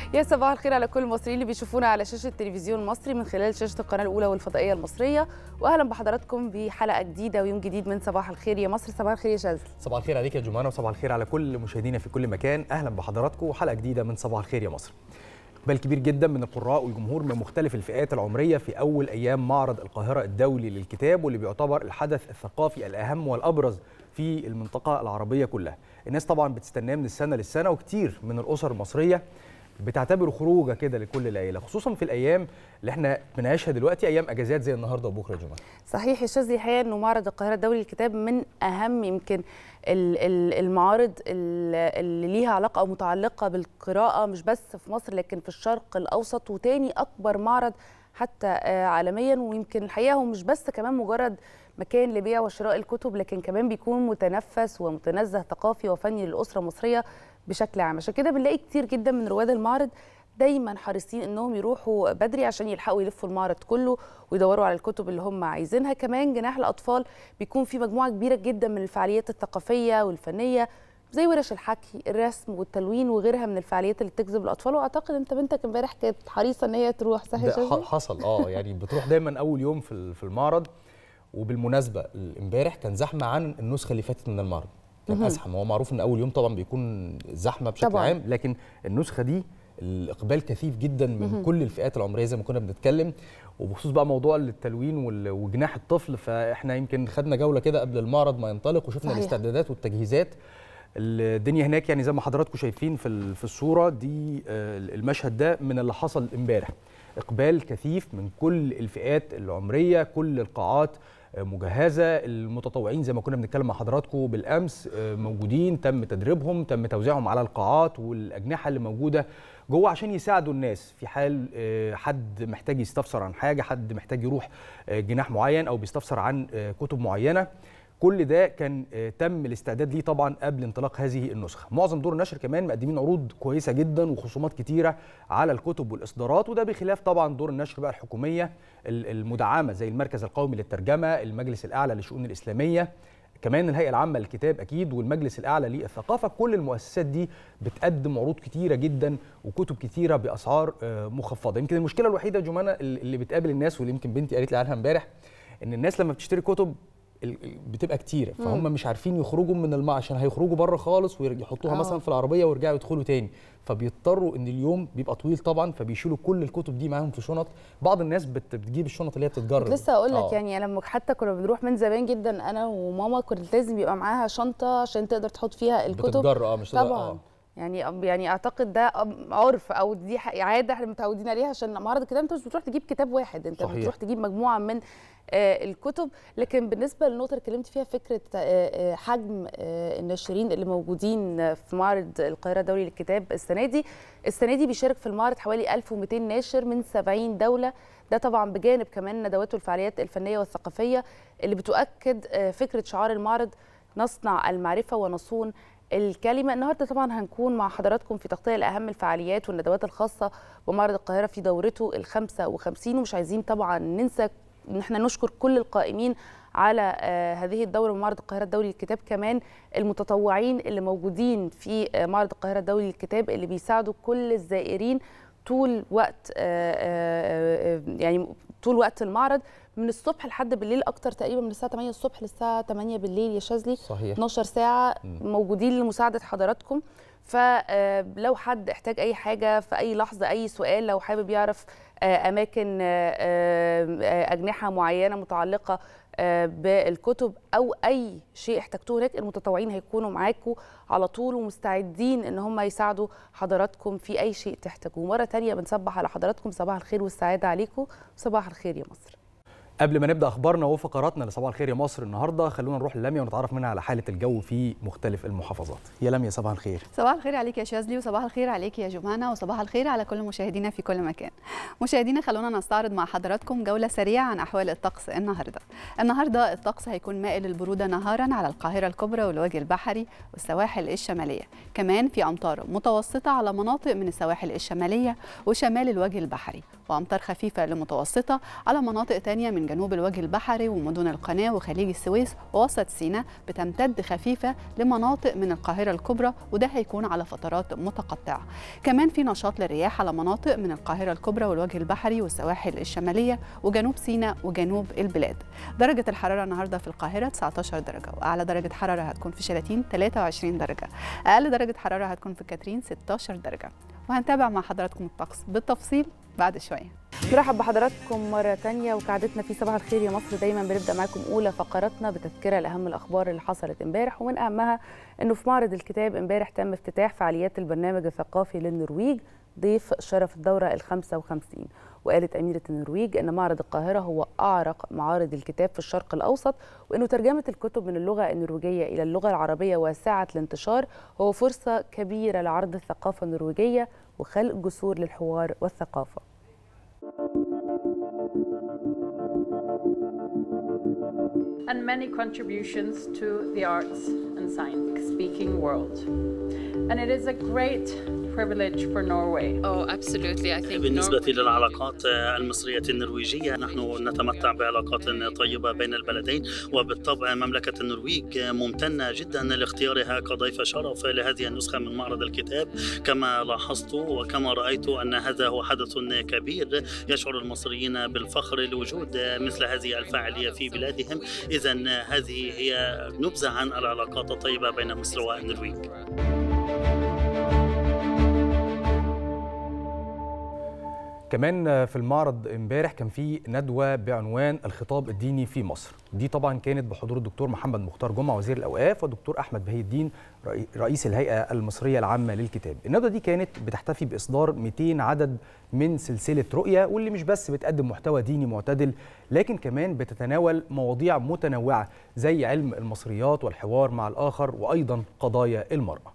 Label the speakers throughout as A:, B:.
A: يا صباح الخير على كل المصريين اللي بيشوفونا على شاشه التلفزيون المصري من خلال شاشه القناه الاولى والفضائيه المصريه واهلا بحضراتكم بحلقه جديده ويوم جديد من صباح الخير يا مصر صباح الخير يا شاذلي
B: صباح الخير عليك يا جمانه وصباح الخير على كل مشاهدينا في كل مكان اهلا بحضراتكم وحلقه جديده من صباح الخير يا مصر اقبال كبير جدا من القراء والجمهور من مختلف الفئات العمريه في اول ايام معرض القاهره الدولي للكتاب واللي بيعتبر الحدث الثقافي الاهم والابرز في المنطقه العربيه كلها الناس طبعا بتستناه من السنه للسنه وكتير من الاسر المصريه بتعتبره خروجه كده لكل العيله خصوصا في الايام اللي احنا بنعيشها دلوقتي ايام اجازات زي النهارده وبكره يا جماعه
A: صحيح يا شاذلي الحقيقه انه معرض القاهره الدولي للكتاب من اهم يمكن المعارض اللي ليها علاقه او متعلقه بالقراءه مش بس في مصر لكن في الشرق الاوسط وتاني اكبر معرض حتى عالميا ويمكن الحقيقه هو مش بس كمان مجرد مكان لبيع وشراء الكتب لكن كمان بيكون متنفس ومتنزه ثقافي وفني للاسره المصريه بشكل عام عشان كده بنلاقي كتير جدا من رواد المعرض دايما حريصين انهم يروحوا بدري عشان يلحقوا يلفوا المعرض كله ويدوروا على الكتب اللي هم عايزينها كمان جناح الاطفال بيكون في مجموعه كبيره جدا من الفعاليات الثقافيه والفنيه زي ورش الحكي الرسم والتلوين وغيرها من الفعاليات اللي تجذب الاطفال واعتقد انت بنتك امبارح كانت حريصه ان هي تروح صح يا
B: حصل اه يعني بتروح دايما اول يوم في في المعرض وبالمناسبه امبارح كان زحمه عن النسخه اللي فاتت من المعرض كان ازحم هو معروف ان اول يوم طبعا بيكون زحمه بشكل طبعا. عام لكن النسخه دي الاقبال كثيف جدا من مم. كل الفئات العمريه زي ما كنا بنتكلم وبخصوص بقى موضوع التلوين وجناح الطفل فاحنا يمكن خدنا جوله كده قبل المعرض ما ينطلق وشفنا صحيح. الاستعدادات والتجهيزات الدنيا هناك يعني زي ما حضراتكم شايفين في في الصوره دي المشهد ده من اللي حصل امبارح اقبال كثيف من كل الفئات العمريه كل القاعات مجهزه المتطوعين زي ما كنا بنتكلم مع حضراتكم بالامس موجودين تم تدريبهم تم توزيعهم على القاعات والاجنحه اللي موجوده جوه عشان يساعدوا الناس في حال حد محتاج يستفسر عن حاجه حد محتاج يروح جناح معين او بيستفسر عن كتب معينه كل ده كان تم الاستعداد ليه طبعا قبل انطلاق هذه النسخه معظم دور النشر كمان مقدمين عروض كويسه جدا وخصومات كتيره على الكتب والاصدارات وده بخلاف طبعا دور النشر بقى الحكوميه المدعمه زي المركز القومي للترجمه المجلس الاعلى للشؤون الاسلاميه كمان الهيئه العامه للكتاب اكيد والمجلس الاعلى للثقافه كل المؤسسات دي بتقدم عروض كتيره جدا وكتب كتيره باسعار مخفضه يمكن المشكله الوحيده يا جمانه اللي بتقابل الناس واللي يمكن بنتي قالت لي عنها امبارح ان الناس لما بتشتري كتب بتبقى كتيره فهم مش عارفين يخرجوا من الماء عشان هيخرجوا بره خالص ويحطوها مثلا في العربيه ويرجعوا يدخلوا تاني فبيضطروا ان اليوم بيبقى طويل طبعا فبيشيلوا كل الكتب دي معاهم في شنط بعض الناس بتجيب الشنط اللي هي بتتجرب
A: لسه اقول لك يعني لما حتى كنا بنروح من زمان جدا انا وماما كنت لازم يبقى معاها شنطه عشان تقدر تحط فيها الكتب
B: بتتجر اه مش
A: طبعا آه. يعني يعني اعتقد ده عرف او دي عاده احنا متعودين عليها عشان معرض الكتاب انت مش بتروح تجيب كتاب واحد انت صحيح. بتروح تجيب مجموعه من الكتب لكن بالنسبه للنقطه اللي اتكلمت فيها فكره حجم الناشرين اللي موجودين في معرض القاهره الدولي للكتاب السنه دي السنه دي بيشارك في المعرض حوالي 1200 ناشر من 70 دوله ده طبعا بجانب كمان الندوات والفعاليات الفنيه والثقافيه اللي بتؤكد فكره شعار المعرض نصنع المعرفه ونصون الكلمة النهاردة طبعا هنكون مع حضراتكم في تغطية لأهم الفعاليات والندوات الخاصة بمعرض القاهرة في دورته ال 55 ومش عايزين طبعا ننسى ان احنا نشكر كل القائمين على آه هذه الدوره معرض القاهره الدولي للكتاب كمان المتطوعين اللي موجودين في آه معرض القاهره الدولي للكتاب اللي بيساعدوا كل الزائرين طول وقت آه يعني طول وقت المعرض من الصبح لحد بالليل اكتر تقريبا من الساعه 8 الصبح للساعه 8 بالليل يا شاذلي
B: صحيح
A: 12 ساعه موجودين لمساعده حضراتكم فلو حد احتاج اي حاجه في اي لحظه اي سؤال لو حابب يعرف اماكن اجنحه معينه متعلقه بالكتب او اي شيء احتجتوه هناك المتطوعين هيكونوا معاكم على طول ومستعدين ان هم يساعدوا حضراتكم في اي شيء تحتاجوه مره ثانيه بنصبح على حضراتكم صباح الخير والسعاده عليكم صباح الخير يا مصر
B: قبل ما نبدا اخبارنا وفقراتنا لصباح الخير يا مصر النهارده خلونا نروح للميا ونتعرف منها على حاله الجو في مختلف المحافظات يا لميا صباح الخير
C: صباح الخير عليك يا شاذلي وصباح الخير عليك يا جمانه وصباح الخير على كل مشاهدينا في كل مكان مشاهدينا خلونا نستعرض مع حضراتكم جوله سريعه عن احوال الطقس النهارده النهارده الطقس هيكون مائل للبروده نهارا على القاهره الكبرى والوجه البحري والسواحل الشماليه كمان في امطار متوسطه على مناطق من السواحل الشماليه وشمال الوجه البحري وامطار خفيفه لمتوسطه على مناطق ثانيه من جنوب الوجه البحري ومدن القناة وخليج السويس ووسط سيناء بتمتد خفيفة لمناطق من القاهرة الكبرى وده هيكون على فترات متقطعة كمان في نشاط للرياح على مناطق من القاهرة الكبرى والوجه البحري والسواحل الشمالية وجنوب سيناء وجنوب البلاد درجة الحرارة النهاردة في القاهرة 19 درجة وأعلى درجة حرارة هتكون في شلاتين 23 درجة أقل درجة حرارة هتكون في كاترين 16 درجة وهنتابع مع حضراتكم الطقس بالتفصيل بعد شوية
A: نرحب بحضراتكم مرة تانية وكعادتنا في صباح الخير يا مصر دايما بنبدأ معاكم أولى فقراتنا بتذكرة لأهم الأخبار اللي حصلت امبارح ومن أهمها أنه في معرض الكتاب امبارح تم افتتاح فعاليات البرنامج الثقافي للنرويج ضيف شرف الدورة ال 55 وقالت أميرة النرويج أن معرض القاهرة هو أعرق معارض الكتاب في الشرق الأوسط وأنه ترجمة الكتب من اللغة النرويجية إلى اللغة العربية واسعة الانتشار هو فرصة كبيرة لعرض الثقافة النرويجية وخلق جسور للحوار والثقافة
D: and many contributions to the arts and science speaking world. And it is a great privilege for Norway.
E: Oh, absolutely. I think
F: بالنسبة للعلاقات المصرية النرويجية نحن نتمتع بعلاقات طيبة بين البلدين وبالطبع مملكة النرويج ممتنة جدا لاختيارها كضيف شرف لهذه النسخة من معرض الكتاب كما لاحظت وكما رأيت أن هذا هو حدث كبير يشعر المصريين بالفخر لوجود مثل هذه الفعالية في بلادهم إذا هذه هي نبذة عن العلاقات الطيبة بين مصر والنرويج
B: كمان في المعرض امبارح كان في ندوه بعنوان الخطاب الديني في مصر دي طبعا كانت بحضور الدكتور محمد مختار جمعه وزير الاوقاف والدكتور احمد بهي الدين رئيس الهيئه المصريه العامه للكتاب الندوه دي كانت بتحتفي باصدار 200 عدد من سلسله رؤيه واللي مش بس بتقدم محتوى ديني معتدل لكن كمان بتتناول مواضيع متنوعه زي علم المصريات والحوار مع الاخر وايضا قضايا المراه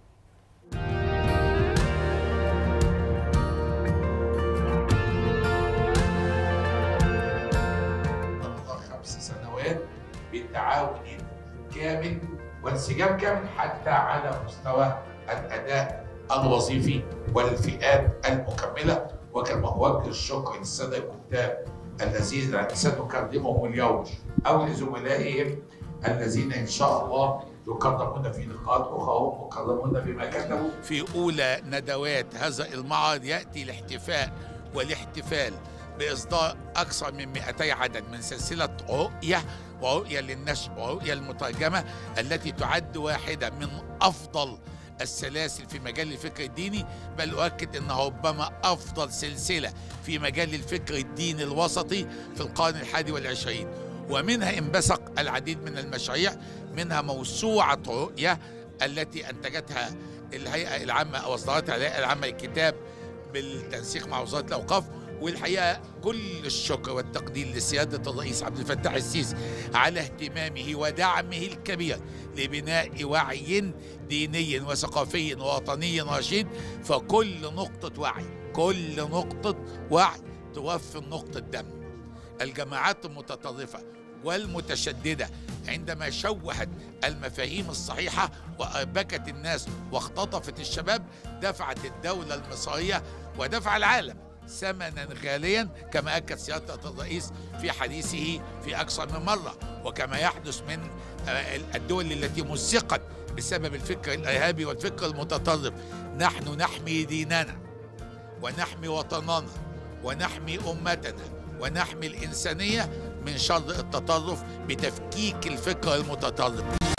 G: بالتعاون كامل وانسجام كامل حتى على مستوى الاداء الوظيفي والفئات المكمله وكما اوجه الشكر للساده الكتاب الذين سنكلمهم اليوم او لزملائهم الذين ان شاء الله يكرمون في لقاءات اخرى هم مكرمون بما كتبوا.
H: في اولى ندوات هذا المعرض ياتي الاحتفاء والاحتفال باصدار اكثر من 200 عدد من سلسله رؤيه ورؤيه للنشر ورؤيه المترجمه التي تعد واحده من افضل السلاسل في مجال الفكر الديني بل أؤكد أنها ربما أفضل سلسلة في مجال الفكر الديني الوسطي في القرن الحادي والعشرين ومنها انبثق العديد من المشاريع منها موسوعة رؤية التي أنتجتها الهيئة العامة أو أصدرتها الهيئة العامة للكتاب بالتنسيق مع وزارة الأوقاف والحقيقه كل الشكر والتقدير لسياده الرئيس عبد الفتاح السيسي على اهتمامه ودعمه الكبير لبناء وعي ديني وثقافي ووطني رشيد فكل نقطه وعي كل نقطه وعي توفر نقطه دم الجماعات المتطرفه والمتشدده عندما شوهت المفاهيم الصحيحه واربكت الناس واختطفت الشباب دفعت الدوله المصريه ودفع العالم ثمنا غاليا كما اكد سياده الرئيس في حديثه في اكثر من مره وكما يحدث من الدول التي مزقت بسبب الفكر الارهابي والفكر المتطرف نحن نحمي ديننا ونحمي وطننا ونحمي امتنا ونحمي الانسانيه من شر التطرف بتفكيك الفكر المتطرف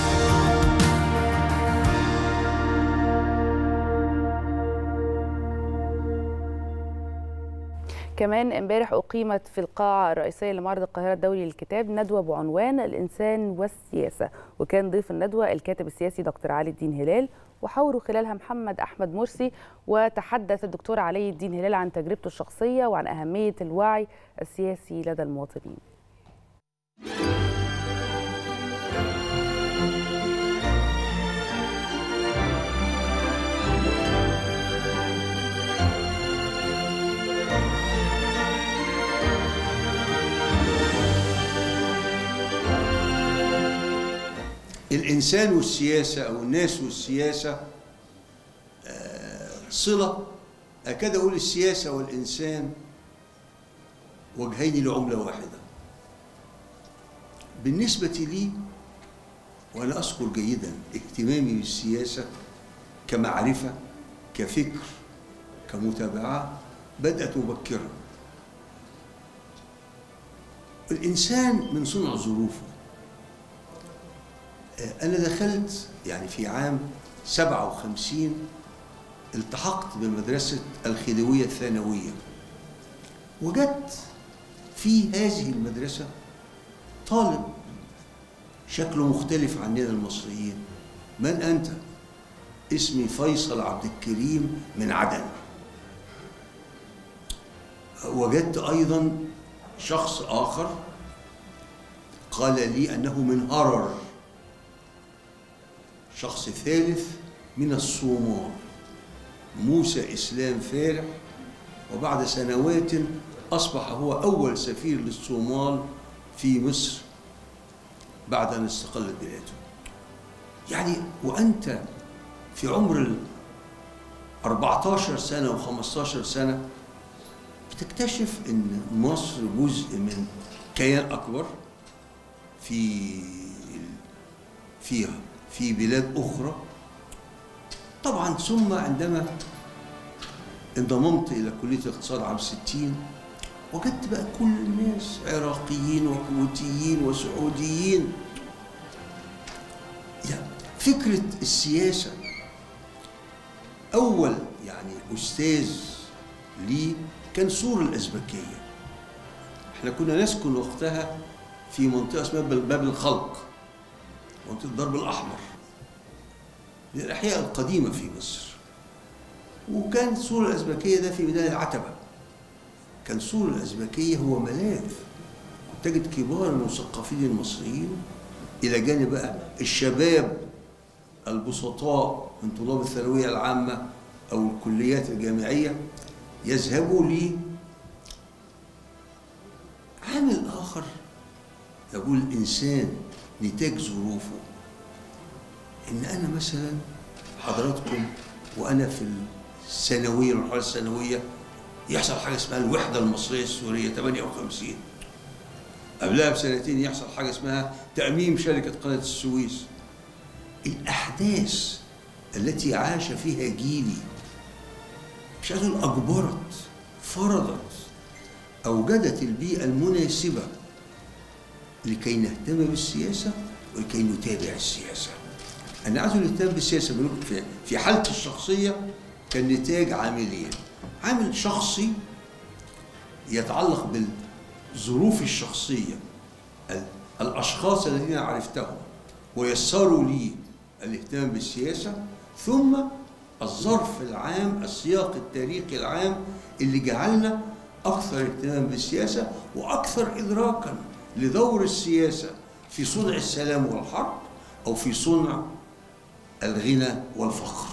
A: كمان امبارح اقيمت في القاعه الرئيسيه لمعرض القاهره الدولي للكتاب ندوه بعنوان الانسان والسياسه وكان ضيف الندوه الكاتب السياسي دكتور علي الدين هلال وحاوروا خلالها محمد احمد مرسي وتحدث الدكتور علي الدين هلال عن تجربته الشخصيه وعن اهميه الوعي السياسي لدى المواطنين
I: الإنسان والسياسة أو الناس والسياسة صلة أكاد أقول السياسة والإنسان وجهين لعملة واحدة بالنسبة لي وأنا أذكر جيدا اهتمامي بالسياسة كمعرفة كفكر كمتابعة بدأت مبكرا الإنسان من صنع ظروفه أنا دخلت يعني في عام 57 التحقت بمدرسة الخديوية الثانوية وجدت في هذه المدرسة طالب شكله مختلف عننا المصريين من أنت؟ اسمي فيصل عبد الكريم من عدن وجدت أيضا شخص آخر قال لي أنه من هرر شخص ثالث من الصومال موسى إسلام فارح وبعد سنوات أصبح هو أول سفير للصومال في مصر بعد أن استقلت بلاده يعني وأنت في عمر ال 14 سنة و 15 سنة بتكتشف أن مصر جزء من كيان أكبر في فيها في بلاد أخرى طبعا ثم عندما انضممت إلى كلية الاقتصاد عام 60 وجدت بقى كل الناس عراقيين وكويتيين وسعوديين يعني فكرة السياسة أول يعني أستاذ لي كان سور الأزبكية احنا كنا نسكن وقتها في منطقة اسمها باب الخلق منطقة الضرب الأحمر من الأحياء القديمة في مصر وكان سور الأزبكية ده في ميدان العتبة كان سور الأزبكية هو ملاذ تجد كبار المثقفين المصريين إلى جانب بقى الشباب البسطاء من طلاب الثانوية العامة أو الكليات الجامعية يذهبوا لي عامل آخر يقول الإنسان نتاج ظروفه إن أنا مثلا حضراتكم وأنا في الثانوية المرحلة الثانوية يحصل حاجة اسمها الوحدة المصرية السورية 58 قبلها بسنتين يحصل حاجة اسمها تأميم شركة قناة السويس الأحداث التي عاش فيها جيلي مش عايز أقول أجبرت فرضت أوجدت البيئة المناسبة لكي نهتم بالسياسة ولكي نتابع السياسة أنا عايز نهتم بالسياسة في حالتي الشخصية كان نتاج عاملين عامل شخصي يتعلق بالظروف الشخصية الأشخاص الذين عرفتهم ويسروا لي الاهتمام بالسياسة ثم الظرف العام السياق التاريخي العام اللي جعلنا أكثر اهتمام بالسياسة وأكثر إدراكا لدور السياسة في صنع السلام والحرب أو في صنع الغنى والفقر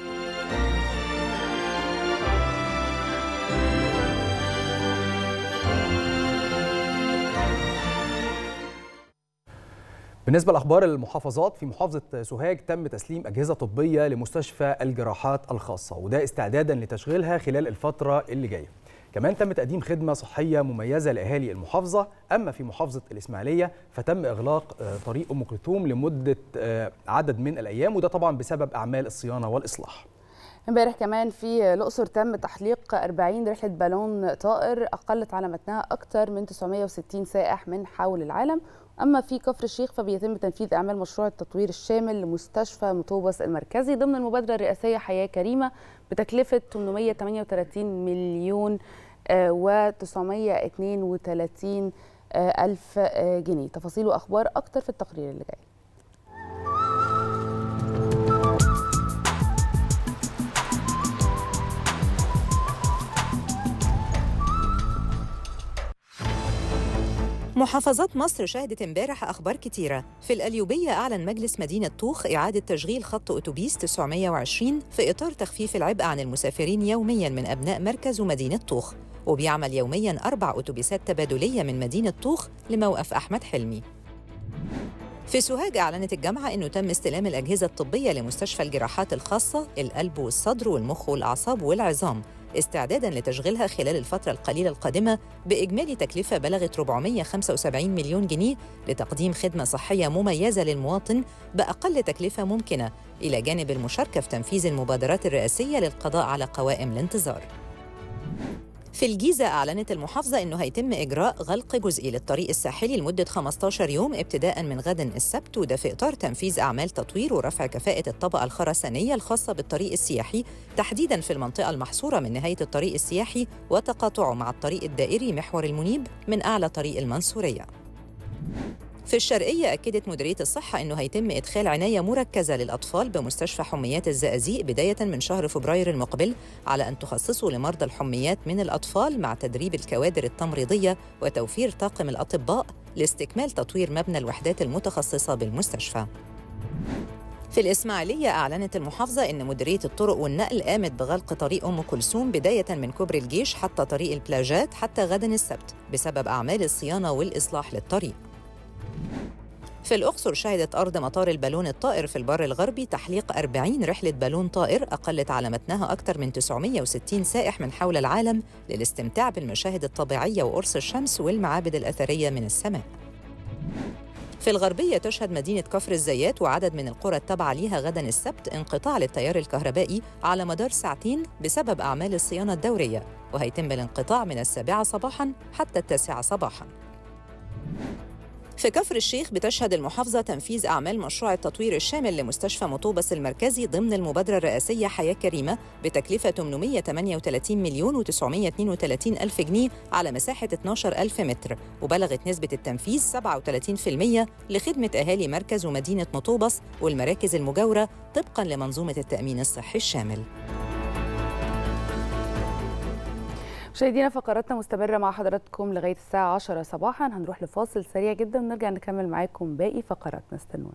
B: بالنسبة لأخبار المحافظات في محافظة سوهاج تم تسليم أجهزة طبية لمستشفى الجراحات الخاصة وده استعدادا لتشغيلها خلال الفترة اللي جاية كمان تم تقديم خدمة صحية مميزة لأهالي المحافظة أما في محافظة الإسماعيلية فتم إغلاق طريق أم كلثوم لمدة عدد من الأيام وده طبعا بسبب أعمال الصيانة والإصلاح
A: امبارح كمان في الاقصر تم تحليق 40 رحله بالون طائر اقلت على متنها اكثر من 960 سائح من حول العالم اما في كفر الشيخ فبيتم تنفيذ اعمال مشروع التطوير الشامل لمستشفى مطوبس المركزي ضمن المبادره الرئاسيه حياه كريمه بتكلفه 838 مليون و932 الف جنيه تفاصيل واخبار اكتر في التقرير اللي جاي
E: محافظات مصر شهدت امبارح أخبار كتيرة في القليوبية أعلن مجلس مدينة طوخ إعادة تشغيل خط أتوبيس 920 في إطار تخفيف العبء عن المسافرين يومياً من أبناء مركز ومدينة طوخ وبيعمل يومياً أربع أتوبيسات تبادلية من مدينة طوخ لموقف أحمد حلمي في سوهاج أعلنت الجامعة أنه تم استلام الأجهزة الطبية لمستشفى الجراحات الخاصة القلب والصدر والمخ والأعصاب والعظام استعدادا لتشغيلها خلال الفترة القليلة القادمة بإجمالي تكلفة بلغت 475 مليون جنيه لتقديم خدمة صحية مميزة للمواطن بأقل تكلفة ممكنة إلى جانب المشاركة في تنفيذ المبادرات الرئاسية للقضاء على قوائم الانتظار. في الجيزة أعلنت المحافظة أنه هيتم إجراء غلق جزئي للطريق الساحلي لمدة 15 يوم ابتداء من غد السبت وده في إطار تنفيذ أعمال تطوير ورفع كفاءة الطبقة الخرسانية الخاصة بالطريق السياحي تحديداً في المنطقة المحصورة من نهاية الطريق السياحي وتقاطعه مع الطريق الدائري محور المنيب من أعلى طريق المنصورية. في الشرقية أكدت مديرية الصحة أنه هيتم إدخال عناية مركزة للأطفال بمستشفى حميات الزقازيق بداية من شهر فبراير المقبل على أن تخصصوا لمرضى الحميات من الأطفال مع تدريب الكوادر التمريضية وتوفير طاقم الأطباء لاستكمال تطوير مبنى الوحدات المتخصصة بالمستشفى. في الإسماعيلية أعلنت المحافظة أن مديرية الطرق والنقل قامت بغلق طريق أم كلثوم بداية من كوبري الجيش حتى طريق البلاجات حتى غدا السبت بسبب أعمال الصيانة والإصلاح للطريق. في الأقصر شهدت أرض مطار البالون الطائر في البر الغربي تحليق 40 رحلة بالون طائر أقلت على متنها أكثر من 960 سائح من حول العالم للاستمتاع بالمشاهد الطبيعية وقرص الشمس والمعابد الأثرية من السماء. في الغربية تشهد مدينة كفر الزيات وعدد من القرى التابعة ليها غدا السبت انقطاع للتيار الكهربائي على مدار ساعتين بسبب أعمال الصيانة الدورية وهيتم الانقطاع من السابعة صباحاً حتى التاسعة صباحاً. في كفر الشيخ بتشهد المحافظة تنفيذ أعمال مشروع التطوير الشامل لمستشفى مطوبس المركزي ضمن المبادرة الرئاسية حياة كريمة بتكلفة 838 مليون و932 ألف جنيه على مساحة 12 ألف متر وبلغت نسبة التنفيذ 37% لخدمة أهالي مركز ومدينة مطوبس والمراكز المجاورة طبقاً لمنظومة التأمين الصحي الشامل.
A: مشاهدينا فقراتنا مستمرة مع حضراتكم لغاية الساعة 10 صباحا هنروح لفاصل سريع جدا ونرجع نكمل معاكم باقي فقراتنا استنونا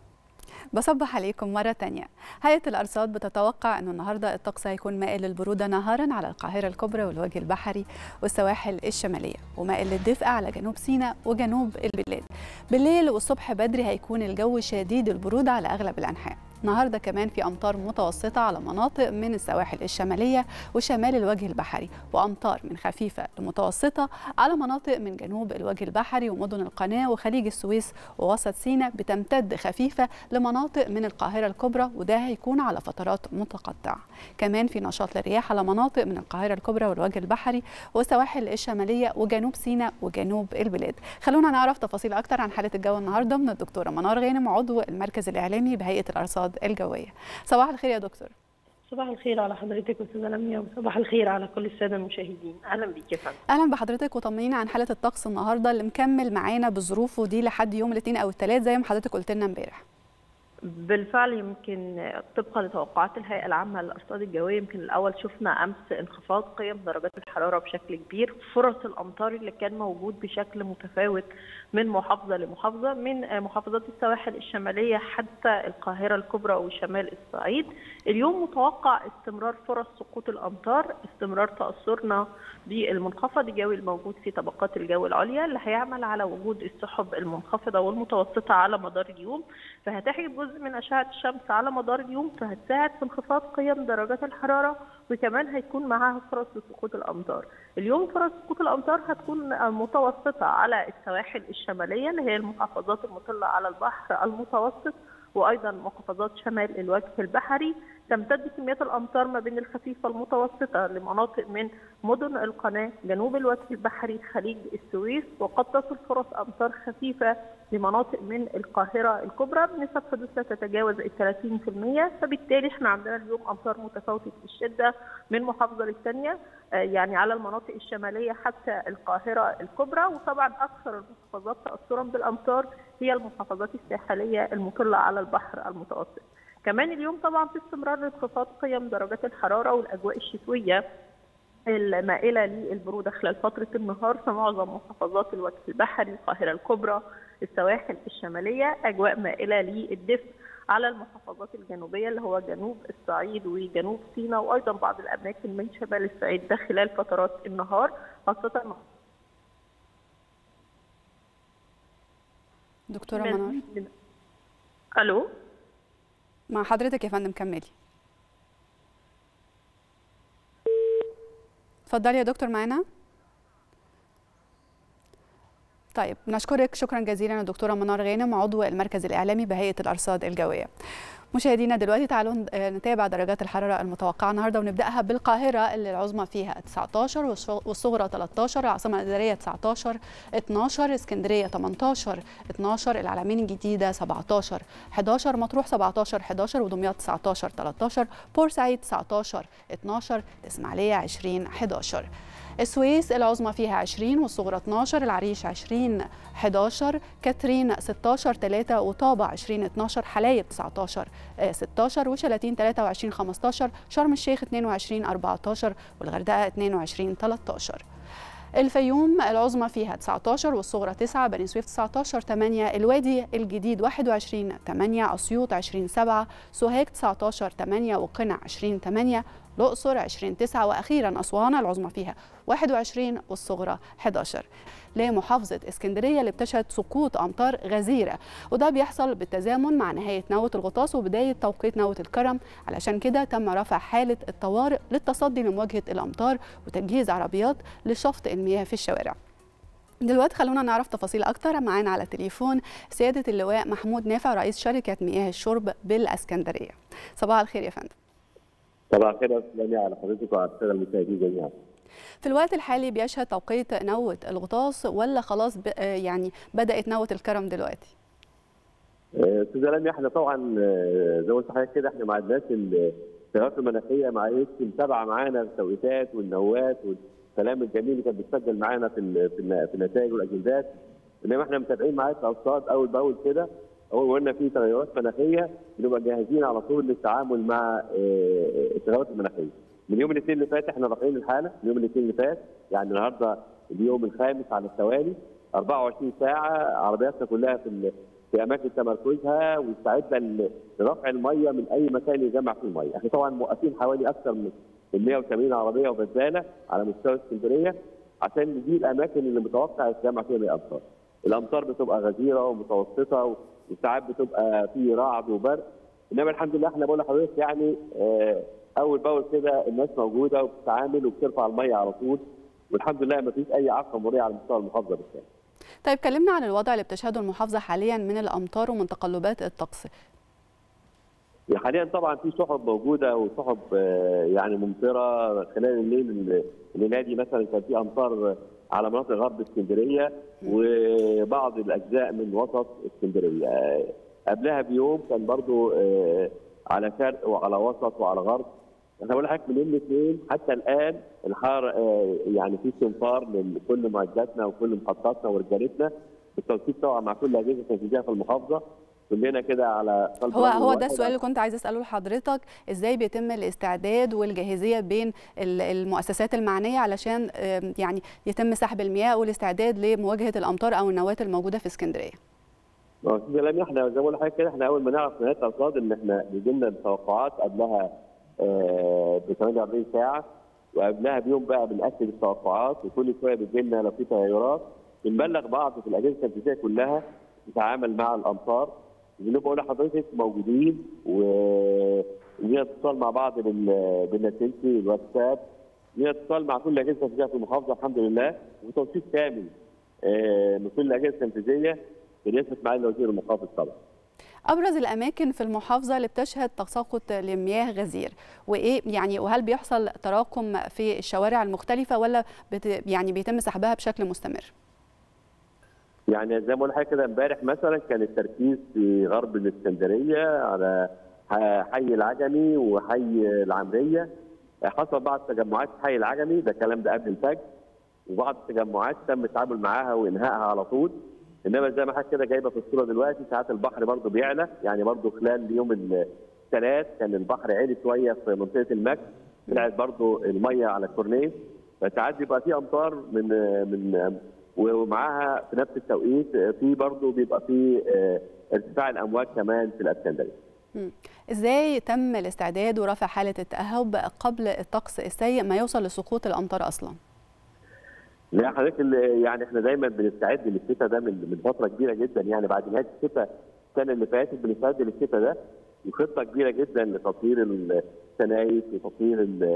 C: بصبح عليكم مرة تانية هيئة الأرصاد بتتوقع أنه النهاردة الطقس هيكون مائل للبرودة نهارا على القاهرة الكبرى والوجه البحري والسواحل الشمالية ومائل للدفء على جنوب سيناء وجنوب البلاد بالليل والصبح بدري هيكون الجو شديد البرودة على أغلب الأنحاء النهارده كمان في امطار متوسطه على مناطق من السواحل الشماليه وشمال الوجه البحري وامطار من خفيفه لمتوسطه على مناطق من جنوب الوجه البحري ومدن القناه وخليج السويس ووسط سيناء بتمتد خفيفه لمناطق من القاهره الكبرى وده هيكون على فترات متقطعه كمان في نشاط للرياح على مناطق من القاهره الكبرى والوجه البحري والسواحل الشماليه وجنوب سيناء وجنوب البلاد خلونا نعرف تفاصيل اكتر عن حاله الجو النهارده من الدكتوره منار غانم عضو المركز الاعلامي بهيئه الارصاد الجويه صباح الخير يا دكتور
J: صباح الخير على حضرتك استاذه لميا وصباح الخير على كل الساده المشاهدين اهلا بيك يا فندم
C: اهلا بحضرتك وطمنينا عن حاله الطقس النهارده اللي مكمل معانا بظروفه دي لحد يوم الاثنين او الثلاث زي ما حضرتك قلت لنا امبارح
J: بالفعل يمكن طبقا لتوقعات الهيئه العامه للارصاد الجويه يمكن الاول شفنا امس انخفاض قيم درجات الحراره بشكل كبير فرص الامطار اللي كان موجود بشكل متفاوت من محافظه لمحافظه من محافظات السواحل الشماليه حتى القاهره الكبرى وشمال الصعيد اليوم متوقع استمرار فرص سقوط الامطار استمرار تاثرنا بالمنخفض الجوي الموجود في طبقات الجو العليا اللي هيعمل على وجود السحب المنخفضه والمتوسطه على مدار اليوم فهتحجب جزء من اشعه الشمس على مدار اليوم فهتساعد في انخفاض قيم درجات الحراره وكمان هيكون معاها فرص لسقوط الامطار. اليوم فرص سقوط الامطار هتكون متوسطه على السواحل الشماليه اللي هي المحافظات المطله على البحر المتوسط وايضا محافظات شمال الوجه البحري تمتد كميات الامطار ما بين الخفيفه المتوسطه لمناطق من مدن القناه جنوب الوجه البحري خليج السويس وقد تصل فرص امطار خفيفه لمناطق من القاهره الكبرى بنسب حدوثها تتجاوز ال 30% فبالتالي احنا عندنا اليوم امطار متفاوته الشده من محافظه للثانيه يعني على المناطق الشماليه حتى القاهره الكبرى وطبعا اكثر المحافظات تاثرا بالامطار هي المحافظات الساحليه المطله على البحر المتوسط. كمان اليوم طبعا في استمرار لانخفاض قيم درجات الحراره والاجواء الشتويه المائله للبروده خلال فتره النهار في معظم محافظات الوجه البحري القاهره الكبرى السواحل الشماليه اجواء مائله للدفء على المحافظات الجنوبيه اللي هو جنوب الصعيد وجنوب سيناء وايضا بعض الاماكن من شمال الصعيد ده خلال فترات النهار خاصه
C: دكتوره منار
J: الو
C: مع حضرتك يا فندم كملي اتفضلي يا دكتور معانا طيب نشكرك شكرا جزيلا الدكتوره منار غانم عضو المركز الاعلامي بهيئه الارصاد الجويه مشاهدينا دلوقتي تعالوا نتابع درجات الحراره المتوقعه النهارده ونبداها بالقاهره اللي العظمى فيها 19 والصغرى 13 العاصمه الاداريه 19 12 اسكندريه 18 12 العلمين الجديده 17 11 مطروح 17 11 ودمياط 19 13 بورسعيد 19 12 الاسماعيليه 20 11 السويس العظمى فيها 20 والصغرى 12 العريش 20 11 كاترين 16 3 وطابة 20 12 حلايب 19 16 وشلاتين 23 15 شرم الشيخ 22 14 والغردقة 22 13 الفيوم العظمى فيها 19 والصغرى 9 بني سويف 19 8 الوادي الجديد 21 8 اسيوط 20 7 سوهاج 19 8 وقنا 20 8 الأقصر 20 9 وأخيرا أسوان العظمى فيها 21 والصغرى 11 لمحافظة اسكندرية اللي بتشهد سقوط أمطار غزيرة وده بيحصل بالتزامن مع نهاية نوة الغطاس وبداية توقيت نوة الكرم علشان كده تم رفع حالة الطوارئ للتصدي لمواجهة الأمطار وتجهيز عربيات لشفط المياه في الشوارع دلوقتي خلونا نعرف تفاصيل اكتر معانا على التليفون سياده اللواء محمود نافع رئيس شركه مياه الشرب بالاسكندريه صباح الخير يا فندم
K: صباح الخير يا استاذ على حضرتك وعلى الساده المشاهدين جميعا
C: في الوقت الحالي بيشهد توقيت نوة الغطاس ولا خلاص يعني بدأت نوة الكرم دلوقتي؟
K: استاذ لميا احنا طبعا زي ما قلت لحضرتك كده احنا ما عندناش التغيرات المناخيه مع يمكن متابعه معانا التوقيتات والنوات والكلام الجميل اللي كان بيتسجل معانا في في النتائج والاجندات انما احنا متابعين معاك الارصاد اول باول كده اول ما قلنا في تغيرات مناخيه بنبقى جاهزين على طول للتعامل مع التغيرات المناخيه. من يوم الاثنين اللي فات احنا رافعين الحاله من يوم الاثنين اللي فات يعني النهارده اليوم الخامس على التوالي 24 ساعه عربياتنا كلها في في اماكن تمركزها واستعدنا لرفع الميه من اي مكان يجمع فيه الميه، احنا طبعا موقفين حوالي اكثر من 180 عربيه وبزاله على مستوى اسكندريه عشان دي الاماكن اللي متوقع يتجمع فيها الامطار. الامطار بتبقى غزيره ومتوسطه وساعات بتبقى في رعد وبرق انما الحمد لله احنا بقول لحضرتك يعني اول باول كده الناس موجوده وبتتعامل وبترفع الميه على طول والحمد لله ما فيش اي اعاقه مروريه على مستوى المحافظه بالكامل.
C: طيب كلمنا عن الوضع اللي بتشهده المحافظه حاليا من الامطار ومن تقلبات الطقس.
K: حاليا طبعا في سحب موجوده وسحب يعني ممطره خلال الليل الليله دي مثلا كان في امطار على مناطق غرب اسكندريه وبعض الاجزاء من وسط اسكندريه. قبلها بيوم كان برضو على شرق وعلى وسط وعلى غرب. انا بقول لحضرتك من يوم الاثنين حتى الان الحار يعني في استنفار لكل معداتنا وكل محطاتنا ورجالتنا بالتنسيق طبعا مع كل اجهزه التنفيذيه في المحافظه كلنا كده على
C: قلب هو هو ده السؤال اللي كنت عايزه اساله لحضرتك ازاي بيتم الاستعداد والجاهزيه بين المؤسسات المعنيه علشان يعني يتم سحب المياه والاستعداد لمواجهه الامطار او النوات الموجوده في اسكندريه
K: استاذ لميا احنا زي ما بقول لحضرتك كده احنا اول ما نعرف نهايه الارصاد ان احنا بيجي لنا التوقعات قبلها ب 48 ساعه وقبلها بيوم بقى بنأكد التوقعات وكل شويه بيجي لنا لو في تغيرات بنبلغ بعض في الاجهزه التنفيذيه كلها تتعامل مع الامطار اللي بقول لحضرتك موجودين ولينا اتصال مع بعض باللاسلكي الواتساب لينا اتصال مع كل الاجهزه التنفيذيه في المحافظه الحمد لله وتوثيق كامل من كل الاجهزه التنفيذيه برئاسه معالي وزير المحافظ طبعا.
C: ابرز الاماكن في المحافظه اللي بتشهد تساقط لمياه غزير وايه يعني وهل بيحصل تراكم في الشوارع المختلفه ولا بت يعني بيتم سحبها بشكل مستمر؟
K: يعني زي ما قلنا كده امبارح مثلا كان التركيز في غرب الاسكندريه على حي العجمي وحي العمريه حصل بعض التجمعات في حي العجمي ده الكلام ده قبل الفجر وبعض التجمعات تم التعامل معاها وانهائها على طول انما زي ما حضرتك كده جايبه في الصوره دلوقتي ساعات البحر برضه بيعلى يعني برضه خلال يوم الثلاث كان البحر عالي شويه في منطقه المكس طلعت برضه الميه على الكورنيش فساعات بيبقى في امطار من من ومعاها في نفس التوقيت في برضه بيبقى في ارتفاع الامواج كمان في الاسكندريه.
C: ازاي تم الاستعداد ورفع حاله التاهب قبل الطقس السيء ما يوصل لسقوط الامطار اصلا؟
K: لا حضرتك يعني احنا دايما بنستعد للشتاء ده من من فتره كبيره جدا يعني بعد نهايه الشتاء السنه اللي فاتت بنستعد للشتاء ده وخطه كبيره جدا لتطوير السنايف وتطوير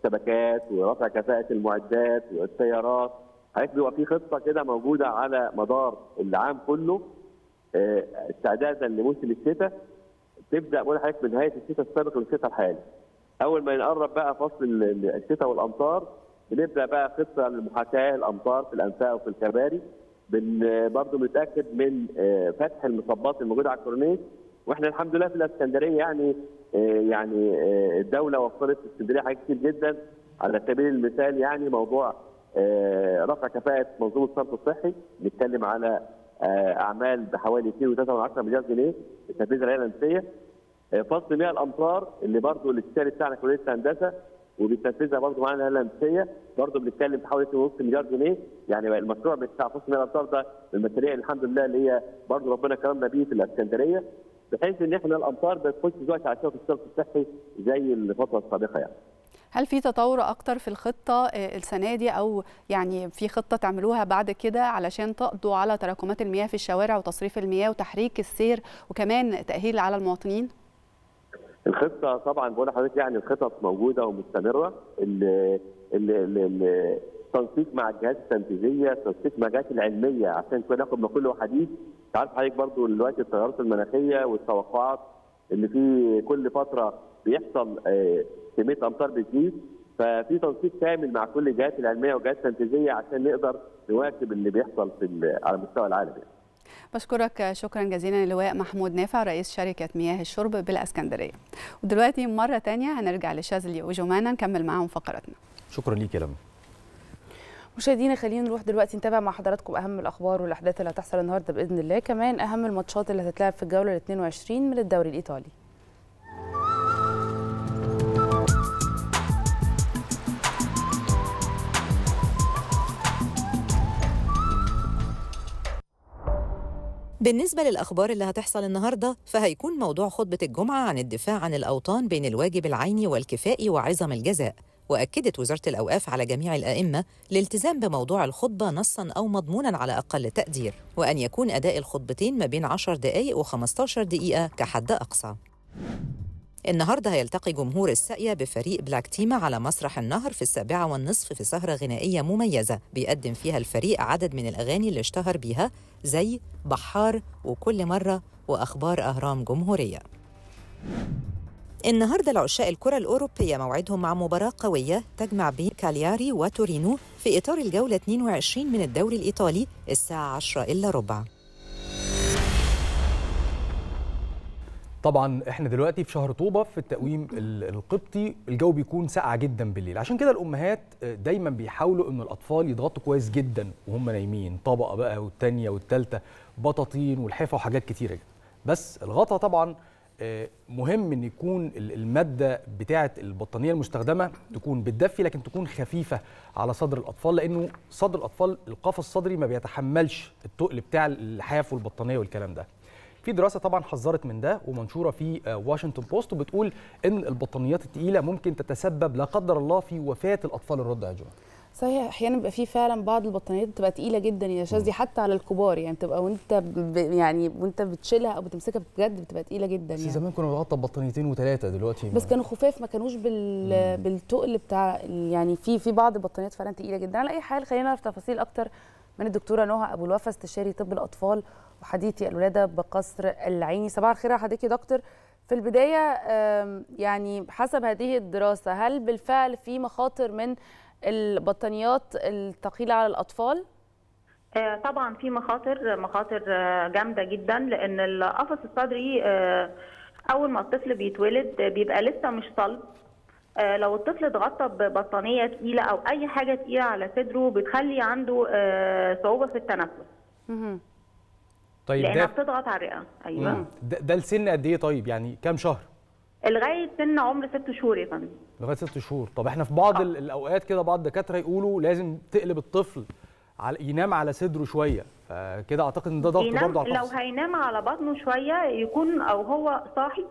K: الشبكات ورفع كفاءه المعدات والسيارات حضرتك بيبقى في خطه كده موجوده على مدار العام كله آه، استعدادا لموسم الشتاء تبدا بقول لحضرتك من نهايه الشتاء السابق للشتاء الحالي. اول ما نقرب بقى فصل ال- ال- الشتاء والامطار بنبدا بقى خطه لمحاكاه الامطار في الانفاق وفي الكباري. بن برضه بنتاكد من آه، فتح المصبات الموجوده على الكورنيش واحنا الحمد لله في الاسكندريه يعني آه، يعني آه، الدوله وفرت في اسكندريه حاجات كتير جدا على سبيل المثال يعني موضوع آه، رفع كفاءه منظومه الصرف الصحي نتكلم على آه، اعمال بحوالي 2.3 مليار جنيه لتنفيذ الهيئه الهندسيه آه، فصل مياه الامطار اللي برضه الاستشاري بتاعنا كليه الهندسه وبيتنفذها برضه معانا الهيئه الهندسيه برضه بنتكلم في حوالي 2.5 مليار جنيه يعني المشروع بتاع فصل مياه الامطار ده من المشاريع الحمد لله اللي هي برضه ربنا كرمنا بيه في الاسكندريه بحيث ان احنا الامطار بتخش دلوقتي على شبكه الصرف الصحي زي الفتره السابقه يعني.
C: هل في تطور اكتر في الخطه آه، السنه دي او يعني في خطه تعملوها بعد كده علشان تقضوا على تراكمات المياه في الشوارع وتصريف المياه وتحريك السير وكمان تاهيل على المواطنين
K: الخطه طبعا بقول لحضرتك يعني الخطط موجوده ومستمره ال- ال- ال- ال- التنسيق مع الجهات التنفيذيه التنسيق مع الجهات العلميه عشان كنا ناخد من كل حديث انت عارف حضرتك برضو دلوقتي التغيرات المناخيه والتوقعات اللي في كل فتره بيحصل آه، كميه امطار بتزيد ففي تنسيق كامل مع كل الجهات العلميه والجهات التنفيذيه عشان نقدر نواكب اللي بيحصل في ال- على مستوى العالم يعني.
C: بشكرك شكرا جزيلا اللواء محمود نافع رئيس شركة مياه الشرب بالأسكندرية ودلوقتي مرة تانية هنرجع لشاذلي وجمانة نكمل معاهم فقراتنا
B: شكرا ليك يا لمى
A: مشاهدينا خلينا نروح دلوقتي نتابع مع حضراتكم اهم الاخبار والاحداث اللي هتحصل النهارده باذن الله كمان اهم الماتشات اللي هتتلعب في الجوله ال 22 من الدوري الايطالي
E: بالنسبة للأخبار اللي هتحصل النهاردة فهيكون موضوع خطبة الجمعة عن الدفاع عن الأوطان بين الواجب العيني والكفائي وعظم الجزاء وأكدت وزارة الأوقاف على جميع الأئمة الالتزام بموضوع الخطبة نصاً أو مضموناً على أقل تقدير وأن يكون أداء الخطبتين ما بين 10 دقائق و15 دقيقة كحد أقصى النهارده هيلتقي جمهور الساقية بفريق بلاك تيما على مسرح النهر في السابعة والنصف في سهرة غنائية مميزة بيقدم فيها الفريق عدد من الأغاني اللي اشتهر بيها زي بحار وكل مرة وأخبار أهرام جمهورية النهارده العشاء الكرة الأوروبية موعدهم مع مباراة قوية تجمع بين كالياري وتورينو في إطار الجولة 22 من الدوري الإيطالي الساعة 10 إلا ربع
B: طبعا احنا دلوقتي في شهر طوبه في التقويم ال- القبطي الجو بيكون ساقع جدا بالليل عشان كده الامهات دايما بيحاولوا ان الاطفال يضغطوا كويس جدا وهم نايمين طبقه بقى والتانيه والتالته بطاطين والحفه وحاجات كتيره جدا بس الغطا طبعا آه، مهم ان يكون ال- الماده بتاعه البطانيه المستخدمه تكون بتدفي لكن تكون خفيفه على صدر الاطفال لانه صدر الاطفال القفص الصدري ما بيتحملش التقل بتاع اللحاف والبطانيه والكلام ده في دراسه طبعا حذرت من ده ومنشوره في آه، واشنطن بوست وبتقول ان البطانيات الثقيله ممكن تتسبب لا قدر الله في وفاه الاطفال الرضع يا جماعه
A: صحيح احيانا بيبقى في فعلا بعض البطانيات بتبقى تقيله جدا يا شاذلي حتى على الكبار يعني بتبقى وانت ب... يعني وانت بتشيلها او بتمسكها بجد بتبقى تقيله جدا
B: بس
A: يعني
B: زمان كنا بنغطى بطانيتين وثلاثه دلوقتي
A: بس
B: ما-
A: كانوا خفاف ما كانوش بال... بالتقل بتاع يعني في في بعض البطانيات فعلا تقيله جدا على اي حال خلينا نعرف تفاصيل اكتر من الدكتوره نهى ابو الوفا استشاري طب الاطفال وحديثي الولاده بقصر العيني صباح الخير على حضرتك يا دكتور في البدايه آم، يعني حسب هذه الدراسه هل بالفعل في مخاطر من البطانيات الثقيله على الاطفال
L: آه، طبعا في مخاطر مخاطر آه، جامده جدا لان القفص الصدري آه، اول ما الطفل بيتولد آه، بيبقى لسه مش صلب آه، لو الطفل اتغطى ببطانيه تقيله او اي حاجه تقيله على صدره بتخلي عنده آه، صعوبه في التنفس
B: طيب
L: لانها
B: ده
L: بتضغط على الرئه ايوه
B: مم. ده, ده لسن قد ايه طيب يعني كام شهر
L: لغايه سن عمر ست شهور يا فندم
B: لغايه ست شهور طب احنا في بعض ال- الاوقات كده بعض الدكاتره يقولوا لازم تقلب الطفل على ينام على صدره شويه فكده اعتقد ان ده ضغط
L: ينام
B: برضه على
L: لو
B: القفص
L: هينام على بطنه شويه يكون او هو صاحي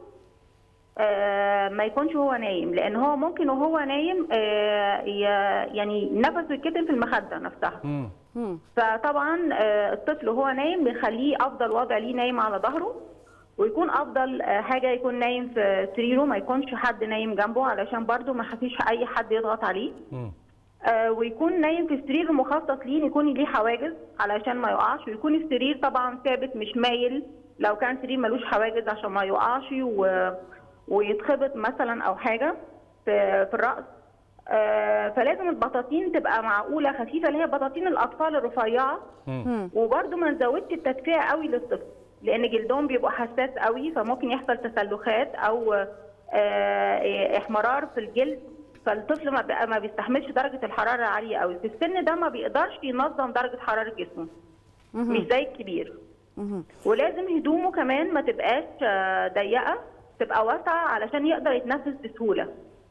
L: آه ما يكونش هو نايم لان هو ممكن وهو نايم آه ي- يعني نفسه يتكتم في المخده نفسها
B: مم.
L: فطبعا آه الطفل وهو نايم بيخليه افضل وضع ليه نايم على ظهره ويكون افضل حاجه يكون نايم في سريره ما يكونش حد نايم جنبه علشان برده ما فيش اي حد يضغط عليه آه ويكون نايم في السرير المخصص ليه يكون ليه حواجز علشان ما يقعش ويكون السرير طبعا ثابت مش مايل لو كان سرير ملوش حواجز عشان ما يقعش و... ويتخبط مثلا او حاجه في, في الراس آه فلازم البطاطين تبقى معقوله خفيفه اللي هي بطاطين الاطفال الرفيعه وبرده ما نزودش التدفئه قوي للطفل لان جلدهم بيبقى حساس قوي فممكن يحصل تسلخات او آه احمرار في الجلد فالطفل ما بقى ما بيستحملش درجه الحراره العاليه قوي في السن ده ما بيقدرش ينظم درجه حراره جسمه مش زي الكبير ولازم هدومه كمان ما تبقاش ضيقه تبقى واسعه علشان يقدر يتنفس بسهوله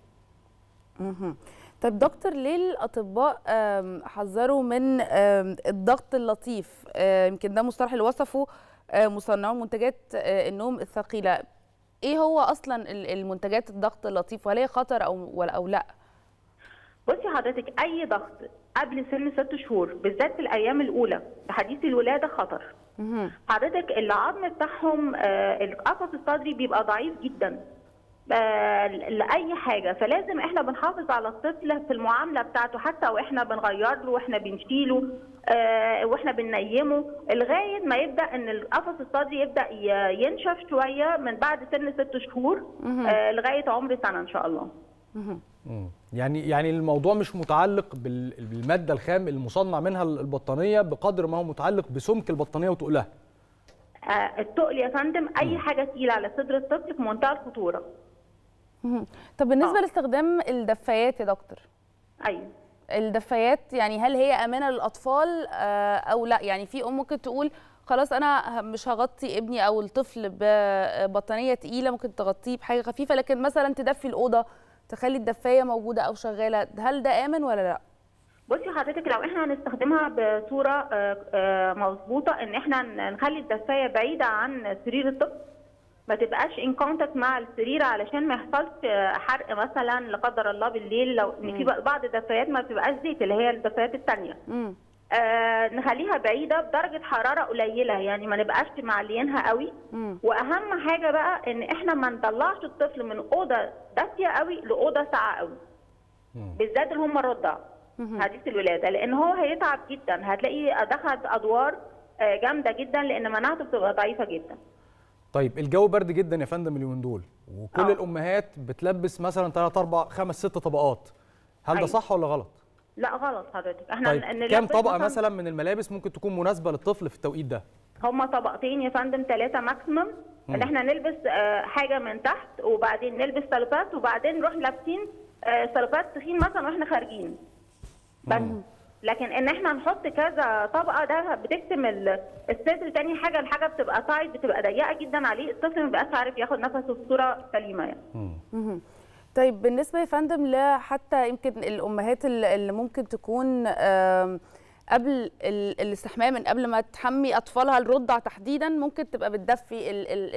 A: طيب دكتور ليه الاطباء حذروا من الضغط اللطيف يمكن ده مصطلح اللي وصفه مصنعو منتجات النوم الثقيله ايه هو اصلا المنتجات الضغط اللطيف وهل هي خطر او ولا او لا
L: بصي حضرتك اي ضغط قبل سن ست شهور بالذات في الايام الاولى لحديث الولاده خطر حضرتك العظم بتاعهم القفص الصدري بيبقى ضعيف جدا لاي حاجه فلازم احنا بنحافظ على الطفل في المعامله بتاعته حتى واحنا بنغير له واحنا بنشيله آه واحنا بننيمه لغايه ما يبدا ان القفص الصدري يبدا ينشف شويه من بعد سن ست شهور آه لغايه عمر سنه ان شاء الله.
B: يعني يعني الموضوع مش متعلق بالماده الخام المصنع منها البطانيه بقدر ما هو متعلق بسمك البطانيه وتقلها.
L: آه التقل يا فندم اي حاجه تقيله على صدر الطفل في منتهى الخطوره.
A: طب بالنسبه آه. لاستخدام الدفايات يا دكتور
L: ايوه
A: الدفايات يعني هل هي امنه للاطفال او لا يعني في ام ممكن تقول خلاص انا مش هغطي ابني او الطفل ببطانيه تقيله ممكن تغطيه بحاجه خفيفه لكن مثلا تدفي الاوضه تخلي الدفايه موجوده او شغاله هل ده امن ولا لا
L: بصي حضرتك لو احنا هنستخدمها بصوره مظبوطه ان احنا نخلي الدفايه بعيده عن سرير الطفل ما تبقاش ان كونتاكت مع السرير علشان ما يحصلش حرق مثلا لا قدر الله بالليل لو ان في بعض الدفايات ما بتبقاش زيت اللي هي الدفايات الثانيه آه نخليها بعيده بدرجه حراره قليله يعني ما نبقاش معليينها قوي مم. واهم حاجه بقى ان احنا ما نطلعش الطفل من اوضه دافيه قوي لاوضه ساقعه قوي بالذات اللي هم الرضع حديث الولاده لان هو هيتعب جدا هتلاقيه دخل ادوار جامده جدا لان مناعته بتبقى ضعيفه جدا
B: طيب الجو برد جدا يا فندم اليومين دول وكل أوه. الامهات بتلبس مثلا 3 4 5 6 طبقات هل أيوة. ده صح ولا غلط
L: لا غلط حضرتك احنا
B: طيب كام طبقه مثلا, مثلا من الملابس ممكن تكون مناسبه للطفل في التوقيت ده
L: هما طبقتين يا فندم ثلاثه ماكسيمم ان احنا نلبس حاجه من تحت وبعدين نلبس سلوبات وبعدين نروح لابسين سلوبات تخين مثلا واحنا خارجين بس لكن ان احنا نحط كذا طبقه ده بتكتم الصدر تاني حاجه الحاجه بتبقى تايت بتبقى ضيقه جدا عليه الطفل ما بيبقاش عارف ياخد نفسه بصوره سليمه يعني.
A: طيب بالنسبه يا فندم لحتى يمكن الامهات اللي ممكن تكون قبل الاستحمام من قبل ما تحمي اطفالها الرضع تحديدا ممكن تبقى بتدفي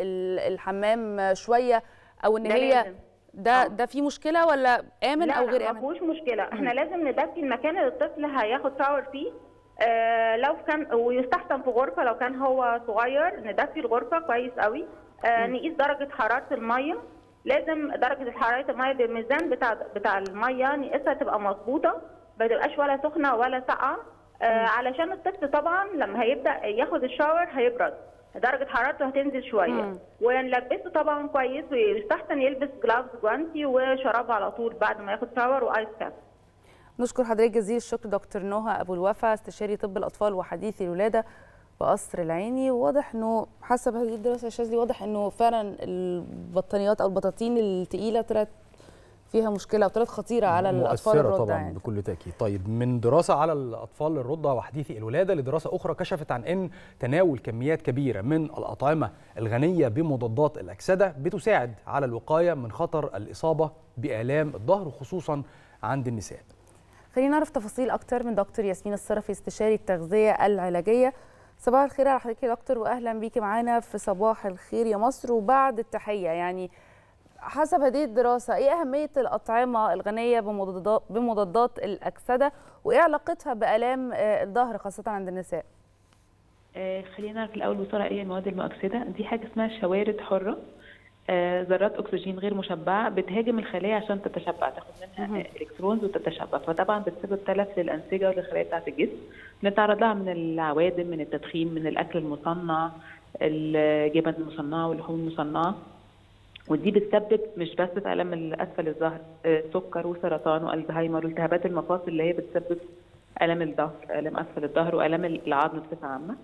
A: الحمام شويه او ان هي لازم. ده أوه. ده في مشكله ولا امن
L: لا
A: او غير
L: لا
A: امن؟
L: ما فيهوش مشكله احنا م. لازم ندفي المكان اللي الطفل هياخد شاور فيه آه لو كان ويستحسن في غرفه لو كان هو صغير ندفي الغرفه كويس قوي آه نقيس درجه حراره الميه لازم درجه حراره الميه بالميزان بتاع بتاع الميه نقيسها تبقى مظبوطه ما تبقاش ولا سخنه ولا ساقعه آه علشان الطفل طبعا لما هيبدا ياخد الشاور هيبرد درجه حرارته هتنزل شويه ونلبسه طبعا كويس ويستحسن يلبس جلافز جوانتي وشراب على طول بعد ما ياخد شاور وايس كاب
A: نشكر حضرتك جزيل الشكر دكتور نهى ابو الوفا استشاري طب الاطفال وحديث الولاده بقصر العيني وواضح انه حسب هذه الدراسه يا شاذلي واضح انه فعلا البطانيات او البطاطين الثقيله طلعت فيها مشكله وطلعت خطيره على الاطفال الرضع
B: طبعا
A: يعني.
B: بكل تاكيد طيب من دراسه على الاطفال الرضع وحديثي الولاده لدراسه اخرى كشفت عن ان تناول كميات كبيره من الاطعمه الغنيه بمضادات الاكسده بتساعد على الوقايه من خطر الاصابه بالام الظهر خصوصا عند النساء
A: خلينا نعرف تفاصيل اكتر من دكتور ياسمين الصرفي استشاري التغذيه العلاجيه صباح الخير على حضرتك يا دكتور واهلا بيكي معانا في صباح الخير يا مصر وبعد التحيه يعني حسب هذه الدراسة إيه أهمية الأطعمة الغنية بمضادات, بمضادات الأكسدة وإيه علاقتها بآلام الظهر خاصة عند النساء؟
M: آه خلينا نعرف الاول بسرعه ايه المواد المؤكسده دي حاجه اسمها شوارد حره آه ذرات اكسجين غير مشبعه بتهاجم الخلايا عشان تتشبع تاخد منها الكترونز وتتشبع فطبعا بتسبب تلف للانسجه والخلايا بتاعه الجسم بنتعرض لها من العوادم من التدخين من الاكل المصنع الجبن المصنعه واللحوم المصنعه ودي بتسبب مش بس في الام اسفل الظهر سكر وسرطان والزهايمر والتهابات المفاصل اللي هي بتسبب الم الظهر الم اسفل الظهر والام العظم بصفه عامه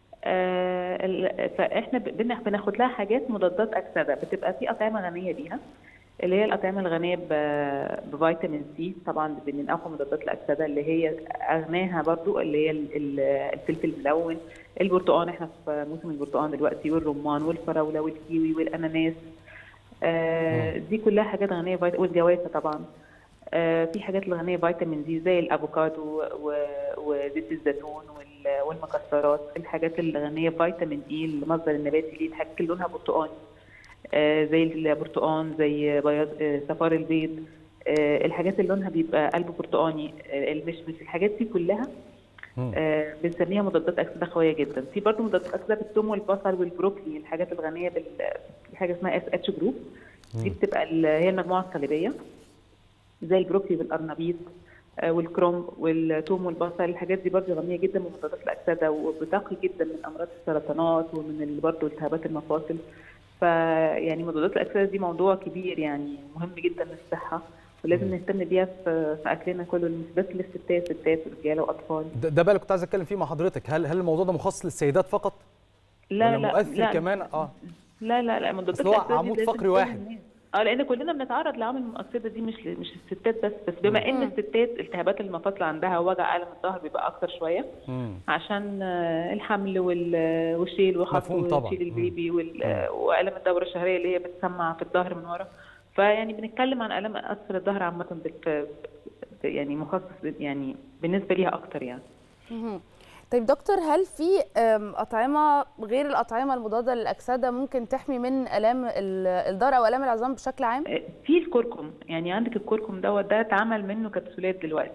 M: آه فاحنا بناخد لها حاجات مضادات اكسده بتبقى في اطعمه غنيه بيها اللي هي الاطعمه الغنيه بفيتامين سي طبعا من اقوى مضادات الاكسده اللي هي اغناها برضو اللي هي الفلفل الملون البرتقال احنا في موسم البرتقال دلوقتي والرمان والفراوله والكيوي والاناناس آه دي كلها حاجات غنيه فيتامين والجوافه طبعا آه في حاجات الغنيه فيتامين دي زي الافوكادو وزيت الزيتون والمكسرات الحاجات الغنيه فيتامين اي المصدر النباتي ليه الحاجات اللي لونها برتقاني آه زي البرتقان زي بياض صفار البيض الحاجات اللي لونها بيبقى قلب برتقاني المشمش الحاجات دي كلها آه بنسميها مضادات اكسده قويه جدا في برضه مضادات اكسده بالثوم والبصل والبروكلي الحاجات الغنيه بحاجه اسمها اس اتش جروب دي بتبقى هي المجموعه الصليبيه زي البروكلي والقرنبيط آه والكروم والثوم والبصل الحاجات دي برضه غنيه جدا بمضادات الاكسده وبتقي جدا من امراض السرطانات ومن برضه التهابات المفاصل فيعني مضادات الاكسده دي موضوع كبير يعني مهم جدا للصحه ولازم نهتم بيها في, في اكلنا كله مش بس للستات ستات ورجاله واطفال
B: ده, ده بقى اللي كنت عايز اتكلم فيه مع حضرتك هل هل الموضوع ده مخصص للسيدات فقط
M: لا
B: ولا
M: لا
B: مؤثر
M: لا
B: كمان اه
M: لا لا لا مضادات
B: هو
M: الاكسده
B: عمود فقري واحد
M: اه لان كلنا بنتعرض لعوامل المؤكسده دي مش مش الستات بس بس بما ان الستات التهابات المفاصل عندها وجع الم الظهر بيبقى اكتر شويه
B: مم.
M: عشان الحمل والشيل وخط وشيل البيبي والم الدوره الشهريه اللي هي بتسمع في الظهر من ورا فيعني بنتكلم عن الام اسفل الظهر عامه يعني مخصص يعني بالنسبه ليها اكتر يعني
A: طيب دكتور هل في اطعمه غير الاطعمه المضاده للاكسده ممكن تحمي من الام الظهر او الام العظام بشكل عام
M: في الكركم يعني عندك الكركم دوت ده اتعمل منه كبسولات دلوقتي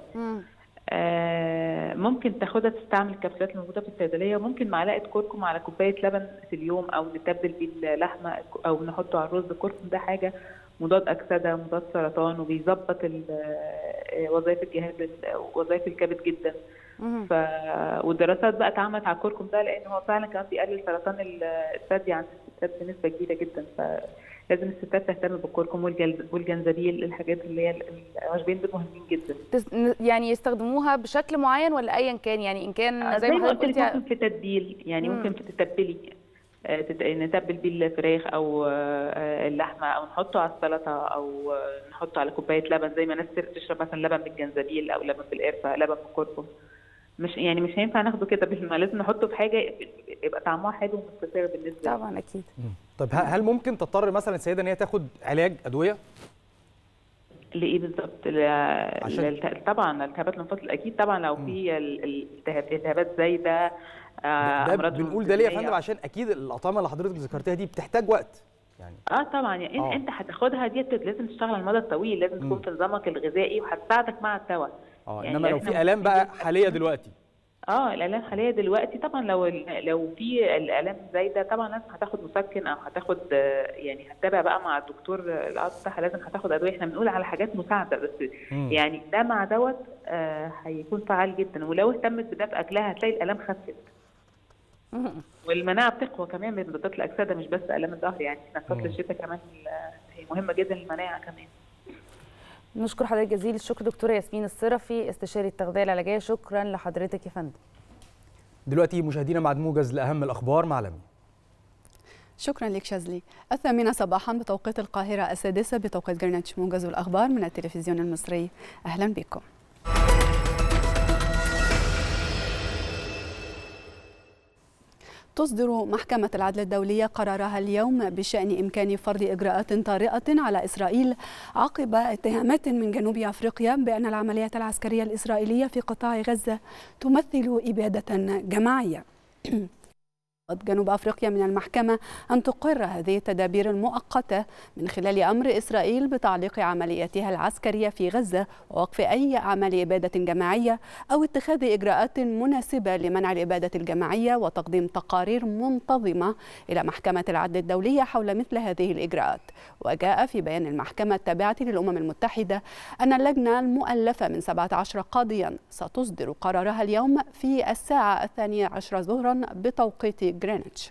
M: آه ممكن تاخدها تستعمل الكبسولات الموجوده في الصيدليه وممكن معلقه كركم على كوبايه لبن في اليوم او نتبل بيه اللحمه او نحطه على الرز الكركم ده حاجه مضاد اكسده مضاد سرطان وبيظبط وظائف الجهاز وظائف الكبد جدا ف والدراسات بقى اتعملت على الكركم ده لان هو فعلا كمان بيقلل سرطان الثدي عند الستات بنسبه كبيره جدا فلازم الستات تهتم بالكركم والجنزبيل الحاجات اللي هي العشبين دول مهمين جدا
A: يعني يستخدموها بشكل معين ولا ايا كان يعني ان كان
M: زي, زي ما قلت لك ممكن في تتبيل يعني مم. ممكن في تتبلي نتبل بيه الفراخ او اللحمه او نحطه على السلطه او نحطه على كوبايه لبن زي ما الناس تشرب مثلا لبن بالجنزبيل او لبن بالقرفه لبن بالكركم مش يعني مش هينفع ناخده كده بالماء لازم نحطه في حاجه يبقى طعمها حلو ومستساغ بالنسبه
A: طبعا اكيد
B: طب هل ممكن تضطر مثلا السيده ان هي تاخد علاج ادويه
M: لايه بالظبط عشان... طبعا التهابات المفاصل اكيد طبعا لو في التهابات زايده
B: ده بنقول ده ليه يا فندم عشان اكيد الاطعمه اللي حضرتك ذكرتها دي بتحتاج وقت
M: يعني اه طبعا يعني آه. انت هتاخدها ديت لازم تشتغل على المدى الطويل لازم تكون في نظامك الغذائي وهتساعدك مع الدواء
B: اه يعني انما لو في الام بقى حاليه دلوقتي
M: اه الالام حاليه دلوقتي طبعا لو لو في الالام زايده طبعا لازم هتاخد مسكن او هتاخد يعني هتتابع بقى مع الدكتور العضو بتاعها لازم هتاخد ادويه احنا بنقول على حاجات مساعده بس مم. يعني ده مع دوت آه هيكون فعال جدا ولو اهتمت بده في اكلها هتلاقي الالام خفت والمناعه بتقوى كمان من مضادات الاكسده مش بس الام الظهر يعني احنا فصل الشتاء كمان هي مهمه جدا للمناعه كمان
A: نشكر حضرتك جزيل الشكر دكتوره ياسمين الصرفي استشاري التغذيه العلاجيه شكرا لحضرتك يا فندم
B: دلوقتي مشاهدينا مع موجز لاهم الاخبار مع لمي
C: شكرا لك شاذلي الثامنة صباحا بتوقيت القاهرة السادسة بتوقيت جرينتش موجز الأخبار من التلفزيون المصري أهلا بكم تصدر محكمة العدل الدولية قرارها اليوم بشأن إمكان فرض إجراءات طارئة على إسرائيل عقب اتهامات من جنوب أفريقيا بأن العمليات العسكرية الإسرائيلية في قطاع غزة تمثل إبادة جماعية جنوب افريقيا من المحكمه ان تقر هذه التدابير المؤقته من خلال امر اسرائيل بتعليق عملياتها العسكريه في غزه ووقف اي اعمال اباده جماعيه او اتخاذ اجراءات مناسبه لمنع الاباده الجماعيه وتقديم تقارير منتظمه الى محكمه العدل الدوليه حول مثل هذه الاجراءات وجاء في بيان المحكمه التابعه للامم المتحده ان اللجنه المؤلفه من 17 قاضيا ستصدر قرارها اليوم في الساعه الثانيه عشر ظهرا بتوقيت جرينتش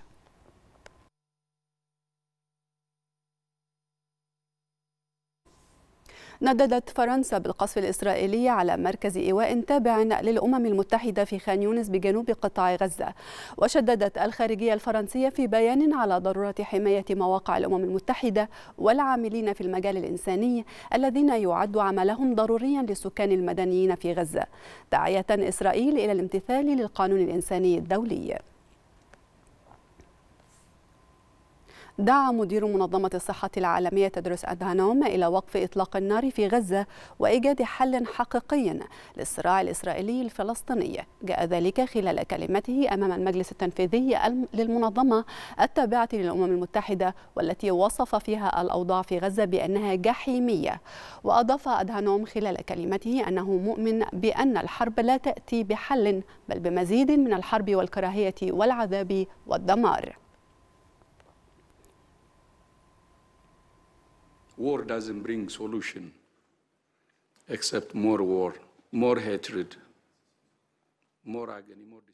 C: نددت فرنسا بالقصف الإسرائيلي على مركز إيواء تابع للأمم المتحدة في خان يونس بجنوب قطاع غزة وشددت الخارجية الفرنسية في بيان على ضرورة حماية مواقع الأمم المتحدة والعاملين في المجال الإنساني الذين يعد عملهم ضروريا للسكان المدنيين في غزة داعية إسرائيل إلى الامتثال للقانون الإنساني الدولي دعا مدير منظمة الصحة العالمية تدرس أدهانوم إلى وقف إطلاق النار في غزة وإيجاد حل حقيقي للصراع الإسرائيلي الفلسطيني جاء ذلك خلال كلمته أمام المجلس التنفيذي للمنظمة التابعة للأمم المتحدة والتي وصف فيها الأوضاع في غزة بأنها جحيمية وأضاف أدهانوم خلال كلمته أنه مؤمن بأن الحرب لا تأتي بحل بل بمزيد من الحرب والكراهية والعذاب والدمار
N: war doesn't bring solution except more war, more hatred, more agony, more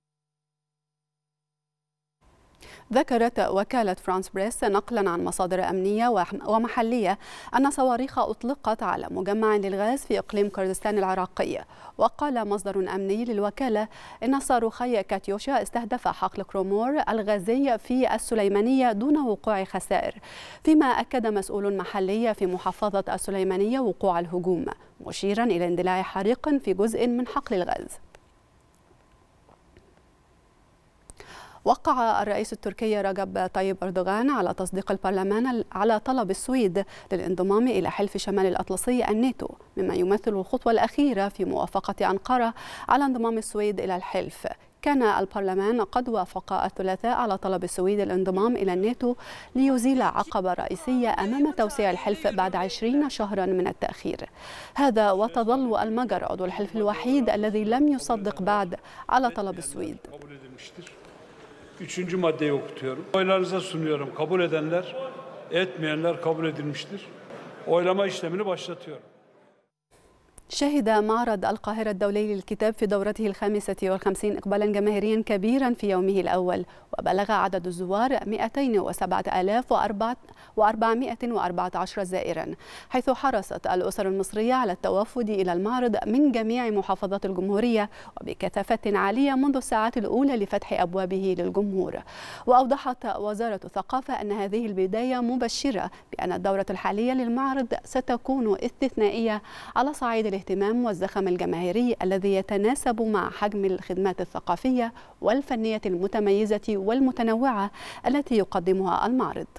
C: ذكرت وكالة فرانس بريس نقلا عن مصادر أمنية ومحلية أن صواريخ أطلقت على مجمع للغاز في إقليم كردستان العراقي وقال مصدر أمني للوكالة إن صاروخي كاتيوشا استهدف حقل كرومور الغازي في السليمانية دون وقوع خسائر فيما أكد مسؤول محلي في محافظة السليمانية وقوع الهجوم مشيرا إلى اندلاع حريق في جزء من حقل الغاز وقع الرئيس التركي رجب طيب أردوغان على تصديق البرلمان على طلب السويد للانضمام إلى حلف شمال الأطلسي الناتو مما يمثل الخطوة الأخيرة في موافقة أنقرة على انضمام السويد إلى الحلف كان البرلمان قد وافق الثلاثاء على طلب السويد الانضمام إلى الناتو ليزيل عقبة رئيسية أمام توسيع الحلف بعد عشرين شهرا من التأخير هذا وتظل المجر عضو الحلف الوحيد الذي لم يصدق بعد على طلب السويد
O: Üçüncü maddeyi okutuyorum. Oylarınıza sunuyorum. Kabul edenler, etmeyenler kabul edilmiştir. Oylama işlemini başlatıyorum.
C: شهد معرض القاهرة الدولي للكتاب في دورته الخامسة والخمسين إقبالا جماهيريا كبيرا في يومه الأول وبلغ عدد الزوار 207,414 زائرا حيث حرصت الأسر المصرية على التوافد إلى المعرض من جميع محافظات الجمهورية وبكثافة عالية منذ الساعات الأولى لفتح أبوابه للجمهور وأوضحت وزارة الثقافة أن هذه البداية مبشرة بأن الدورة الحالية للمعرض ستكون استثنائية على صعيد الاهتمام والزخم الجماهيري الذي يتناسب مع حجم الخدمات الثقافية والفنية المتميزة والمتنوعة التي يقدمها المعرض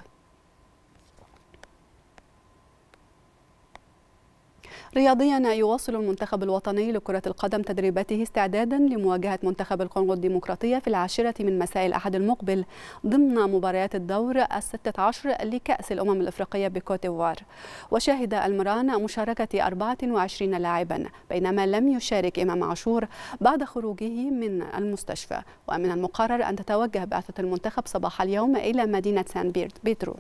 C: رياضيا يواصل المنتخب الوطني لكرة القدم تدريباته استعدادا لمواجهة منتخب الكونغو الديمقراطية في العاشرة من مساء الأحد المقبل ضمن مباريات الدور الستة عشر لكأس الأمم الأفريقية بكوتيفوار وشهد المران مشاركة 24 لاعبا بينما لم يشارك إمام عاشور بعد خروجه من المستشفى ومن المقرر أن تتوجه بعثة المنتخب صباح اليوم إلى مدينة سان بيترو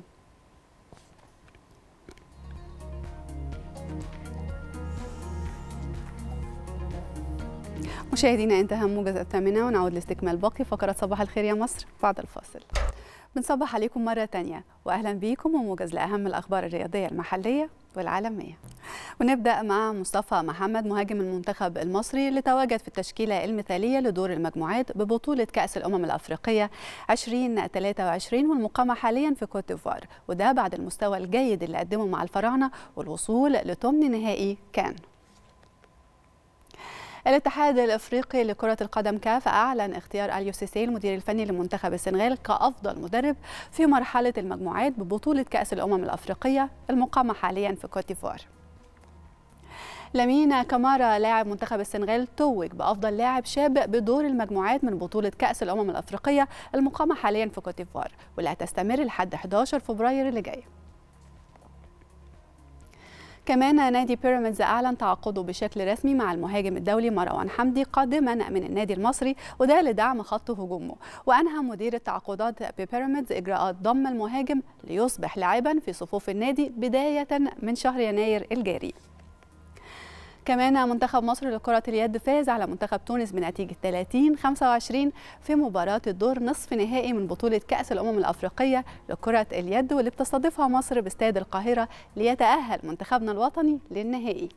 C: مشاهدينا انتهى موجز الثامنة ونعود لاستكمال باقي فقرة صباح الخير يا مصر بعد الفاصل بنصبح عليكم مرة تانية وأهلا بيكم وموجز لأهم الأخبار الرياضية المحلية والعالمية ونبدأ مع مصطفى محمد مهاجم المنتخب المصري اللي تواجد في التشكيلة المثالية لدور المجموعات ببطولة كأس الأمم الأفريقية 2023 والمقامة حاليا في كوت ديفوار وده بعد المستوى الجيد اللي قدمه مع الفراعنة والوصول لثمن نهائي كان الاتحاد الافريقي لكره القدم كاف اعلن اختيار اليو سيسي المدير الفني لمنتخب السنغال كافضل مدرب في مرحله المجموعات ببطوله كاس الامم الافريقيه المقامه حاليا في كوت ديفوار لامين كامارا لاعب منتخب السنغال توج بأفضل لاعب شاب بدور المجموعات من بطولة كأس الأمم الأفريقية المقامة حاليا في كوتيفوار واللي هتستمر لحد 11 فبراير اللي جاي كمان نادي بيراميدز أعلن تعاقده بشكل رسمي مع المهاجم الدولي مروان حمدي قادما من النادي المصري وده لدعم خط هجومه وأنهى مدير التعاقدات ببيراميدز إجراءات ضم المهاجم ليصبح لاعبا في صفوف النادي بداية من شهر يناير الجاري كمان منتخب مصر لكرة اليد فاز على منتخب تونس بنتيجة 30 25 في مباراة الدور نصف نهائي من بطولة كأس الأمم الأفريقية لكرة اليد واللي بتستضيفها مصر باستاد القاهرة ليتأهل منتخبنا الوطني للنهائي.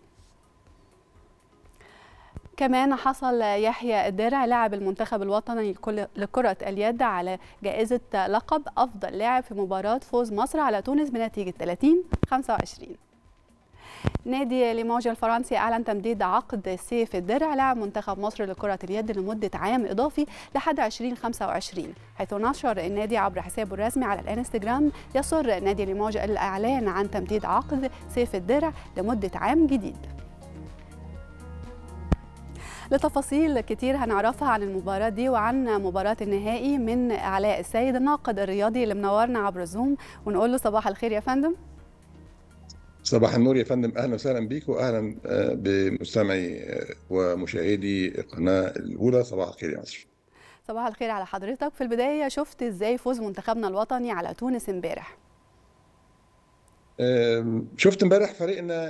C: كمان حصل يحيى الدرع لاعب المنتخب الوطني لكرة اليد على جائزة لقب أفضل لاعب في مباراة فوز مصر على تونس بنتيجة 30 25. نادي ليموج الفرنسي اعلن تمديد عقد سيف الدرع لاعب منتخب مصر لكره اليد لمده عام اضافي لحد 2025 حيث نشر النادي عبر حسابه الرسمي على الانستغرام يسر نادي ليموج الاعلان عن تمديد عقد سيف الدرع لمده عام جديد لتفاصيل كتير هنعرفها عن المباراة دي وعن مباراة النهائي من علاء السيد الناقد الرياضي اللي منورنا عبر الزوم ونقول له صباح الخير يا فندم
P: صباح النور يا فندم اهلا وسهلا بيك واهلا بمستمعي ومشاهدي القناه الاولى صباح الخير يا مصر
C: صباح الخير على حضرتك في البدايه شفت ازاي فوز منتخبنا الوطني على تونس امبارح
P: شفت امبارح فريقنا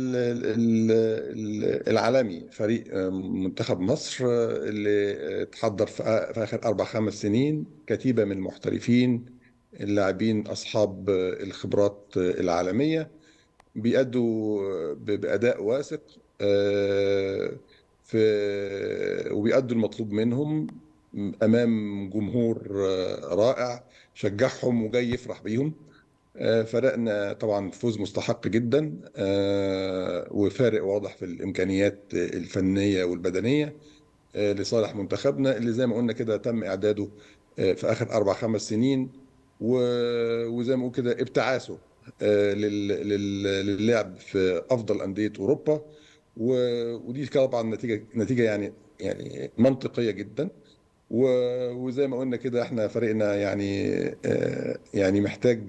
P: العالمي فريق منتخب مصر اللي تحضر في اخر اربع خمس سنين كتيبه من المحترفين اللاعبين اصحاب الخبرات العالميه بيأدوا بأداء واثق في وبيأدوا المطلوب منهم أمام جمهور رائع شجعهم وجاي يفرح بيهم فرقنا طبعا فوز مستحق جدا وفارق واضح في الإمكانيات الفنية والبدنية لصالح منتخبنا اللي زي ما قلنا كده تم إعداده في آخر أربع خمس سنين وزي ما قلنا كده ابتعاثه للعب في افضل انديه اوروبا ودي طبعا نتيجه نتيجه يعني يعني منطقيه جدا وزي ما قلنا كده احنا فريقنا يعني يعني محتاج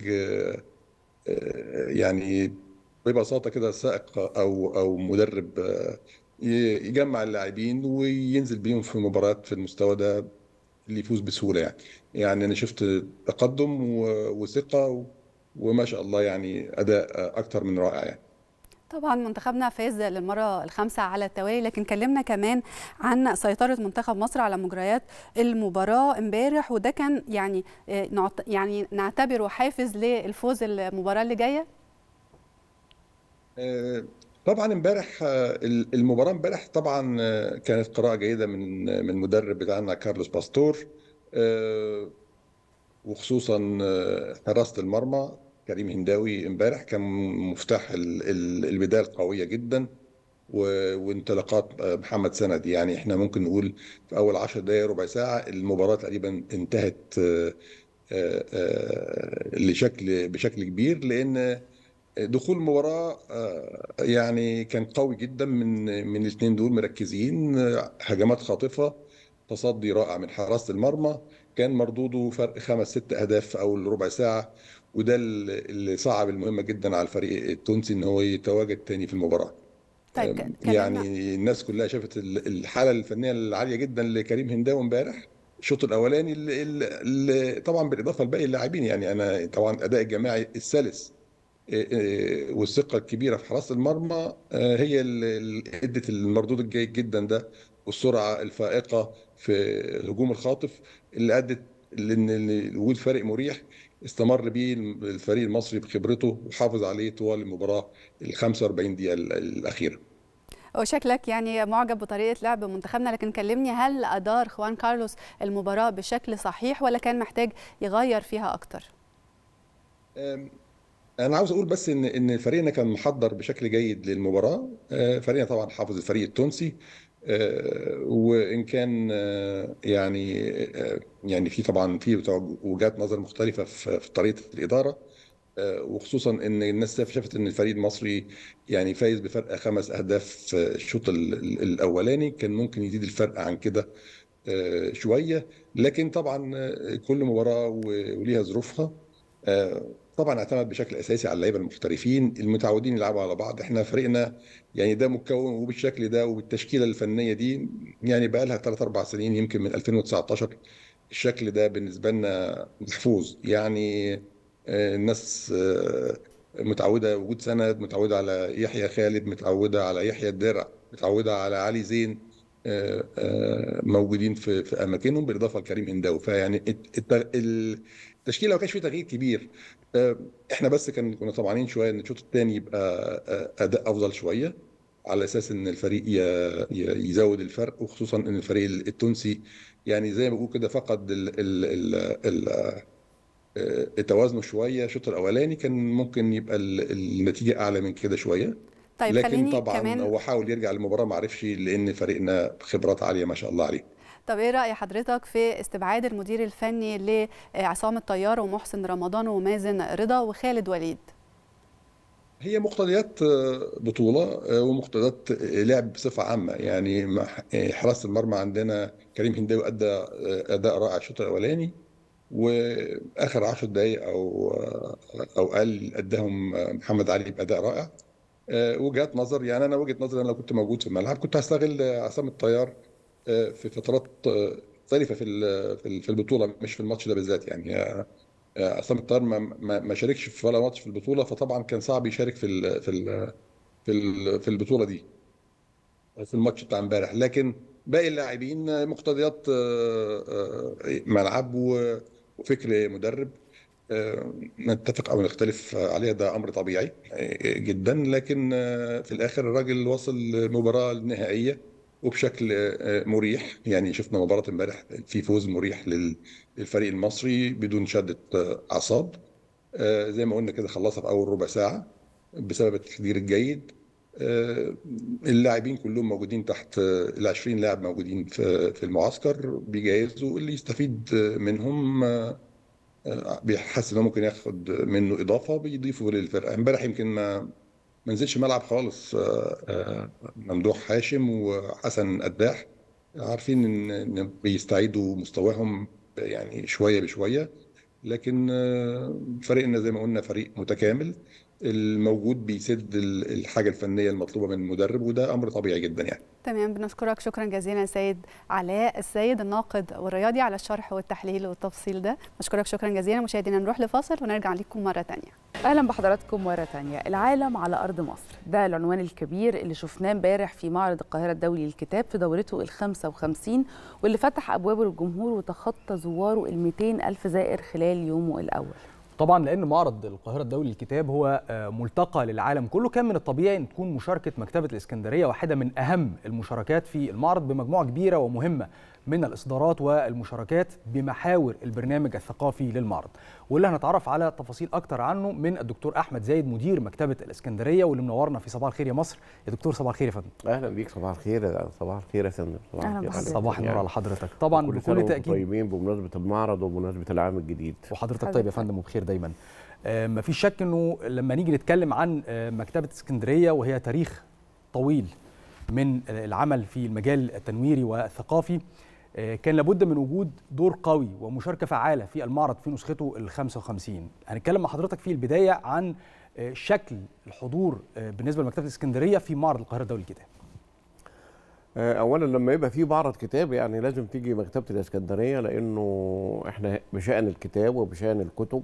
P: يعني ببساطه كده سائق او او مدرب يجمع اللاعبين وينزل بيهم في مباريات في المستوى ده اللي يفوز بسهوله يعني يعني انا شفت تقدم وثقه وما شاء الله يعني اداء اكتر من رائع يعني
C: طبعا منتخبنا فاز للمره الخامسه على التوالي لكن كلمنا كمان عن سيطره منتخب مصر على مجريات المباراه امبارح وده كان يعني يعني نعتبره حافز للفوز المباراه اللي جايه
P: طبعا امبارح المباراه امبارح طبعا كانت قراءه جيده من من المدرب بتاعنا كارلوس باستور وخصوصا حراسه المرمى كريم هنداوي امبارح كان مفتاح البدايه القويه جدا وانطلاقات محمد سند يعني احنا ممكن نقول في اول 10 دقائق ربع ساعه المباراه تقريبا انتهت لشكل بشكل كبير لان دخول المباراه يعني كان قوي جدا من من الاثنين دول مركزين هجمات خاطفه تصدي رائع من حراسه المرمى كان مردوده فرق خمس ست اهداف في اول ربع ساعه وده اللي صعب المهمه جدا على الفريق التونسي ان هو يتواجد تاني في المباراه
C: طيب
P: يعني الناس كلها شافت الحاله الفنيه العاليه جدا لكريم هنداوي امبارح الشوط الاولاني اللي, اللي طبعا بالاضافه لباقي اللاعبين يعني انا طبعا اداء الجماعي السلس والثقه الكبيره في حراسه المرمى هي اللي ادت المردود الجيد جدا ده والسرعه الفائقه في الهجوم الخاطف اللي ادت لان وجود فريق مريح استمر بيه الفريق المصري بخبرته وحافظ عليه طوال المباراه ال 45 دقيقه الاخيره.
C: وشكلك يعني معجب بطريقه لعب منتخبنا لكن كلمني هل ادار خوان كارلوس المباراه بشكل صحيح ولا كان محتاج يغير فيها اكتر؟
P: انا عاوز اقول بس ان ان فريقنا كان محضر بشكل جيد للمباراه فريقنا طبعا حافظ الفريق التونسي وان كان يعني يعني في طبعا في وجهات نظر مختلفه في طريقه الاداره وخصوصا ان الناس شافت ان الفريق المصري يعني فايز بفرق خمس اهداف في الشوط الاولاني كان ممكن يزيد الفرق عن كده شويه لكن طبعا كل مباراه وليها ظروفها طبعا اعتمد بشكل اساسي على اللعيبه المحترفين المتعودين يلعبوا على بعض احنا فريقنا يعني ده مكون وبالشكل ده وبالتشكيله الفنيه دي يعني بقى لها 3 4 سنين يمكن من 2019 الشكل ده بالنسبه لنا محفوظ يعني الناس متعوده وجود سند متعوده على يحيى خالد متعوده على يحيى الدرع متعوده على علي زين موجودين في في اماكنهم بالاضافه لكريم هنداوي فيعني التشكيله ما كانش فيه تغيير كبير احنا بس كان كنا طمعانين شويه ان الشوط الثاني يبقى اداء افضل شويه على اساس ان الفريق يزود الفرق وخصوصا ان الفريق التونسي يعني زي ما بقول كده فقد ال ال ال ال توازنه شويه الشوط الاولاني كان ممكن يبقى النتيجه اعلى من كده شويه
C: طيب
P: لكن طبعا
C: كمان...
P: هو حاول يرجع للمباراه ما عرفش لان فريقنا خبرات عاليه ما شاء الله عليه
C: طب ايه راي حضرتك في استبعاد المدير الفني لعصام الطيار ومحسن رمضان ومازن رضا وخالد وليد
P: هي مقتضيات بطوله ومقتضيات لعب بصفه عامه يعني حراسه المرمى عندنا كريم هنداوي ادى اداء رائع الشوط الاولاني واخر 10 دقائق او او اقل اداهم محمد علي باداء رائع وجهات نظر يعني انا وجهه نظري انا لو كنت موجود في الملعب كنت هستغل عصام الطيار في فترات مختلفه في في البطوله مش في الماتش ده بالذات يعني عصام الطيار ما ما شاركش في ولا ماتش في البطوله فطبعا كان صعب يشارك في ال في ال في ال في البطوله دي في الماتش بتاع امبارح لكن باقي اللاعبين مقتضيات ملعب وفكر مدرب نتفق او نختلف عليها ده امر طبيعي جدا لكن في الاخر الراجل وصل المباراه النهائيه وبشكل مريح يعني شفنا مباراه امبارح في فوز مريح للفريق المصري بدون شده اعصاب زي ما قلنا كده خلصها في اول ربع ساعه بسبب التحضير الجيد اللاعبين كلهم موجودين تحت ال 20 لاعب موجودين في المعسكر بيجهزوا اللي يستفيد منهم بيحس انه ممكن ياخد منه اضافه بيضيفه للفرقه امبارح يمكن ما ما نزلش ملعب خالص ممدوح هاشم وحسن قداح عارفين ان بيستعيدوا مستواهم يعني شويه بشويه لكن فريقنا زي ما قلنا فريق متكامل الموجود بيسد الحاجه الفنيه المطلوبه من المدرب وده امر طبيعي جدا يعني
C: تمام بنشكرك شكرا جزيلا سيد علاء السيد الناقد والرياضي على الشرح والتحليل والتفصيل ده بشكرك شكرا جزيلا مشاهدينا نروح لفاصل ونرجع لكم مره ثانيه
A: اهلا بحضراتكم مره ثانيه العالم على ارض مصر ده العنوان الكبير اللي شفناه امبارح في معرض القاهره الدولي للكتاب في دورته ال 55 واللي فتح ابوابه للجمهور وتخطى زواره ال 200 الف زائر خلال يومه الاول
B: طبعا لان معرض القاهره الدولي للكتاب هو ملتقى للعالم كله كان من الطبيعي ان تكون مشاركه مكتبه الاسكندريه واحده من اهم المشاركات في المعرض بمجموعه كبيره ومهمه من الاصدارات والمشاركات بمحاور البرنامج الثقافي للمعرض واللي هنتعرف على تفاصيل اكتر عنه من الدكتور احمد زايد مدير مكتبه الاسكندريه واللي منورنا في صباح الخير يا مصر يا دكتور صباح الخير يا فندم
Q: اهلا بيك صباح الخير صباح الخير يا فندم
A: صباح الخير
B: صباح النور على حضرتك طبعا
Q: بكل تاكيد طيبين بمناسبه المعرض وبمناسبه العام الجديد
B: وحضرتك طيب يا فندم وبخير دايما آه مفيش شك انه لما نيجي نتكلم عن آه مكتبه اسكندريه وهي تاريخ طويل من آه العمل في المجال التنويري والثقافي كان لابد من وجود دور قوي ومشاركه فعاله في المعرض في نسخته ال 55 هنتكلم مع حضرتك في البدايه عن شكل الحضور بالنسبه لمكتبه الاسكندريه في معرض القاهره الدولي للكتاب
Q: اولا لما يبقى في معرض كتاب يعني لازم تيجي مكتبه الاسكندريه لانه احنا بشان الكتاب وبشان الكتب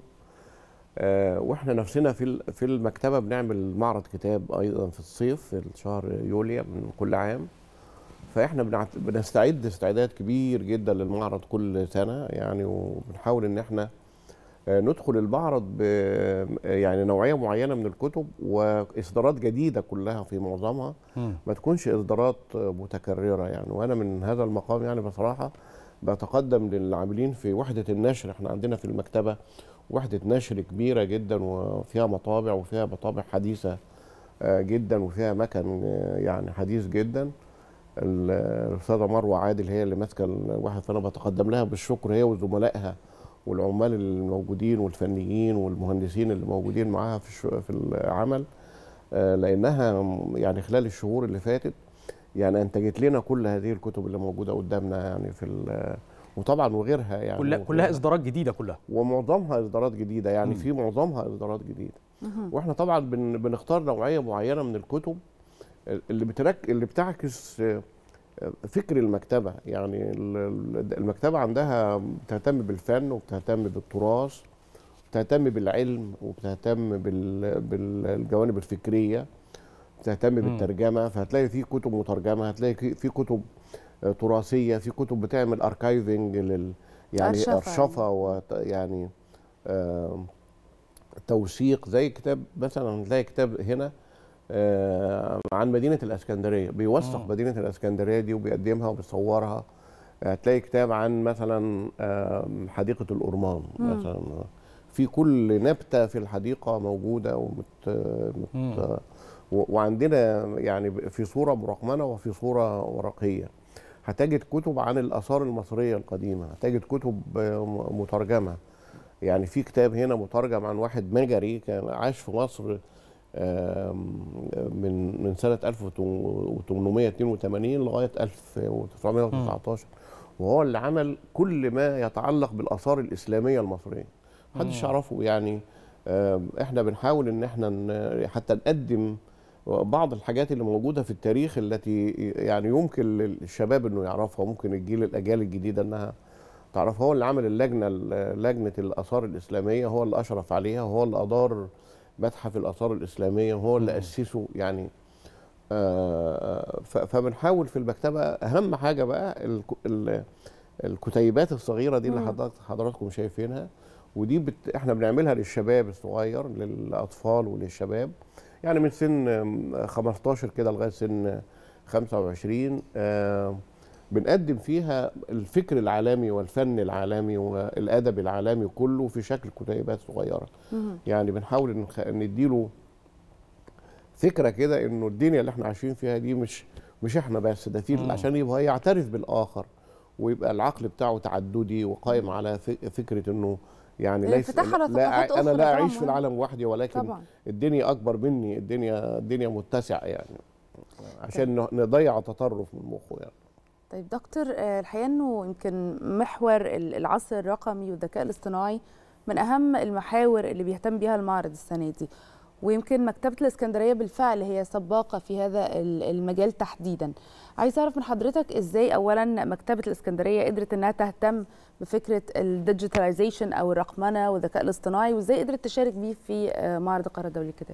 Q: واحنا نفسنا في في المكتبه بنعمل معرض كتاب ايضا في الصيف في شهر يوليو من كل عام فاحنا بنستعد استعداد كبير جدا للمعرض كل سنه يعني وبنحاول ان احنا ندخل المعرض ب يعني نوعيه معينه من الكتب واصدارات جديده كلها في معظمها ما تكونش اصدارات متكرره يعني وانا من هذا المقام يعني بصراحه بتقدم للعاملين في وحده النشر احنا عندنا في المكتبه وحده نشر كبيره جدا وفيها مطابع وفيها مطابع حديثه جدا وفيها مكن يعني حديث جدا الاستاذه مروه عادل هي اللي ماسكه الواحد فانا بتقدم لها بالشكر هي وزملائها والعمال الموجودين والفنيين والمهندسين اللي موجودين معاها في في العمل لانها يعني خلال الشهور اللي فاتت يعني انتجت لنا كل هذه الكتب اللي موجوده قدامنا يعني في وطبعا وغيرها يعني
B: كلها كلها اصدارات جديده كلها
Q: ومعظمها اصدارات جديده يعني في معظمها اصدارات جديده واحنا طبعا بن بنختار نوعيه معينه من الكتب اللي بترك اللي بتعكس فكر المكتبه يعني المكتبه عندها بتهتم بالفن وبتهتم بالتراث بتهتم بالعلم وبتهتم بالجوانب الفكريه بتهتم بالترجمه فهتلاقي في كتب مترجمه هتلاقي في كتب تراثيه في كتب بتعمل اركايفنج لل يعني ارشفه ويعني آه توثيق زي كتاب مثلا هتلاقي كتاب هنا آه عن مدينه الاسكندريه بيوثق مدينه الاسكندريه دي وبيقدمها وبيصورها هتلاقي كتاب عن مثلا آه حديقه الأورمان مثلا في كل نبته في الحديقه موجوده ومت, مت وعندنا يعني في صوره مرقمنه وفي صوره ورقيه هتجد كتب عن الاثار المصريه القديمه هتجد كتب مترجمه يعني في كتاب هنا مترجم عن واحد مجري كان عاش في مصر من من سنه 1882 لغايه 1919 وهو اللي عمل كل ما يتعلق بالاثار الاسلاميه المصريه محدش يعرفه يعني احنا بنحاول ان احنا حتى نقدم بعض الحاجات اللي موجوده في التاريخ التي يعني يمكن للشباب انه يعرفها ممكن الجيل الاجيال الجديده انها تعرفها هو اللي عمل اللجنه لجنه الاثار الاسلاميه هو اللي اشرف عليها وهو اللي ادار متحف الاثار الاسلاميه وهو اللي اسسه يعني آه فبنحاول في المكتبه اهم حاجه بقى الكتيبات الصغيره دي اللي حضرتك حضراتكم شايفينها ودي بت احنا بنعملها للشباب الصغير للاطفال وللشباب يعني من سن 15 كده لغايه سن 25 آه بنقدم فيها الفكر العالمي والفن العالمي والادب العالمي كله في شكل كتيبات صغيره يعني بنحاول نديله فكره كده انه الدنيا اللي احنا عايشين فيها دي مش مش احنا بس ده في عشان يبقى يعترف بالاخر ويبقى العقل بتاعه تعددي وقائم على فكره انه يعني ليس لا انا لا اعيش في العالم وحدي ولكن طبعا. الدنيا اكبر مني الدنيا الدنيا متسعه يعني عشان نضيع تطرف من مخه يعني
A: طيب دكتور الحقيقه انه يمكن محور العصر الرقمي والذكاء الاصطناعي من اهم المحاور اللي بيهتم بيها المعرض السنه دي ويمكن مكتبه الاسكندريه بالفعل هي سباقه في هذا المجال تحديدا عايز اعرف من حضرتك ازاي اولا مكتبه الاسكندريه قدرت انها تهتم بفكره الديجيتاليزيشن او الرقمنه والذكاء الاصطناعي وازاي قدرت تشارك بيه في معرض القاهره الدولي للكتاب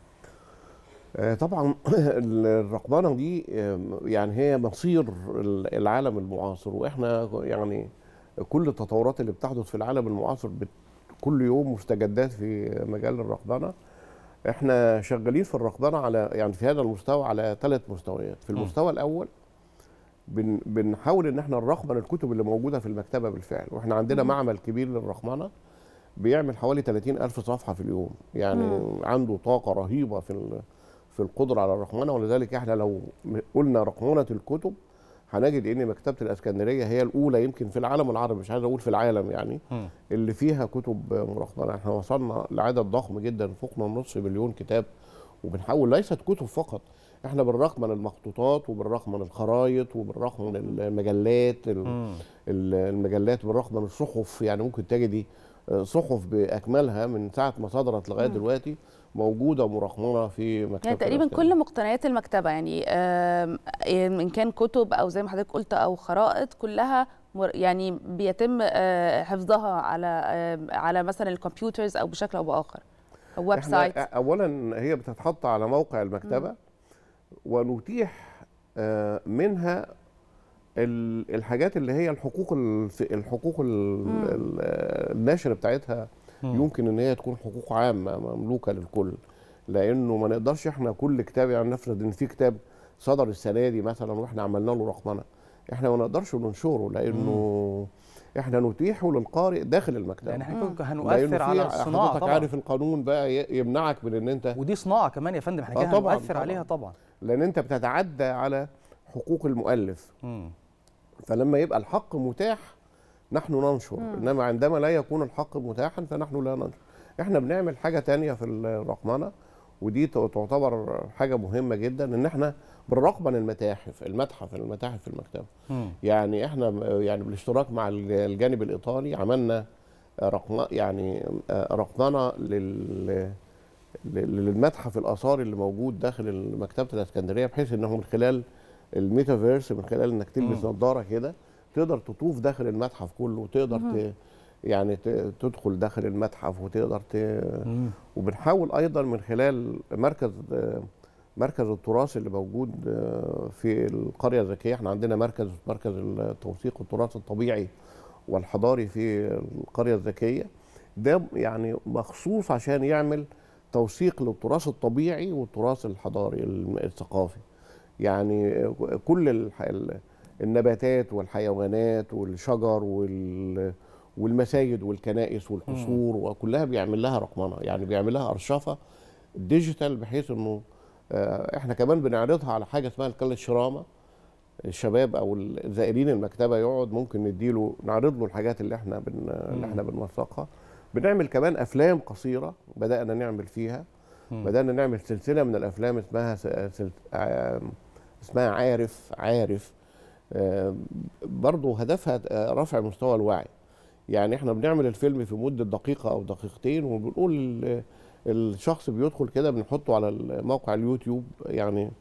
Q: طبعا الرقمنه دي يعني هي مصير العالم المعاصر واحنا يعني كل التطورات اللي بتحدث في العالم المعاصر كل يوم مستجدات في مجال الرقمنه احنا شغالين في الرقمنه على يعني في هذا المستوى على ثلاث مستويات في المستوى م. الاول بن بنحاول ان احنا نرقمن الكتب اللي موجوده في المكتبه بالفعل واحنا عندنا م. معمل كبير للرقمنه بيعمل حوالي 30 ألف صفحة في اليوم يعني م. عنده طاقة رهيبة في في القدرة على الرقمنة ولذلك احنا لو قلنا رقمنة الكتب هنجد ان مكتبه الاسكندريه هي الاولى يمكن في العالم العربي مش عايز اقول في العالم يعني م. اللي فيها كتب مرقمه احنا وصلنا لعدد ضخم جدا فوقنا نص مليون كتاب وبنحول ليست كتب فقط احنا بالرقم المخطوطات وبالرقم الخرايط وبالرقم المجلات المجلات بالرقم الصحف يعني ممكن تجدي صحف باكملها من ساعه ما صدرت لغايه دلوقتي موجوده مرقمنه في مكتبه
A: يعني تقريبا كل مقتنيات المكتبه يعني ان كان كتب او زي ما حضرتك قلت او خرائط كلها يعني بيتم حفظها على على مثلا الكمبيوترز او بشكل او باخر او ويب سايت
Q: اولا هي بتتحط على موقع المكتبه م. ونتيح منها الحاجات اللي هي الحقوق الحقوق الناشر بتاعتها يمكن ان هي تكون حقوق عامه مملوكه للكل لانه ما نقدرش احنا كل كتاب يعني نفرض ان في كتاب صدر السنه دي مثلا واحنا عملنا له رقمنه احنا ما نقدرش ننشره لانه مم. احنا نتيحه للقارئ داخل المكتبه
B: يعني احنا هنؤثر على الصناعه
Q: حضرتك
B: طبعا
Q: عارف القانون بقى يمنعك من ان انت
B: ودي صناعه كمان يا فندم احنا كده
Q: طبعا
B: هنؤثر عليها طبعا
Q: لان انت بتتعدى على حقوق المؤلف
B: مم.
Q: فلما يبقى الحق متاح نحن ننشر
R: مم.
Q: انما عندما لا يكون الحق متاحا فنحن لا ننشر احنا بنعمل حاجه تانية في الرقمنه ودي ت- تعتبر حاجه مهمه جدا ان احنا بنرقمن المتاحف المتحف المتاحف في المكتبه يعني احنا يعني بالاشتراك مع الجانب الايطالي عملنا رقم يعني رقمنه لل للمتحف الاثاري اللي موجود داخل مكتبه الاسكندريه بحيث انه من خلال الميتافيرس من خلال انك تلبس
R: مم.
Q: نظاره كده تقدر تطوف داخل المتحف كله وتقدر ت...
R: مهم.
Q: يعني ت- تدخل داخل المتحف وتقدر ت... وبنحاول ايضا من خلال مركز مركز التراث اللي موجود في القريه الذكيه احنا عندنا مركز مركز التوثيق التراث الطبيعي والحضاري في القريه الذكيه ده يعني مخصوص عشان يعمل توثيق للتراث الطبيعي والتراث الحضاري الثقافي يعني كل الح- ال- النباتات والحيوانات والشجر وال والمساجد والكنائس والقصور وكلها بيعمل لها رقمنه يعني بيعمل لها ارشفه ديجيتال بحيث انه آه، احنا كمان بنعرضها على حاجه اسمها الكاله الشرامه الشباب او الزائرين المكتبه يقعد ممكن نديله نعرض له الحاجات اللي احنا بن اللي احنا بنوثقها بنعمل كمان افلام قصيره بدانا نعمل فيها
R: مم.
Q: بدانا نعمل سلسله من الافلام اسمها س- سل... آه، اسمها عارف عارف آه، برضو هدفها آه، رفع مستوى الوعي يعني احنا بنعمل الفيلم في مده دقيقه او دقيقتين وبنقول ال- الشخص بيدخل كده بنحطه على موقع اليوتيوب يعني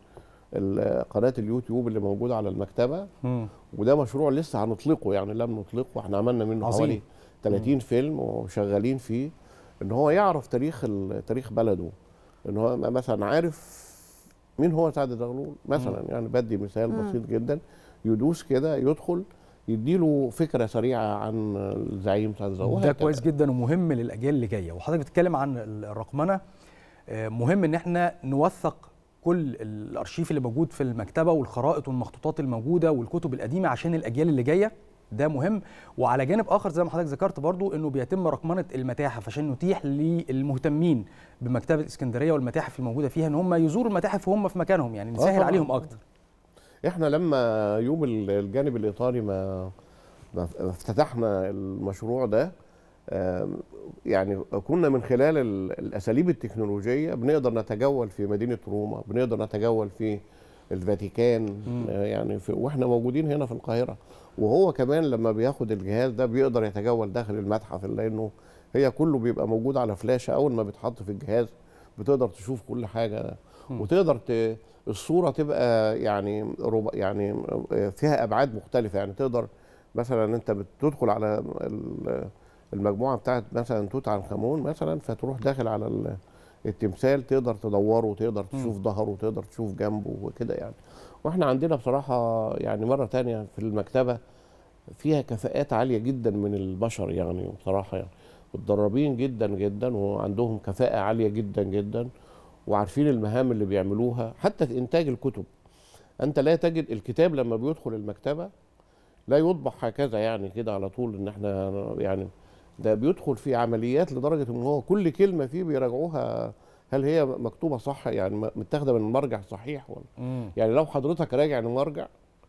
Q: ال- قناه اليوتيوب اللي موجوده على المكتبه وده مشروع لسه هنطلقه يعني لم نطلقه احنا عملنا منه
B: عظيم.
Q: حوالي 30 فيلم وشغالين فيه ان هو يعرف تاريخ ال- تاريخ بلده ان هو مثلا عارف مين هو سعد زغلول مثلا
B: مم.
Q: يعني بدي مثال
B: مم.
Q: بسيط جدا يدوس كده يدخل يديله فكره سريعه عن الزعيم سعد زغلول
B: ده
Q: وهكذا.
B: كويس جدا ومهم للاجيال اللي جايه وحضرتك بتتكلم عن الرقمنه آه، مهم ان احنا نوثق كل الارشيف اللي موجود في المكتبه والخرائط والمخطوطات الموجوده والكتب القديمه عشان الاجيال اللي جايه ده مهم وعلى جانب اخر زي ما حضرتك ذكرت برضو انه بيتم رقمنه المتاحف عشان نتيح للمهتمين بمكتبه اسكندريه والمتاحف الموجوده فيها ان هم يزوروا المتاحف وهم في مكانهم يعني
Q: آه
B: نسهل
Q: طبعاً.
B: عليهم اكتر
Q: احنا لما يوم ال- الجانب الايطالي ما ما افتتحنا المشروع ده آم، يعني كنا من خلال ال- الاساليب التكنولوجيه بنقدر نتجول في مدينه روما بنقدر نتجول في الفاتيكان آه، يعني في واحنا موجودين هنا في القاهره وهو كمان لما بياخد الجهاز ده بيقدر يتجول داخل المتحف لانه هي كله بيبقى موجود على فلاشه اول ما بيتحط في الجهاز بتقدر تشوف كل حاجه
B: مم.
Q: وتقدر ت... الصوره تبقى يعني ربع يعني فيها ابعاد مختلفه يعني تقدر مثلا انت بتدخل على ال- المجموعه بتاعت مثلا توت عنخ امون مثلا فتروح داخل على ال- التمثال تقدر تدوره وتقدر تشوف ظهره وتقدر تشوف جنبه وكده يعني واحنا عندنا بصراحه يعني مره تانية في المكتبه فيها كفاءات عاليه جدا من البشر يعني بصراحه يعني متدربين جدا جدا وعندهم كفاءه عاليه جدا جدا وعارفين المهام اللي بيعملوها حتى في انتاج الكتب انت لا تجد الكتاب لما بيدخل المكتبه لا يطبع هكذا يعني كده على طول ان احنا يعني ده بيدخل في عمليات لدرجه ان هو كل كلمه فيه بيراجعوها هل هي مكتوبه صح يعني متاخده من مرجع صحيح ولا
B: مم.
Q: يعني لو حضرتك راجع لمرجع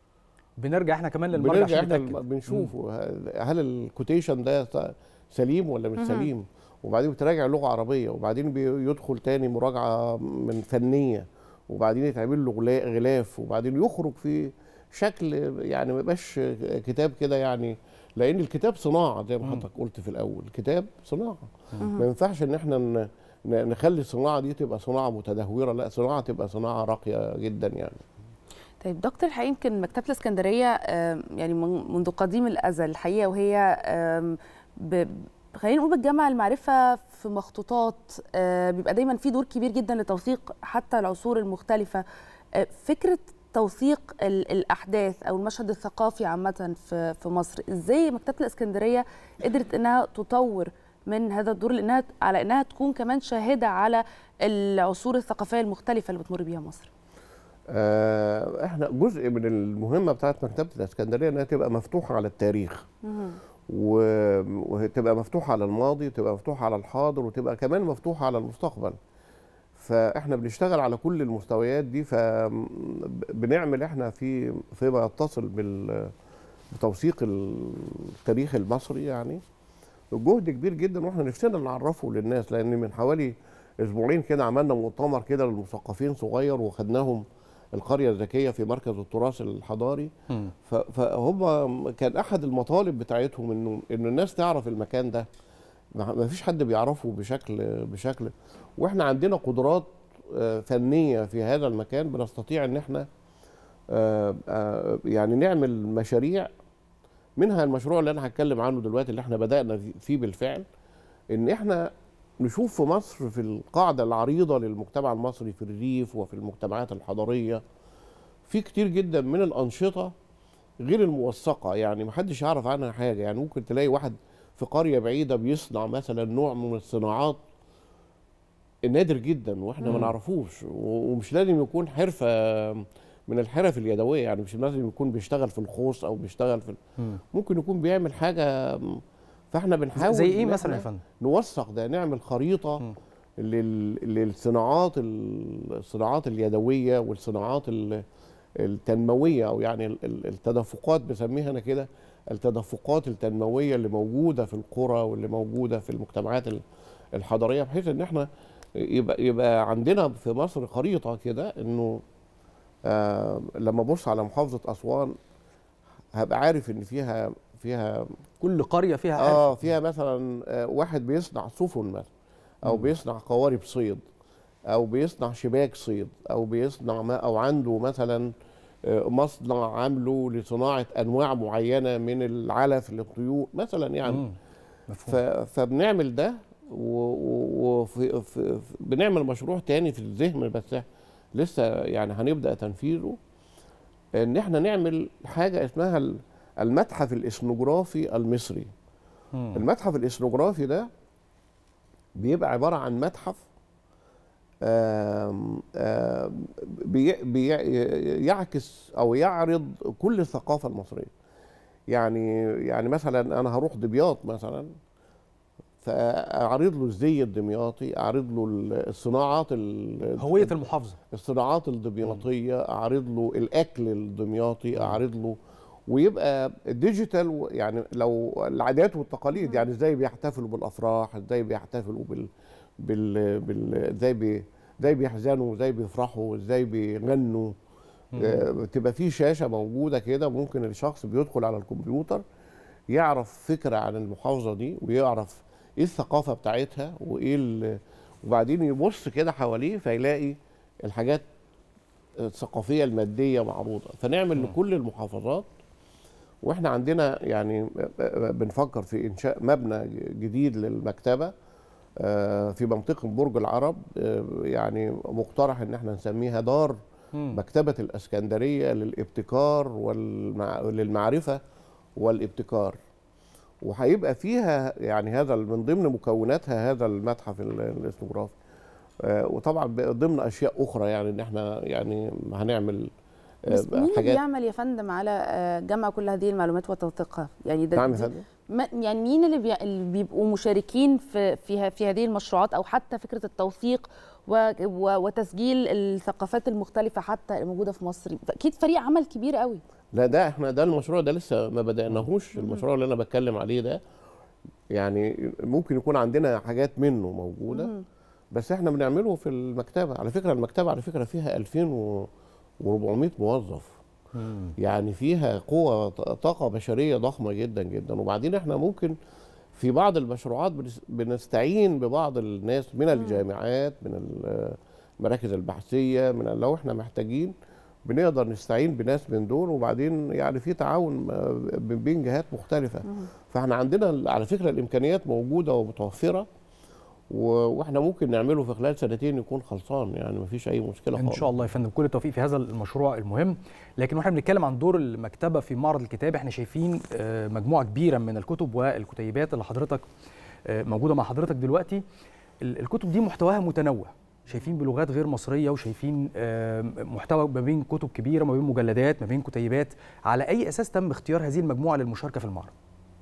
B: بنرجع احنا كمان للمرجع
Q: بنرجع
B: عشان
Q: احنا
B: نتأكد.
Q: بنشوف هل الكوتيشن ده س- سليم ولا مش
B: مهم.
Q: سليم وبعدين بتراجع لغه عربيه وبعدين بيدخل تاني مراجعه من فنيه وبعدين يتعمل له غلا- غلاف وبعدين يخرج في شكل يعني ما يبقاش كتاب كده يعني لان الكتاب صناعه زي ما حضرتك قلت في الاول الكتاب صناعه
A: مم.
Q: ما ينفعش ان احنا ن- ن- نخلي الصناعه دي تبقى صناعه متدهوره لا صناعه تبقى صناعه راقيه جدا يعني
A: طيب دكتور الحقيقه يمكن مكتبه الاسكندريه آم، يعني من- منذ قديم الازل الحقيقه وهي آم، ب- خلينا نقول بتجمع المعرفه في مخطوطات آه، بيبقى دايما في دور كبير جدا لتوثيق حتى العصور المختلفه آه، فكره توثيق ال- الاحداث او المشهد الثقافي عامه في في مصر ازاي مكتبه الاسكندريه قدرت انها تطور من هذا الدور لانها على انها تكون كمان شاهده على العصور الثقافيه المختلفه اللي بتمر بيها مصر
Q: آه، احنا جزء من المهمه بتاعت مكتبه الاسكندريه انها تبقى مفتوحه على التاريخ و- وتبقى مفتوحه على الماضي وتبقى مفتوحه على الحاضر وتبقى كمان مفتوحه على المستقبل فاحنا بنشتغل على كل المستويات دي فبنعمل احنا في فيما يتصل بال بتوثيق التاريخ المصري يعني جهد كبير جدا واحنا نفسنا نعرفه للناس لان من حوالي اسبوعين كده عملنا مؤتمر كده للمثقفين صغير وخدناهم القريه الذكيه في مركز التراث الحضاري فهم كان احد المطالب بتاعتهم انه ان الناس تعرف المكان ده ما فيش حد بيعرفه بشكل بشكل واحنا عندنا قدرات فنيه في هذا المكان بنستطيع ان احنا يعني نعمل مشاريع منها المشروع اللي انا هتكلم عنه دلوقتي اللي احنا بدانا فيه بالفعل ان احنا نشوف في مصر في القاعده العريضه للمجتمع المصري في الريف وفي المجتمعات الحضريه في كتير جدا من الانشطه غير الموثقه يعني محدش يعرف عنها حاجه يعني ممكن تلاقي واحد في قريه بعيده بيصنع مثلا نوع من الصناعات نادر جدا واحنا ما نعرفوش ومش لازم يكون حرفه من الحرف اليدويه يعني مش لازم يكون بيشتغل في الخوص او بيشتغل في ممكن يكون بيعمل حاجه فاحنا بنحاول
B: زي ايه مثلا يا فندم
Q: نوثق ده نعمل خريطه لل... للصناعات الصناعات اليدويه والصناعات التنمويه او يعني التدفقات بسميها انا كده التدفقات التنمويه اللي موجوده في القرى واللي موجوده في المجتمعات الحضريه بحيث ان احنا يبقى يبقى عندنا في مصر خريطه كده انه آه لما ابص على محافظه اسوان هبقى عارف ان فيها فيها
B: كل قريه فيها
Q: اه فيها مثلا آه واحد بيصنع سفن مثلا او م. بيصنع قوارب صيد او بيصنع شباك صيد او بيصنع ما او عنده مثلا آه مصنع عامله لصناعه انواع معينه من العلف للطيور مثلا يعني فبنعمل ده وبنعمل مشروع تاني في الذهن بس لسه يعني هنبدا تنفيذه ان احنا نعمل حاجه اسمها المتحف الاثنوغرافي المصري مم. المتحف الاثنوغرافي ده بيبقى عباره عن متحف آم آم بي بي يعكس او يعرض كل الثقافه المصريه يعني يعني مثلا انا هروح دمياط مثلا فاعرض له الزي الدمياطي اعرض له الصناعات
B: هويه المحافظه
Q: الصناعات الدمياطيه اعرض له الاكل الدمياطي اعرض له ويبقى ديجيتال يعني لو العادات والتقاليد يعني ازاي بيحتفلوا بالافراح ازاي بيحتفلوا بال بال بال ازاي بي ازاي بيحزنوا ازاي بيفرحوا ازاي بيغنوا آه تبقى في شاشه موجوده كده ممكن الشخص بيدخل على الكمبيوتر يعرف فكره عن المحافظه دي ويعرف ايه الثقافه بتاعتها وايه وبعدين يبص كده حواليه فيلاقي الحاجات الثقافيه الماديه معروضه فنعمل م. لكل المحافظات واحنا عندنا يعني بنفكر في انشاء مبنى جديد للمكتبه في منطقه برج العرب يعني مقترح ان احنا نسميها دار م. مكتبه الاسكندريه للابتكار وللمعرفه والابتكار وهيبقى فيها يعني هذا من ضمن مكوناتها هذا المتحف الاثنوغرافي آه وطبعا ضمن اشياء اخرى يعني ان احنا يعني هنعمل
A: آه بس مين حاجات بيعمل يا فندم على آه جمع كل هذه المعلومات وتوثيقها يعني ده
Q: نعم
A: يعني مين اللي, بي اللي بيبقوا مشاركين في في في هذه المشروعات او حتى فكره التوثيق و وتسجيل الثقافات المختلفه حتى الموجوده في مصر اكيد فريق عمل كبير قوي
Q: لا ده احنا ده المشروع ده لسه ما بدأناهوش المشروع اللي انا بتكلم عليه ده يعني ممكن يكون عندنا حاجات منه موجوده مم. بس احنا بنعمله في المكتبه على فكره المكتبه على فكره فيها 2400 موظف مم. يعني فيها قوه طاقه بشريه ضخمه جدا جدا وبعدين احنا ممكن في بعض المشروعات بنستعين ببعض الناس من الجامعات من المراكز البحثيه من لو احنا محتاجين بنقدر نستعين بناس من دول وبعدين يعني في تعاون بين جهات مختلفه مم. فاحنا عندنا على فكره الامكانيات موجوده ومتوفره واحنا ممكن نعمله في خلال سنتين يكون خلصان يعني ما فيش اي مشكله
B: ان شاء الله يا فندم كل التوفيق في هذا المشروع المهم لكن واحنا بنتكلم عن دور المكتبه في معرض الكتاب احنا شايفين مجموعه كبيره من الكتب والكتيبات اللي حضرتك موجوده مع حضرتك دلوقتي الكتب دي محتواها متنوع شايفين بلغات غير مصريه وشايفين محتوى ما بين كتب كبيره ما بين مجلدات ما بين كتيبات على اي اساس تم اختيار هذه المجموعه للمشاركه في المعرض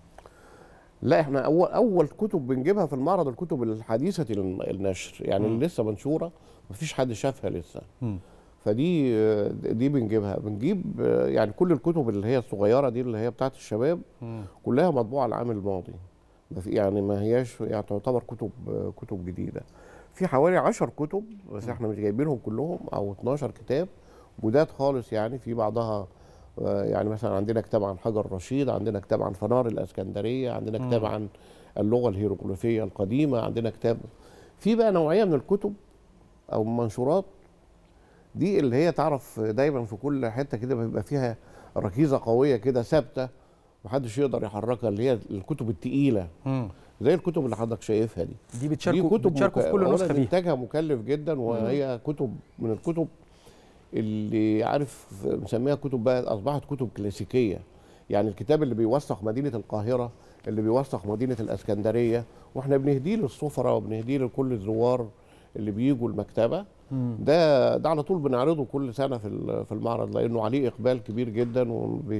Q: لا احنا اول اول كتب بنجيبها في المعرض الكتب الحديثه النشر يعني م. اللي لسه منشوره مفيش حد شافها لسه م. فدي دي بنجيبها بنجيب يعني كل الكتب اللي هي الصغيره دي اللي هي بتاعت الشباب
B: مم.
Q: كلها مطبوعه العام الماضي ما في يعني ما هياش يعني تعتبر كتب كتب جديده في حوالي 10 كتب بس احنا مش جايبينهم كلهم او 12 كتاب جداد خالص يعني في بعضها آه، يعني مثلا عندنا كتاب عن حجر رشيد عندنا كتاب عن فنار الاسكندريه عندنا كتاب
B: مم.
Q: عن اللغه الهيروغليفيه القديمه عندنا كتاب في بقى نوعيه من الكتب او منشورات دي اللي هي تعرف دايما في كل حته كده بيبقى فيها ركيزه قويه كده ثابته محدش يقدر يحركها اللي هي الكتب التقيله
B: مم.
Q: زي الكتب اللي حضرتك شايفها دي
B: دي بتشاركوا بتشاركوا في كل
Q: أولاً
B: نسخه فيها
Q: انتاجها مكلف جدا وهي كتب من الكتب اللي عارف مسميها كتب بقى اصبحت كتب كلاسيكيه يعني الكتاب اللي بيوثق مدينه القاهره اللي بيوثق مدينه الاسكندريه واحنا بنهديه للسفراء وبنهديه لكل الزوار اللي بيجوا المكتبه
B: مم.
Q: ده ده على طول بنعرضه كل سنه في ال- في المعرض لانه عليه اقبال كبير جدا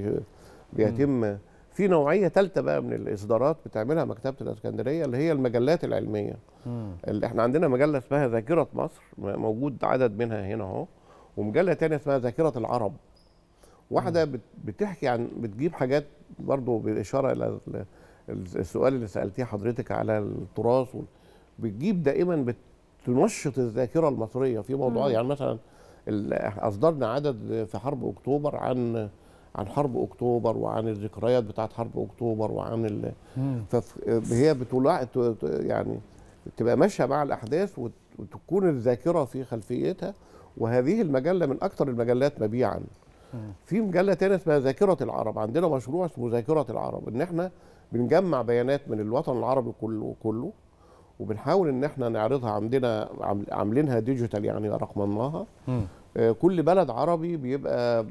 Q: وبيتم في نوعيه ثالثه بقى من الاصدارات بتعملها مكتبه الاسكندريه اللي هي المجلات العلميه
B: مم.
Q: اللي احنا عندنا مجله اسمها ذاكره مصر م- موجود عدد منها هنا اهو ومجله تانية اسمها ذاكره العرب واحده بت- بتحكي عن بتجيب حاجات برضو بالاشاره الى ال- السؤال اللي سالتيه حضرتك على التراث وال- بتجيب دائما بتنشط الذاكره المصريه في موضوعات
B: مم.
Q: يعني مثلا ال- اصدرنا عدد في حرب اكتوبر عن عن حرب اكتوبر وعن الذكريات بتاعت حرب اكتوبر وعن ال...
B: مم.
Q: فهي بتولع ت- ت- يعني تبقى ماشيه مع الاحداث وت- وتكون الذاكره في خلفيتها وهذه المجله من اكثر المجلات مبيعا
B: مم.
Q: في مجله تانية اسمها ذاكره العرب عندنا مشروع اسمه ذاكره العرب ان احنا بنجمع بيانات من الوطن العربي كله كله وبنحاول ان احنا نعرضها عندنا عامل- عاملينها ديجيتال يعني رقمناها
B: مم.
Q: آه، كل بلد عربي بيبقى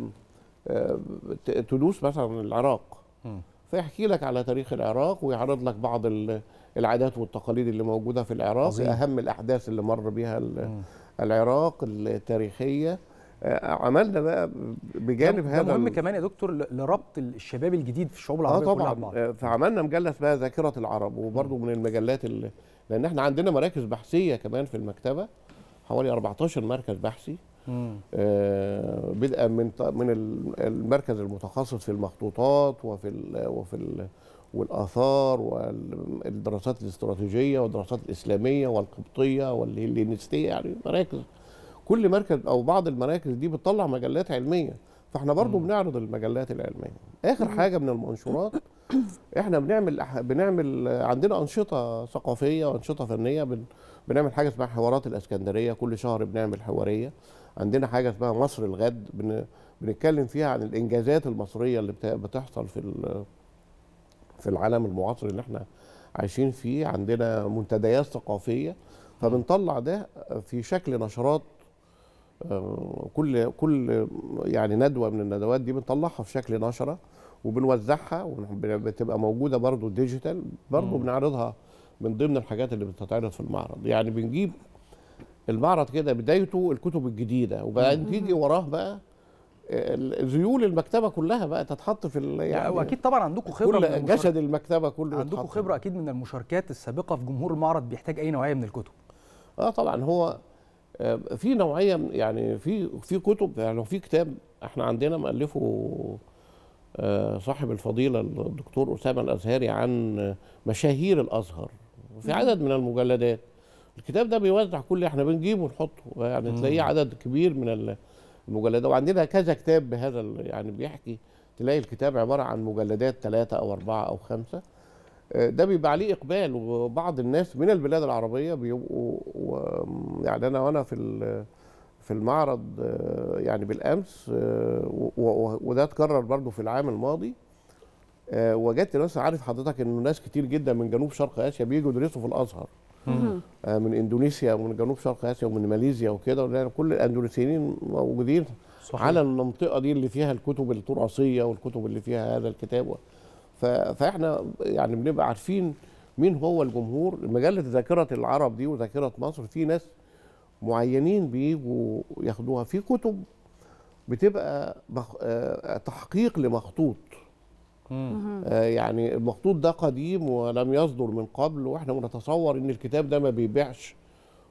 Q: آه، ت- تدوس مثلا العراق
B: مم.
Q: فيحكي لك على تاريخ العراق ويعرض لك بعض ال- العادات والتقاليد اللي موجوده في العراق
B: عظيم.
Q: اهم الاحداث اللي مر بها ال- العراق التاريخيه آه، عملنا بقى بجانب
B: ده
Q: هذا
B: مهم
Q: ال-
B: كمان يا دكتور ل- لربط الشباب الجديد في الشعوب
Q: اه
B: العربيه كلها
Q: طبعا
B: ببعض
Q: آه، فعملنا مجله اسمها ذاكره العرب وبرضه من المجلات اللي لان احنا عندنا مراكز بحثيه كمان في المكتبه حوالي 14 مركز بحثي
B: مم.
Q: آه، بدءا من ط- من ال- المركز المتخصص في المخطوطات وفي ال وفي ال والاثار والدراسات الاستراتيجيه والدراسات الاسلاميه والقبطيه والهلينستيه يعني مراكز كل مركز او بعض المراكز دي بتطلع مجلات علميه فاحنا برضو بنعرض المجلات العلميه اخر حاجه من المنشورات احنا بنعمل أح- بنعمل عندنا انشطه ثقافيه وانشطه فنيه بن بنعمل حاجه اسمها حوارات الاسكندريه كل شهر بنعمل حواريه عندنا حاجه اسمها مصر الغد بن بنتكلم فيها عن الانجازات المصريه اللي بت- بتحصل في ال- في العالم المعاصر اللي احنا عايشين فيه عندنا منتديات ثقافيه فبنطلع ده في شكل نشرات آه، كل كل يعني ندوه من الندوات دي بنطلعها في شكل نشره وبنوزعها وبتبقى موجوده برضو ديجيتال برضو
B: مم.
Q: بنعرضها من ضمن الحاجات اللي بتتعرض في المعرض يعني بنجيب المعرض كده بدايته الكتب الجديده وبعدين
B: مم.
Q: تيجي وراه بقى ال- ذيول المكتبه كلها بقى تتحط في ال- يعني
B: واكيد طبعا عندكم خبره من
Q: كل
B: المشاركة.
Q: جسد المكتبه كله
B: عندكم
Q: يتحط.
B: خبره اكيد من المشاركات السابقه في جمهور المعرض بيحتاج اي نوعيه من الكتب
Q: اه طبعا هو آه، في نوعيه من- يعني في في كتب يعني في كتاب احنا عندنا مؤلفه آه، صاحب الفضيله الدكتور اسامه الازهري عن آه، مشاهير الازهر في عدد من المجلدات الكتاب ده بيوزع كل احنا بنجيبه ونحطه يعني
B: مم.
Q: تلاقيه عدد كبير من ال- المجلدات وعندنا كذا كتاب بهذا ال- يعني بيحكي تلاقي الكتاب عباره عن مجلدات ثلاثه او اربعه او خمسه آه، ده بيبقى عليه اقبال وبعض الناس من البلاد العربيه بيبقوا و- يعني انا وانا في ال- في المعرض آه، يعني بالامس آه، و- و- وده اتكرر برضو في العام الماضي آه، وجدت ناس عارف حضرتك انه ناس كتير جدا من جنوب شرق اسيا بيجوا يدرسوا في الازهر
B: مم.
Q: آه، من اندونيسيا ومن جنوب شرق اسيا ومن ماليزيا وكده ولأن كل الاندونيسيين موجودين
B: صحيح.
Q: على المنطقه دي اللي فيها الكتب التراثيه والكتب اللي فيها هذا الكتاب ف- فاحنا يعني بنبقى عارفين مين هو الجمهور مجله ذاكره العرب دي وذاكره مصر في ناس معينين بيجوا ياخدوها في كتب بتبقى مخ... آه، تحقيق لمخطوط
B: مم.
Q: آه، يعني المخطوط ده قديم ولم يصدر من قبل واحنا بنتصور ان الكتاب ده ما بيبيعش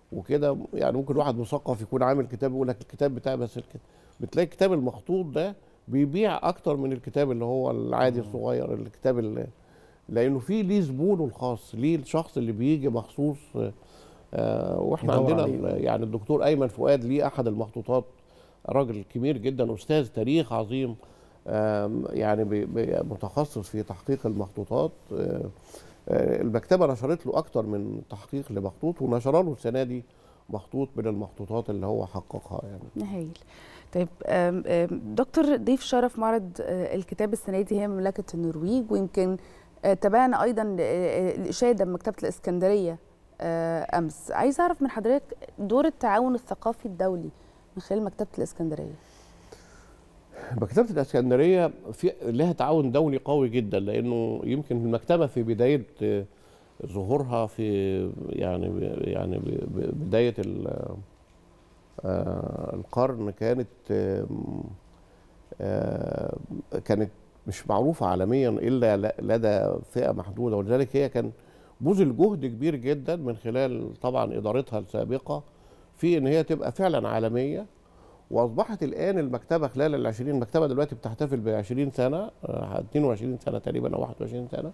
Q: وكده يعني ممكن واحد مثقف يكون عامل كتاب يقول لك الكتاب بتاعي بس الكتاب بتلاقي الكتاب المخطوط ده بيبيع اكتر من الكتاب اللي هو العادي الصغير الكتاب اللي لانه في ليه زبونه الخاص ليه الشخص اللي بيجي مخصوص آه واحنا
B: يدور
Q: عندنا
B: عليه.
Q: ال- يعني الدكتور ايمن فؤاد ليه احد المخطوطات راجل كبير جدا استاذ تاريخ عظيم آم، يعني بي- بي- متخصص في تحقيق المخطوطات آه، آه، المكتبه نشرت له اكتر من تحقيق لمخطوط ونشر له السنه دي مخطوط من المخطوطات اللي هو حققها يعني
A: هايل طيب آم، آم، دكتور ضيف شرف معرض آه، الكتاب السنه دي هي مملكه النرويج ويمكن آه، تابعنا ايضا آه، آه، الاشاده بمكتبه الاسكندريه آه، امس عايز اعرف من حضرتك دور التعاون الثقافي الدولي من خلال مكتبه الاسكندريه
Q: مكتبة الإسكندرية في لها تعاون دولي قوي جدا لأنه يمكن المكتبة في بداية آه، ظهورها في يعني يعني ب- ب- بداية ال- آه، القرن كانت آم، آه، كانت مش معروفة عالميا إلا ل- لدى فئة محدودة ولذلك هي كان بذل جهد كبير جدا من خلال طبعا إدارتها السابقة في إن هي تبقى فعلا عالمية واصبحت الان المكتبه خلال ال 20 المكتبه دلوقتي بتحتفل ب 20 سنه آه، 22 سنه تقريبا او 21 سنه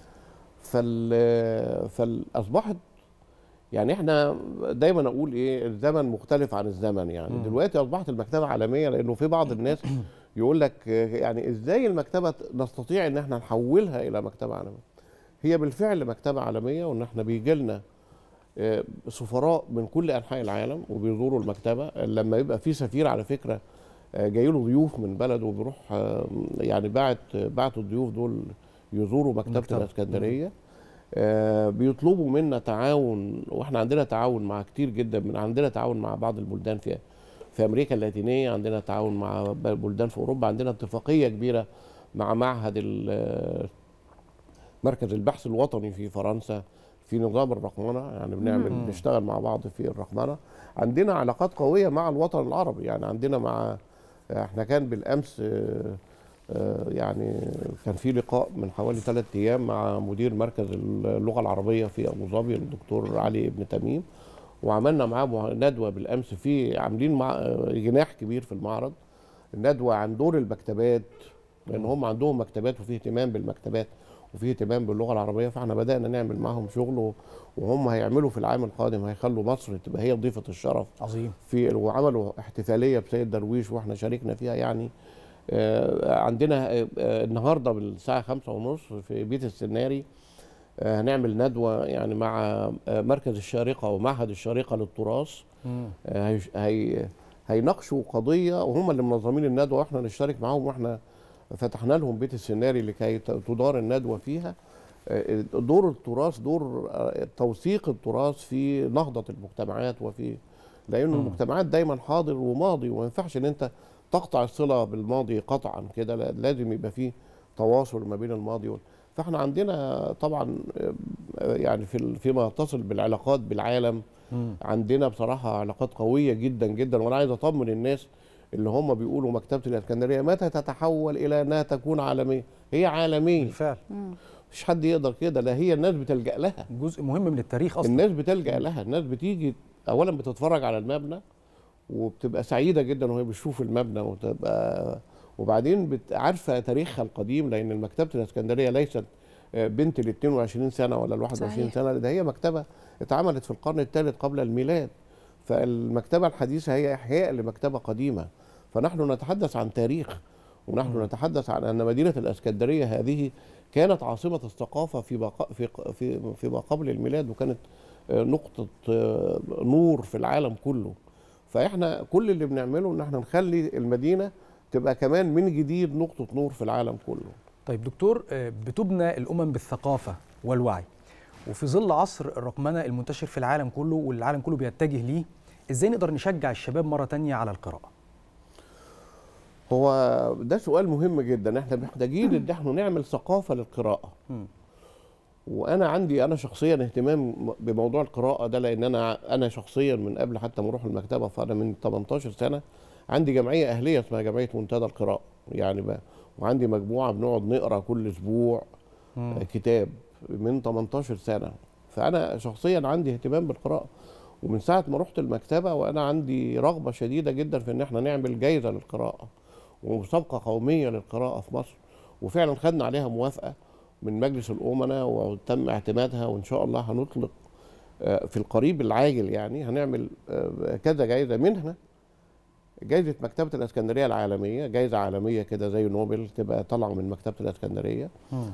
Q: فال فاصبحت يعني احنا دايما اقول ايه الزمن مختلف عن الزمن يعني
B: مم.
Q: دلوقتي اصبحت المكتبه عالميه لانه في بعض الناس يقول لك آه، يعني ازاي المكتبه نستطيع ان احنا نحولها الى مكتبه عالميه هي بالفعل مكتبه عالميه وان احنا بيجي لنا آه، سفراء من كل انحاء العالم وبيزوروا المكتبه لما يبقى في سفير على فكره آه، جاي له ضيوف من بلده وبيروح آه، يعني بعت بعت الضيوف دول يزوروا مكتبه
B: مكتبة.
Q: الاسكندريه آه، بيطلبوا منا تعاون واحنا عندنا تعاون مع كتير جدا من عندنا تعاون مع بعض البلدان في في امريكا اللاتينيه عندنا تعاون مع بلدان في اوروبا عندنا اتفاقيه كبيره مع معهد ال- مركز البحث الوطني في فرنسا في نظام الرقمنه يعني بنعمل
B: مم.
Q: بنشتغل مع بعض في الرقمنه عندنا علاقات قويه مع الوطن العربي يعني عندنا مع احنا كان بالامس آه، آه، يعني كان في لقاء من حوالي ثلاث ايام مع مدير مركز اللغه العربيه في ابو ظبي الدكتور علي ابن تميم وعملنا معاه مع- ندوه بالامس في عاملين مع آه، جناح كبير في المعرض الندوه عن دور المكتبات لان هم عندهم مكتبات وفي اهتمام بالمكتبات وفي اهتمام باللغه العربيه فاحنا بدانا نعمل معاهم شغل و- وهم هيعملوا في العام القادم هيخلوا مصر تبقى هي ضيفه الشرف
B: عظيم
Q: في وعملوا احتفاليه بسيد درويش واحنا شاركنا فيها يعني آه، عندنا آه، آه، النهارده بالساعه خمسة ونص في بيت السناري آه، هنعمل ندوه يعني مع آه، مركز الشارقه ومعهد الشارقه للتراث
B: مم.
Q: آه، هيش- هي هيناقشوا قضيه وهم اللي منظمين الندوه واحنا نشترك معاهم واحنا فتحنا لهم بيت السيناري لكي ت- تدار الندوه فيها آه، دور التراث دور آه، توثيق التراث في نهضه المجتمعات وفي لان
B: مم.
Q: المجتمعات دايما حاضر وماضي وما ينفعش ان انت تقطع الصله بالماضي قطعا كده لا- لازم يبقى فيه تواصل ما بين الماضي وال... فاحنا عندنا طبعا آه، يعني في ال- فيما يتصل بالعلاقات بالعالم
B: مم.
Q: عندنا بصراحه علاقات قويه جدا جدا وانا عايز اطمن الناس اللي هم بيقولوا مكتبه الاسكندريه متى تتحول الى انها تكون عالميه هي عالميه
B: بالفعل
Q: مفيش حد يقدر كده لا هي الناس بتلجا لها
B: جزء مهم من التاريخ اصلا
Q: الناس بتلجا لها الناس بتيجي اولا بتتفرج على المبنى وبتبقى سعيده جدا وهي بتشوف المبنى وتبقى وبعدين بت- عارفه تاريخها القديم لان مكتبه الاسكندريه ليست آه، بنت ال 22 سنه ولا ال 21
A: صحيح.
Q: سنه ده هي مكتبه اتعملت في القرن الثالث قبل الميلاد فالمكتبه الحديثه هي احياء لمكتبه قديمه فنحن نتحدث عن تاريخ ونحن نتحدث عن ان مدينه الاسكندريه هذه كانت عاصمه الثقافه في بقاء في في فيما قبل الميلاد وكانت آه، نقطه آه، نور في العالم كله فاحنا كل اللي بنعمله ان احنا نخلي المدينه تبقى كمان من جديد نقطه نور في العالم كله
B: طيب دكتور آه، بتبنى الامم بالثقافه والوعي وفي ظل عصر الرقمنه المنتشر في العالم كله والعالم كله بيتجه ليه ازاي نقدر نشجع الشباب مره تانية على القراءه
Q: هو ده سؤال مهم جدا احنا محتاجين ان احنا نعمل ثقافه للقراءه
B: مم.
Q: وانا عندي انا شخصيا اهتمام بموضوع القراءه ده لان انا انا شخصيا من قبل حتى ما اروح المكتبه فانا من 18 سنه عندي جمعيه اهليه اسمها جمعيه منتدى القراءه يعني ب... وعندي مجموعه بنقعد نقرا كل اسبوع
B: مم.
Q: كتاب من 18 سنه فانا شخصيا عندي اهتمام بالقراءه ومن ساعه ما رحت المكتبه وانا عندي رغبه شديده جدا في ان احنا نعمل جايزه للقراءه ومسابقه قوميه للقراءه في مصر وفعلا خدنا عليها موافقه من مجلس الامناء وتم اعتمادها وان شاء الله هنطلق في القريب العاجل يعني هنعمل كذا جايزه منها جايزه مكتبه الاسكندريه العالميه جايزه عالميه كده زي نوبل تبقى طالعه من مكتبه الاسكندريه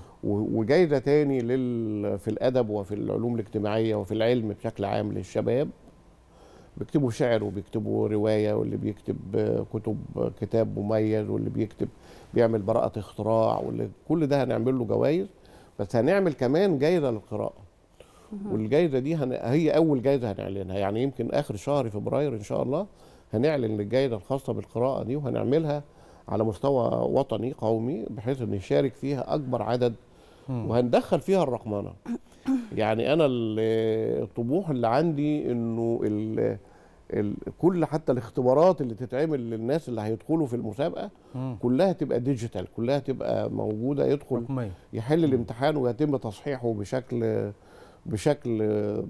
Q: وجايزه تاني لل في الادب وفي العلوم الاجتماعيه وفي العلم بشكل عام للشباب بيكتبوا شعر وبيكتبوا روايه واللي بيكتب كتب كتاب مميز واللي بيكتب بيعمل براءه اختراع واللي كل ده هنعمل له جوائز بس هنعمل كمان جايزه للقراءه والجائزه دي هن... هي اول جائزه هنعلنها يعني يمكن اخر شهر فبراير ان شاء الله هنعلن الجائزه الخاصه بالقراءه دي وهنعملها على مستوى وطني قومي بحيث ان يشارك فيها اكبر عدد وهندخل فيها الرقمنه يعني انا الطموح اللي عندي انه ال... ال... كل حتى الاختبارات اللي تتعمل للناس اللي هيدخلوا في المسابقه
B: مم.
Q: كلها تبقى ديجيتال كلها تبقى موجوده يدخل
B: رقمية.
Q: يحل الامتحان ويتم تصحيحه بشكل بشكل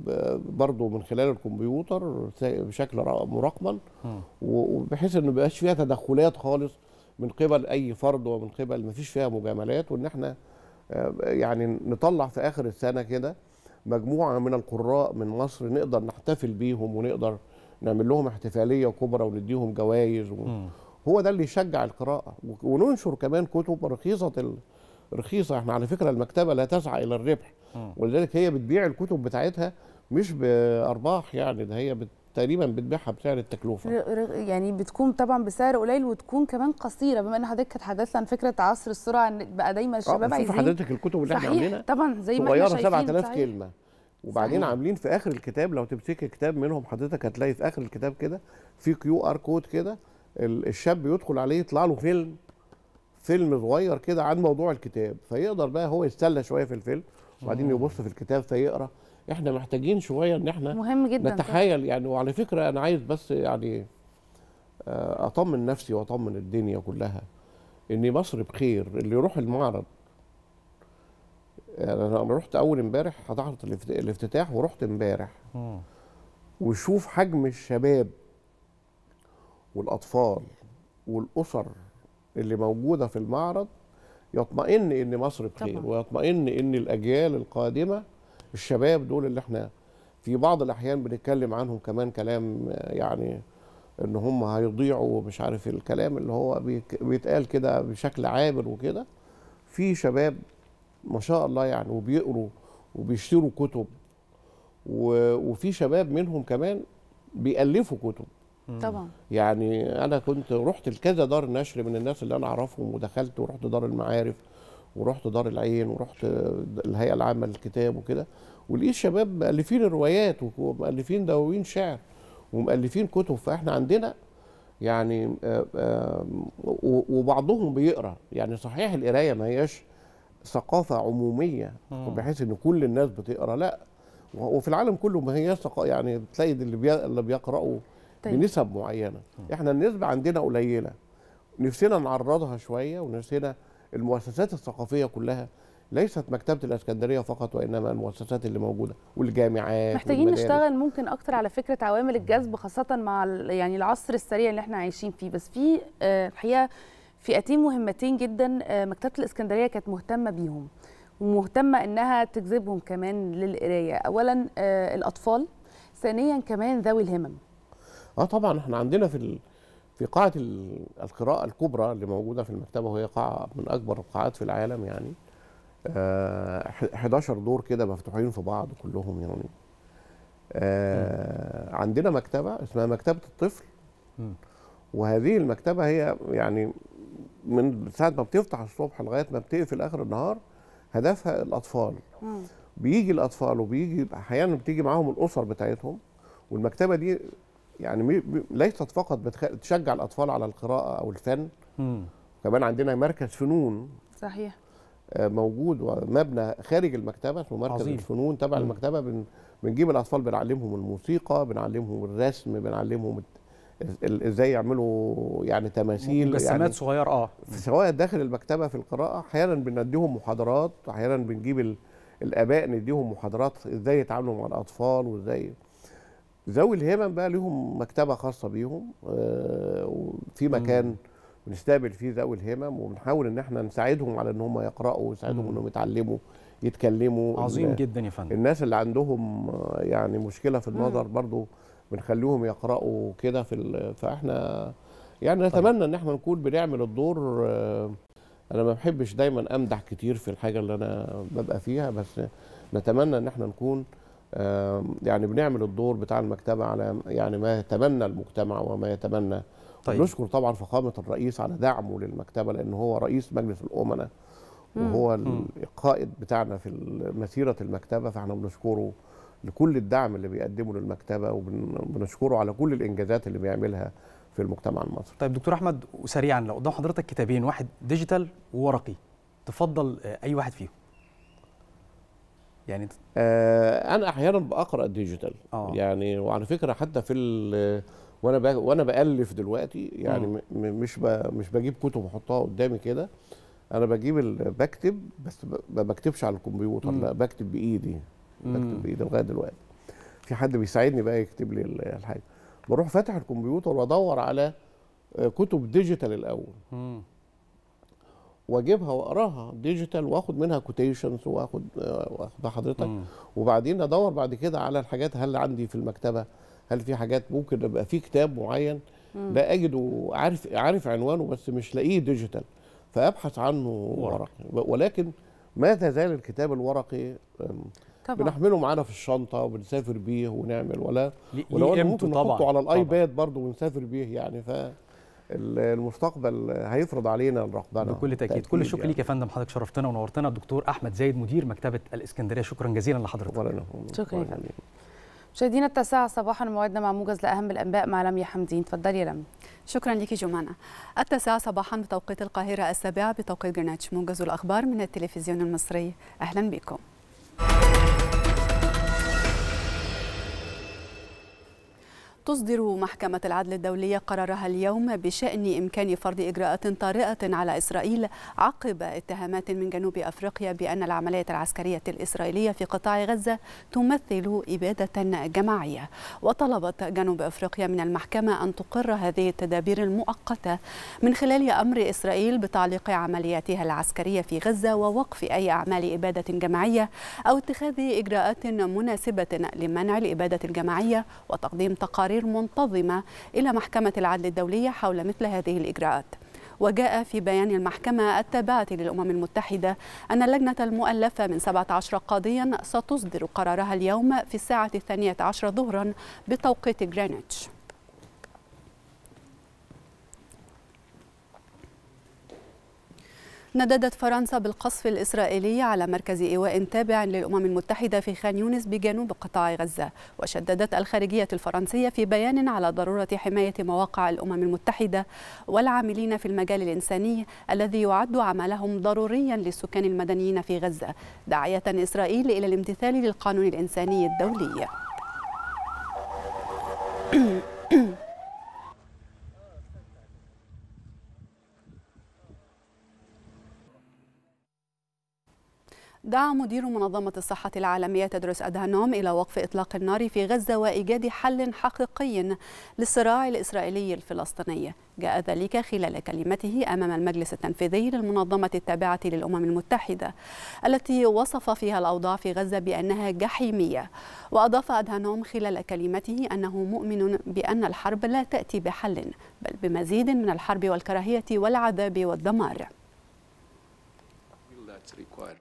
Q: برضه من خلال الكمبيوتر بشكل مراقما وبحيث انه ما يبقاش فيها تدخلات خالص من قبل اي فرد ومن قبل ما فيش فيها مجاملات وان احنا يعني نطلع في اخر السنه كده مجموعه من القراء من مصر نقدر نحتفل بيهم ونقدر نعمل لهم احتفاليه كبرى ونديهم جوائز هو ده اللي يشجع القراءه وننشر كمان كتب رخيصه ال... رخيصه احنا على فكره المكتبه لا تسعى الى الربح ولذلك هي بتبيع الكتب بتاعتها مش بارباح يعني ده هي بت تقريبا بتبيعها بسعر التكلفه
A: يعني بتكون طبعا بسعر قليل وتكون كمان قصيره بما ان حضرتك اتحدثت عن فكره عصر السرعه ان بقى دايما الشباب عايزين
Q: حضرتك الكتب اللي احنا عاملينها
A: طبعا زي ما احنا شايفين
Q: 7000 كلمه وبعدين صحيح. عاملين في اخر الكتاب لو تمسكي كتاب منهم حضرتك هتلاقي في اخر الكتاب كده في كيو ار كود كده الشاب يدخل عليه يطلع له فيلم فيلم صغير كده عن موضوع الكتاب فيقدر بقى هو يتسلى شويه في الفيلم وبعدين يبص في الكتاب فيقرا احنا محتاجين شويه ان احنا
A: مهم جدا
Q: نتحايل يعني وعلى فكره انا عايز بس يعني اطمن نفسي واطمن الدنيا كلها ان مصر بخير اللي يروح المعرض يعني انا رحت اول امبارح حضرت الافتتاح ورحت امبارح وشوف حجم الشباب والاطفال والاسر اللي موجوده في المعرض يطمئن ان مصر بخير ويطمئن ان الاجيال القادمه الشباب دول اللي احنا في بعض الاحيان بنتكلم عنهم كمان كلام يعني ان هم هيضيعوا ومش عارف الكلام اللي هو بيتقال كده بشكل عابر وكده في شباب ما شاء الله يعني وبيقروا وبيشتروا كتب وفي شباب منهم كمان بيألفوا كتب
A: طبعا
Q: يعني انا كنت رحت لكذا دار نشر من الناس اللي انا اعرفهم ودخلت ورحت دار المعارف ورحت دار العين ورحت الهيئه العامه للكتاب وكده ولقيت شباب مؤلفين روايات ومؤلفين دواوين شعر ومؤلفين كتب فاحنا عندنا يعني آآ آآ وبعضهم بيقرا يعني صحيح القرايه ما هياش ثقافه عموميه بحيث ان كل الناس بتقرا لا وفي العالم كله ما هياش يعني تلاقي اللي بي اللي بيقراوا طيب. بنسب معينه احنا النسبه عندنا قليله نفسنا نعرضها شويه ونفسنا المؤسسات الثقافيه كلها ليست مكتبه الاسكندريه فقط وانما المؤسسات اللي موجوده والجامعات
A: محتاجين والمدارس. نشتغل ممكن اكتر على فكره عوامل الجذب خاصه مع يعني العصر السريع اللي احنا عايشين فيه بس في الحقيقه فئتين مهمتين جدا مكتبه الاسكندريه كانت مهتمه بيهم ومهتمه انها تجذبهم كمان للقرايه اولا الاطفال ثانيا كمان ذوي الهمم
Q: اه طبعا احنا عندنا في ال... في قاعه القراءه الكبرى اللي موجوده في المكتبه وهي قاعه من اكبر القاعات في العالم يعني آه 11 دور كده مفتوحين في بعض كلهم يعني آه عندنا مكتبه اسمها مكتبه الطفل وهذه المكتبه هي يعني من ساعه ما بتفتح الصبح لغايه ما بتقفل اخر النهار هدفها الاطفال
A: مم.
Q: بيجي الاطفال وبيجي احيانا بتيجي معاهم الاسر بتاعتهم والمكتبه دي يعني ليست فقط بتشجع الاطفال على القراءه او الفن
B: مم.
Q: كمان عندنا مركز فنون
A: صحيح
Q: موجود ومبنى خارج المكتبه اسمه مركز عظيم. الفنون تبع المكتبه بن بنجيب الاطفال بنعلمهم الموسيقى بنعلمهم الرسم بنعلمهم ازاي يعملوا يعني تماثيل
B: مجسمات
Q: يعني
B: صغيره اه
Q: سواء داخل المكتبه في القراءه احيانا بنديهم محاضرات احيانا بنجيب الاباء نديهم محاضرات ازاي يتعاملوا مع الاطفال وازاي ذوي الهمم بقى ليهم مكتبه خاصه بيهم آه، وفي مكان بنستقبل فيه ذوي الهمم وبنحاول ان احنا نساعدهم على ان هم يقراوا ونساعدهم
B: مم.
Q: انهم يتعلموا يتكلموا
B: عظيم
Q: ال-
B: جدا يا فندم
Q: الناس اللي عندهم آه، يعني مشكله في النظر برضو بنخليهم يقراوا كده في ال- فاحنا يعني نتمنى ان احنا نكون بنعمل الدور آه، انا ما بحبش دايما امدح كتير في الحاجه اللي انا ببقى فيها بس نتمنى ان احنا نكون آه، يعني بنعمل الدور بتاع المكتبه على يعني ما يتمنى المجتمع وما يتمنى
B: طيب.
Q: نشكر طبعا فخامه الرئيس على دعمه للمكتبه لان هو رئيس مجلس الامناء وهو
B: مم.
Q: القائد بتاعنا في مسيره المكتبه فاحنا بنشكره لكل الدعم اللي بيقدمه للمكتبه وبنشكره على كل الانجازات اللي بيعملها في المجتمع المصري
B: طيب دكتور احمد سريعا لو قدام حضرتك كتابين واحد ديجيتال وورقي تفضل آه، اي واحد فيهم يعني
Q: آه انا احيانا بقرا الديجيتال
B: آه.
Q: يعني وعلى فكره حتى في ال- وانا ب- وانا بالف دلوقتي يعني
B: مم.
Q: م- م- مش ب- مش بجيب كتب واحطها قدامي كده انا بجيب ال- بكتب بس ب- ما بكتبش على الكمبيوتر
B: مم.
Q: لا بكتب بايدي
B: مم.
Q: بكتب بايدي لغايه دلوقتي في حد بيساعدني بقى يكتب لي ال- الحاجه بروح فاتح الكمبيوتر وادور على آه، كتب ديجيتال الاول
B: مم.
Q: واجيبها واقراها ديجيتال واخد منها كوتيشنز واخد آه، واخد حضرتك
B: مم.
Q: وبعدين ادور بعد كده على الحاجات هل عندي في المكتبه هل في حاجات ممكن يبقى في كتاب معين
B: مم.
Q: لا اجده عارف عارف عنوانه بس مش لاقيه ديجيتال فابحث عنه ورقي ولكن ما تزال الكتاب الورقي أم،
A: طبعا.
Q: بنحمله معانا في الشنطه وبنسافر بيه ونعمل ولا
B: ليه-
Q: ولو
B: ليه
Q: إنه
B: قيمته
Q: ممكن
B: طبعاً،
Q: نحطه على
B: طبعاً.
Q: الايباد برضه ونسافر بيه يعني ف المستقبل هيفرض علينا الرقبنه
B: بكل تاكيد كل الشكر ليك يا فندم حضرتك شرفتنا ونورتنا الدكتور احمد زايد مدير مكتبه الاسكندريه شكرا جزيلا لحضرتك
Q: ولا
A: شكرا يا فندم مشاهدينا التاسعة صباحا موعدنا مع موجز لأهم الأنباء مع لميا حمدين اتفضلي يا لميا
C: شكرا لك جمانة التاسعة صباحا بتوقيت القاهرة السابعة بتوقيت جرينتش موجز الأخبار من التلفزيون المصري أهلا بكم تصدر محكمة العدل الدولية قرارها اليوم بشأن إمكان فرض إجراءات طارئة على إسرائيل عقب اتهامات من جنوب أفريقيا بأن العملية العسكرية الإسرائيلية في قطاع غزة تمثل إبادة جماعية وطلبت جنوب أفريقيا من المحكمة أن تقر هذه التدابير المؤقتة من خلال أمر إسرائيل بتعليق عملياتها العسكرية في غزة ووقف أي أعمال إبادة جماعية أو اتخاذ إجراءات مناسبة لمنع الإبادة الجماعية وتقديم تقارير منتظمة إلى محكمة العدل الدولية حول مثل هذه الإجراءات وجاء في بيان المحكمة التابعة للأمم المتحدة أن اللجنة المؤلفة من 17 قاضيا ستصدر قرارها اليوم في الساعة الثانية عشر ظهرا بتوقيت جرينتش نددت فرنسا بالقصف الإسرائيلي على مركز إيواء تابع للأمم المتحدة في خان يونس بجنوب قطاع غزة وشددت الخارجية الفرنسية في بيان على ضرورة حماية مواقع الأمم المتحدة والعاملين في المجال الإنساني الذي يعد عملهم ضروريا للسكان المدنيين في غزة داعية إسرائيل إلى الامتثال للقانون الإنساني الدولي دعا مدير منظمة الصحة العالمية تدرس أدهانوم إلى وقف إطلاق النار في غزة وإيجاد حل حقيقي للصراع الإسرائيلي الفلسطيني جاء ذلك خلال كلمته أمام المجلس التنفيذي للمنظمة التابعة للأمم المتحدة التي وصف فيها الأوضاع في غزة بأنها جحيمية وأضاف أدهانوم خلال كلمته أنه مؤمن بأن الحرب لا تأتي بحل بل بمزيد من الحرب والكراهية والعذاب والدمار
N: that's required.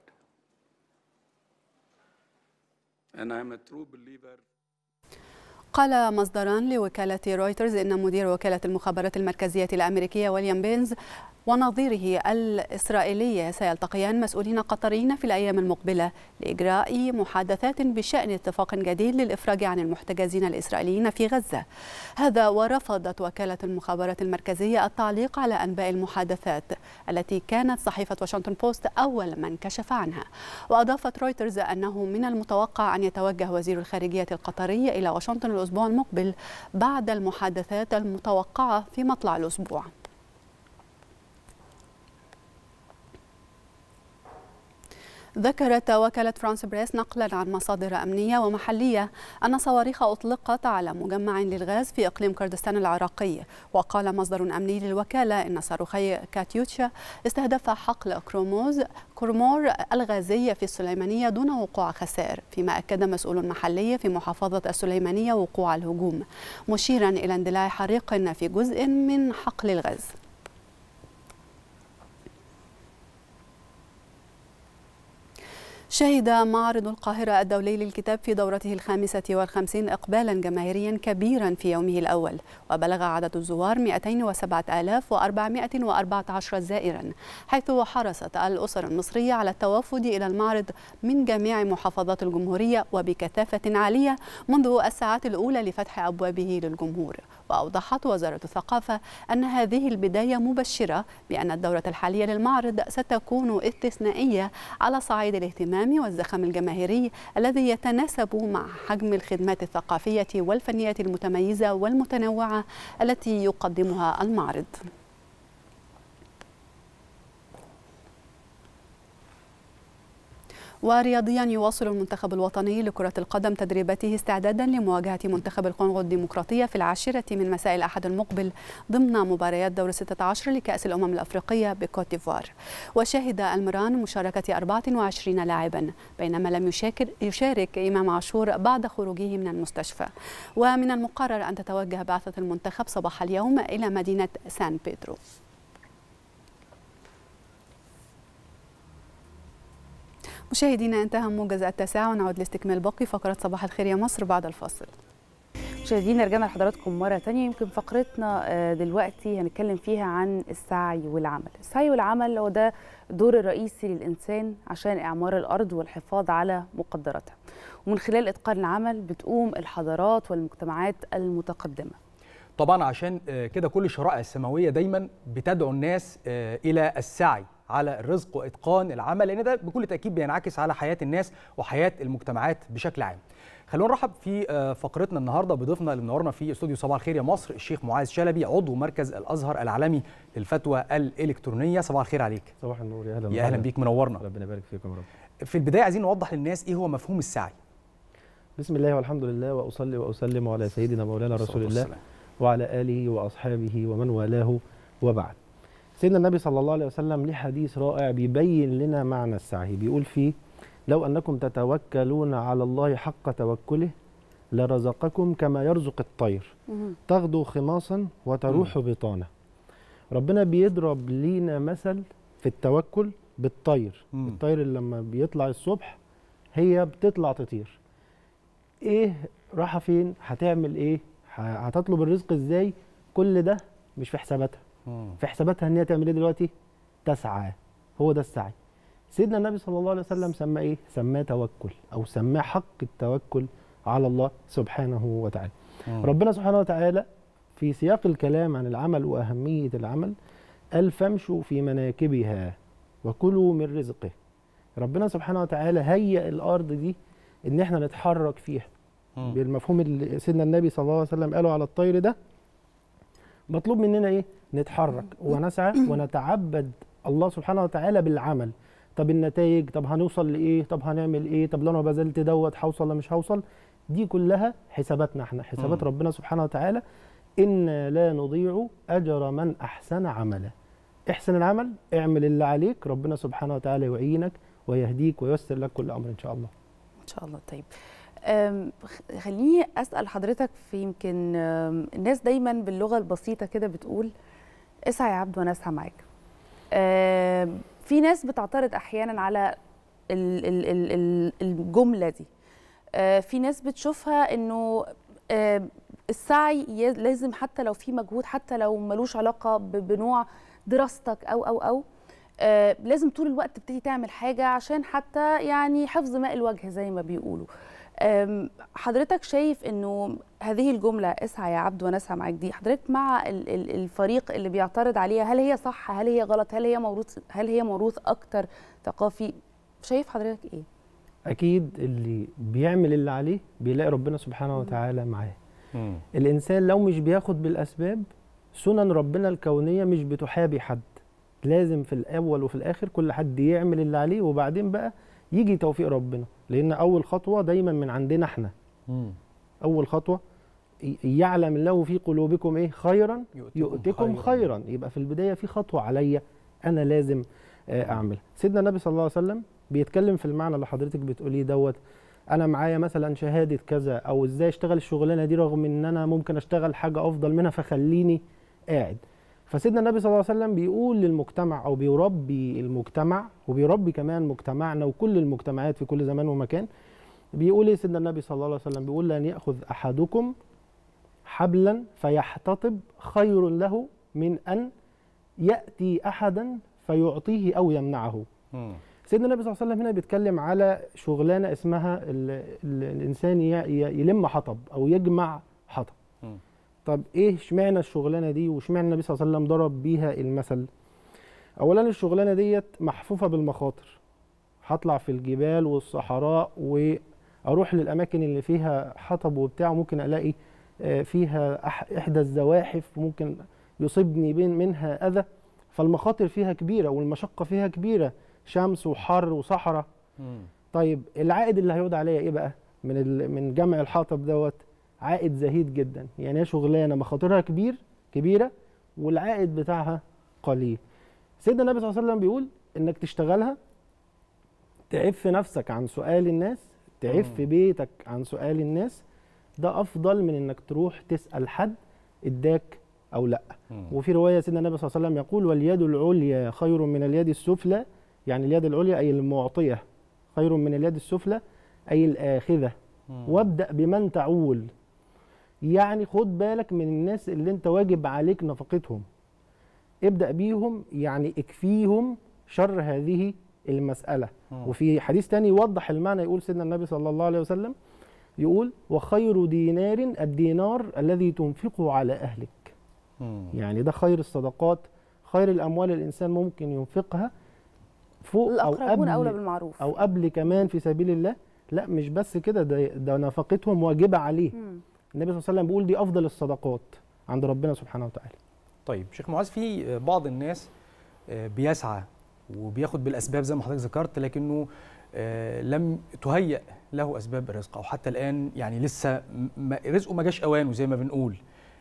N: And I'm a true believer.
C: قال مصدران لوكالة رويترز إن مدير وكالة المخابرات المركزية الأمريكية ويليام بينز ونظيره الإسرائيلي سيلتقيان مسؤولين قطريين في الأيام المقبلة لإجراء محادثات بشأن اتفاق جديد للإفراج عن المحتجزين الإسرائيليين في غزة هذا ورفضت وكالة المخابرات المركزية التعليق على أنباء المحادثات التي كانت صحيفة واشنطن بوست أول من كشف عنها وأضافت رويترز أنه من المتوقع أن يتوجه وزير الخارجية القطري إلى واشنطن الأسبوع المقبل بعد المحادثات المتوقعة في مطلع الأسبوع ذكرت وكالة فرانس بريس نقلا عن مصادر أمنية ومحلية أن صواريخ أطلقت على مجمع للغاز في إقليم كردستان العراقي وقال مصدر أمني للوكالة أن صاروخي كاتيوتشا استهدف حقل كروموز كرمور الغازي في السليمانية دون وقوع خسائر فيما أكد مسؤول محلي في محافظة السليمانية وقوع الهجوم مشيرا إلى اندلاع حريق في جزء من حقل الغاز شهد معرض القاهرة الدولي للكتاب في دورته الخامسة والخمسين إقبالا جماهيريا كبيرا في يومه الأول وبلغ عدد الزوار 207414 زائرا حيث حرصت الأسر المصرية على التوافد إلى المعرض من جميع محافظات الجمهورية وبكثافة عالية منذ الساعات الأولى لفتح أبوابه للجمهور وأوضحت وزارة الثقافة أن هذه البداية مبشرة بأن الدورة الحالية للمعرض ستكون استثنائية على صعيد الاهتمام والزخم الجماهيري الذي يتناسب مع حجم الخدمات الثقافية والفنية المتميزة والمتنوعة التي يقدمها المعرض. ورياضيا يواصل المنتخب الوطني لكرة القدم تدريباته استعدادا لمواجهة منتخب الكونغو الديمقراطية في العاشرة من مساء الأحد المقبل ضمن مباريات دور 16 لكأس الأمم الأفريقية بكوت ديفوار وشهد المران مشاركة 24 لاعبا بينما لم يشارك, يشارك إمام عاشور بعد خروجه من المستشفى ومن المقرر أن تتوجه بعثة المنتخب صباح اليوم إلى مدينة سان بيدرو مشاهدينا انتهى موجز التاسعة ونعود لاستكمال باقي فقرة صباح الخير يا مصر بعد الفاصل
A: مشاهدينا رجعنا لحضراتكم مرة تانية يمكن فقرتنا دلوقتي هنتكلم فيها عن السعي والعمل السعي والعمل هو ده الدور الرئيسي للإنسان عشان إعمار الأرض والحفاظ على مقدراتها ومن خلال إتقان العمل بتقوم الحضارات والمجتمعات المتقدمة
B: طبعا عشان كده كل الشرائع السماوية دايما بتدعو الناس إلى السعي على الرزق واتقان العمل لان ده بكل تاكيد بينعكس على حياه الناس وحياه المجتمعات بشكل عام. خلونا نرحب في فقرتنا النهارده بضيفنا اللي منورنا في استوديو صباح الخير يا مصر الشيخ معاذ شلبي عضو مركز الازهر العالمي للفتوى الالكترونيه صباح الخير عليك.
R: صباح النور يا اهلا
B: يا اهلا بيك منورنا.
R: ربنا يبارك فيكم يا رب.
B: في البدايه عايزين نوضح للناس ايه هو مفهوم السعي.
R: بسم الله والحمد لله واصلي واسلم على سيدنا مولانا رسول الله وعلى اله واصحابه ومن والاه وبعد. سيدنا النبي صلى الله عليه وسلم ليه حديث رائع بيبين لنا معنى السعي بيقول فيه لو أنكم تتوكلون على الله حق توكله لرزقكم كما يرزق الطير تغدو خماصا وتروح بطانة ربنا بيضرب لينا مثل في التوكل بالطير الطير اللي لما بيطلع الصبح هي بتطلع تطير ايه راحة فين هتعمل ايه هتطلب الرزق ازاي كل ده مش في حساباتها في حساباتها ان هي تعمل ايه دلوقتي؟ تسعى هو ده السعي. سيدنا النبي صلى الله عليه وسلم سماه ايه؟ سماه توكل او سماه حق التوكل على الله سبحانه وتعالى. مم. ربنا سبحانه وتعالى في سياق الكلام عن العمل واهميه العمل قال فامشوا في مناكبها وكلوا من رزقه. ربنا سبحانه وتعالى هيئ الارض دي ان احنا نتحرك فيها. مم. بالمفهوم اللي سيدنا النبي صلى الله عليه وسلم قاله على الطير ده مطلوب مننا ايه؟ نتحرك ونسعى ونتعبد الله سبحانه وتعالى بالعمل طب النتائج طب هنوصل لايه طب هنعمل ايه طب لو انا بذلت دوت هوصل ولا مش هوصل دي كلها حساباتنا احنا حسابات ربنا سبحانه وتعالى إنا لا نضيع أجر من أحسن عملا احسن العمل اعمل اللي عليك ربنا سبحانه وتعالى يعينك ويهديك وييسر لك كل أمر إن شاء الله
A: ان شاء الله طيب أم، خ- خليني اسال حضرتك في يمكن أم، الناس دايما باللغه البسيطه كده بتقول اسعى يا عبد وانا اسعى معاك أم، في ناس بتعترض احيانا على ال- ال- ال- ال- الجمله دي أه، في ناس بتشوفها انه أم، السعي ي- لازم حتى لو في مجهود حتى لو ملوش علاقه ب- بنوع دراستك او او او آه، لازم طول الوقت تبتدي تعمل حاجه عشان حتى يعني حفظ ماء الوجه زي ما بيقولوا آم، حضرتك شايف انه هذه الجمله اسعى يا عبد وانا اسعى معاك دي حضرتك مع ال- ال- الفريق اللي بيعترض عليها هل هي صح هل هي غلط هل هي موروث هل هي موروث اكتر ثقافي شايف حضرتك ايه
R: أكيد اللي بيعمل اللي عليه بيلاقي ربنا سبحانه وتعالى معاه الإنسان لو مش بياخد بالأسباب سنن ربنا الكونية مش بتحابي حد لازم في الأول وفي الآخر كل حد يعمل اللي عليه وبعدين بقى يجي توفيق ربنا لان اول خطوه دايما من عندنا احنا
B: مم.
R: اول خطوه ي- يعلم الله في قلوبكم ايه خيرا
B: يؤتكم
R: يؤتكم
B: خيراً.
R: خيرا يبقى في البدايه في خطوه عليا انا لازم آه، اعملها سيدنا النبي صلى الله عليه وسلم بيتكلم في المعنى اللي حضرتك بتقوليه دوت انا معايا مثلا شهاده كذا او ازاي اشتغل الشغلانه دي رغم ان انا ممكن اشتغل حاجه افضل منها فخليني قاعد فسيدنا النبي صلى الله عليه وسلم بيقول للمجتمع او بيربي المجتمع وبيربي كمان مجتمعنا وكل المجتمعات في كل زمان ومكان بيقول ايه سيدنا النبي صلى الله عليه وسلم بيقول لن ياخذ احدكم حبلا فيحتطب خير له من ان ياتي احدا فيعطيه او يمنعه
B: مم.
R: سيدنا النبي صلى الله عليه وسلم هنا بيتكلم على شغلانه اسمها ال ال الانسان ي- ي- يلم حطب او يجمع حطب
B: مم.
R: طب ايه اشمعنى الشغلانه دي واشمعنى النبي صلى الله عليه وسلم ضرب بيها المثل اولا الشغلانه ديت محفوفه بالمخاطر هطلع في الجبال والصحراء واروح للاماكن اللي فيها حطب وبتاع ممكن الاقي آه، فيها أح- احدى الزواحف ممكن يصيبني بين منها اذى فالمخاطر فيها كبيره والمشقه فيها كبيره شمس وحر وصحراء
B: مم.
R: طيب العائد اللي هيعود عليا ايه بقى من ال- من جمع الحطب دوت عائد زهيد جدا يعني هي شغلانه مخاطرها كبير كبيره والعائد بتاعها قليل سيدنا النبي صلى الله عليه وسلم بيقول انك تشتغلها تعف نفسك عن سؤال الناس تعف بيتك عن سؤال الناس ده افضل من انك تروح تسال حد اداك او لا
B: مم.
R: وفي روايه سيدنا النبي صلى الله عليه وسلم يقول واليد العليا خير من اليد السفلى يعني اليد العليا اي المعطيه خير من اليد السفلى اي الاخذه وابدا بمن تعول يعني خد بالك من الناس اللي انت واجب عليك نفقتهم ابدا بيهم يعني اكفيهم شر هذه المساله
B: مم.
R: وفي حديث تاني يوضح المعنى يقول سيدنا النبي صلى الله عليه وسلم يقول وخير دينار الدينار الذي تنفقه على اهلك
B: مم.
R: يعني ده خير الصدقات خير الاموال الانسان ممكن ينفقها فوق او
A: الاقربون اولى
R: قبل
A: بالمعروف
R: او قبل كمان في سبيل الله لا مش بس كده ده, ده نفقتهم واجبه عليه
A: مم.
R: النبي صلى الله عليه وسلم بيقول دي افضل الصدقات عند ربنا سبحانه وتعالى
B: طيب شيخ معاذ في بعض الناس آه، بيسعى وبياخد بالاسباب زي ما حضرتك ذكرت لكنه آه، لم تهيأ له اسباب الرزق او حتى الان يعني لسه م- ما- رزقه ما جاش اوانه زي ما بنقول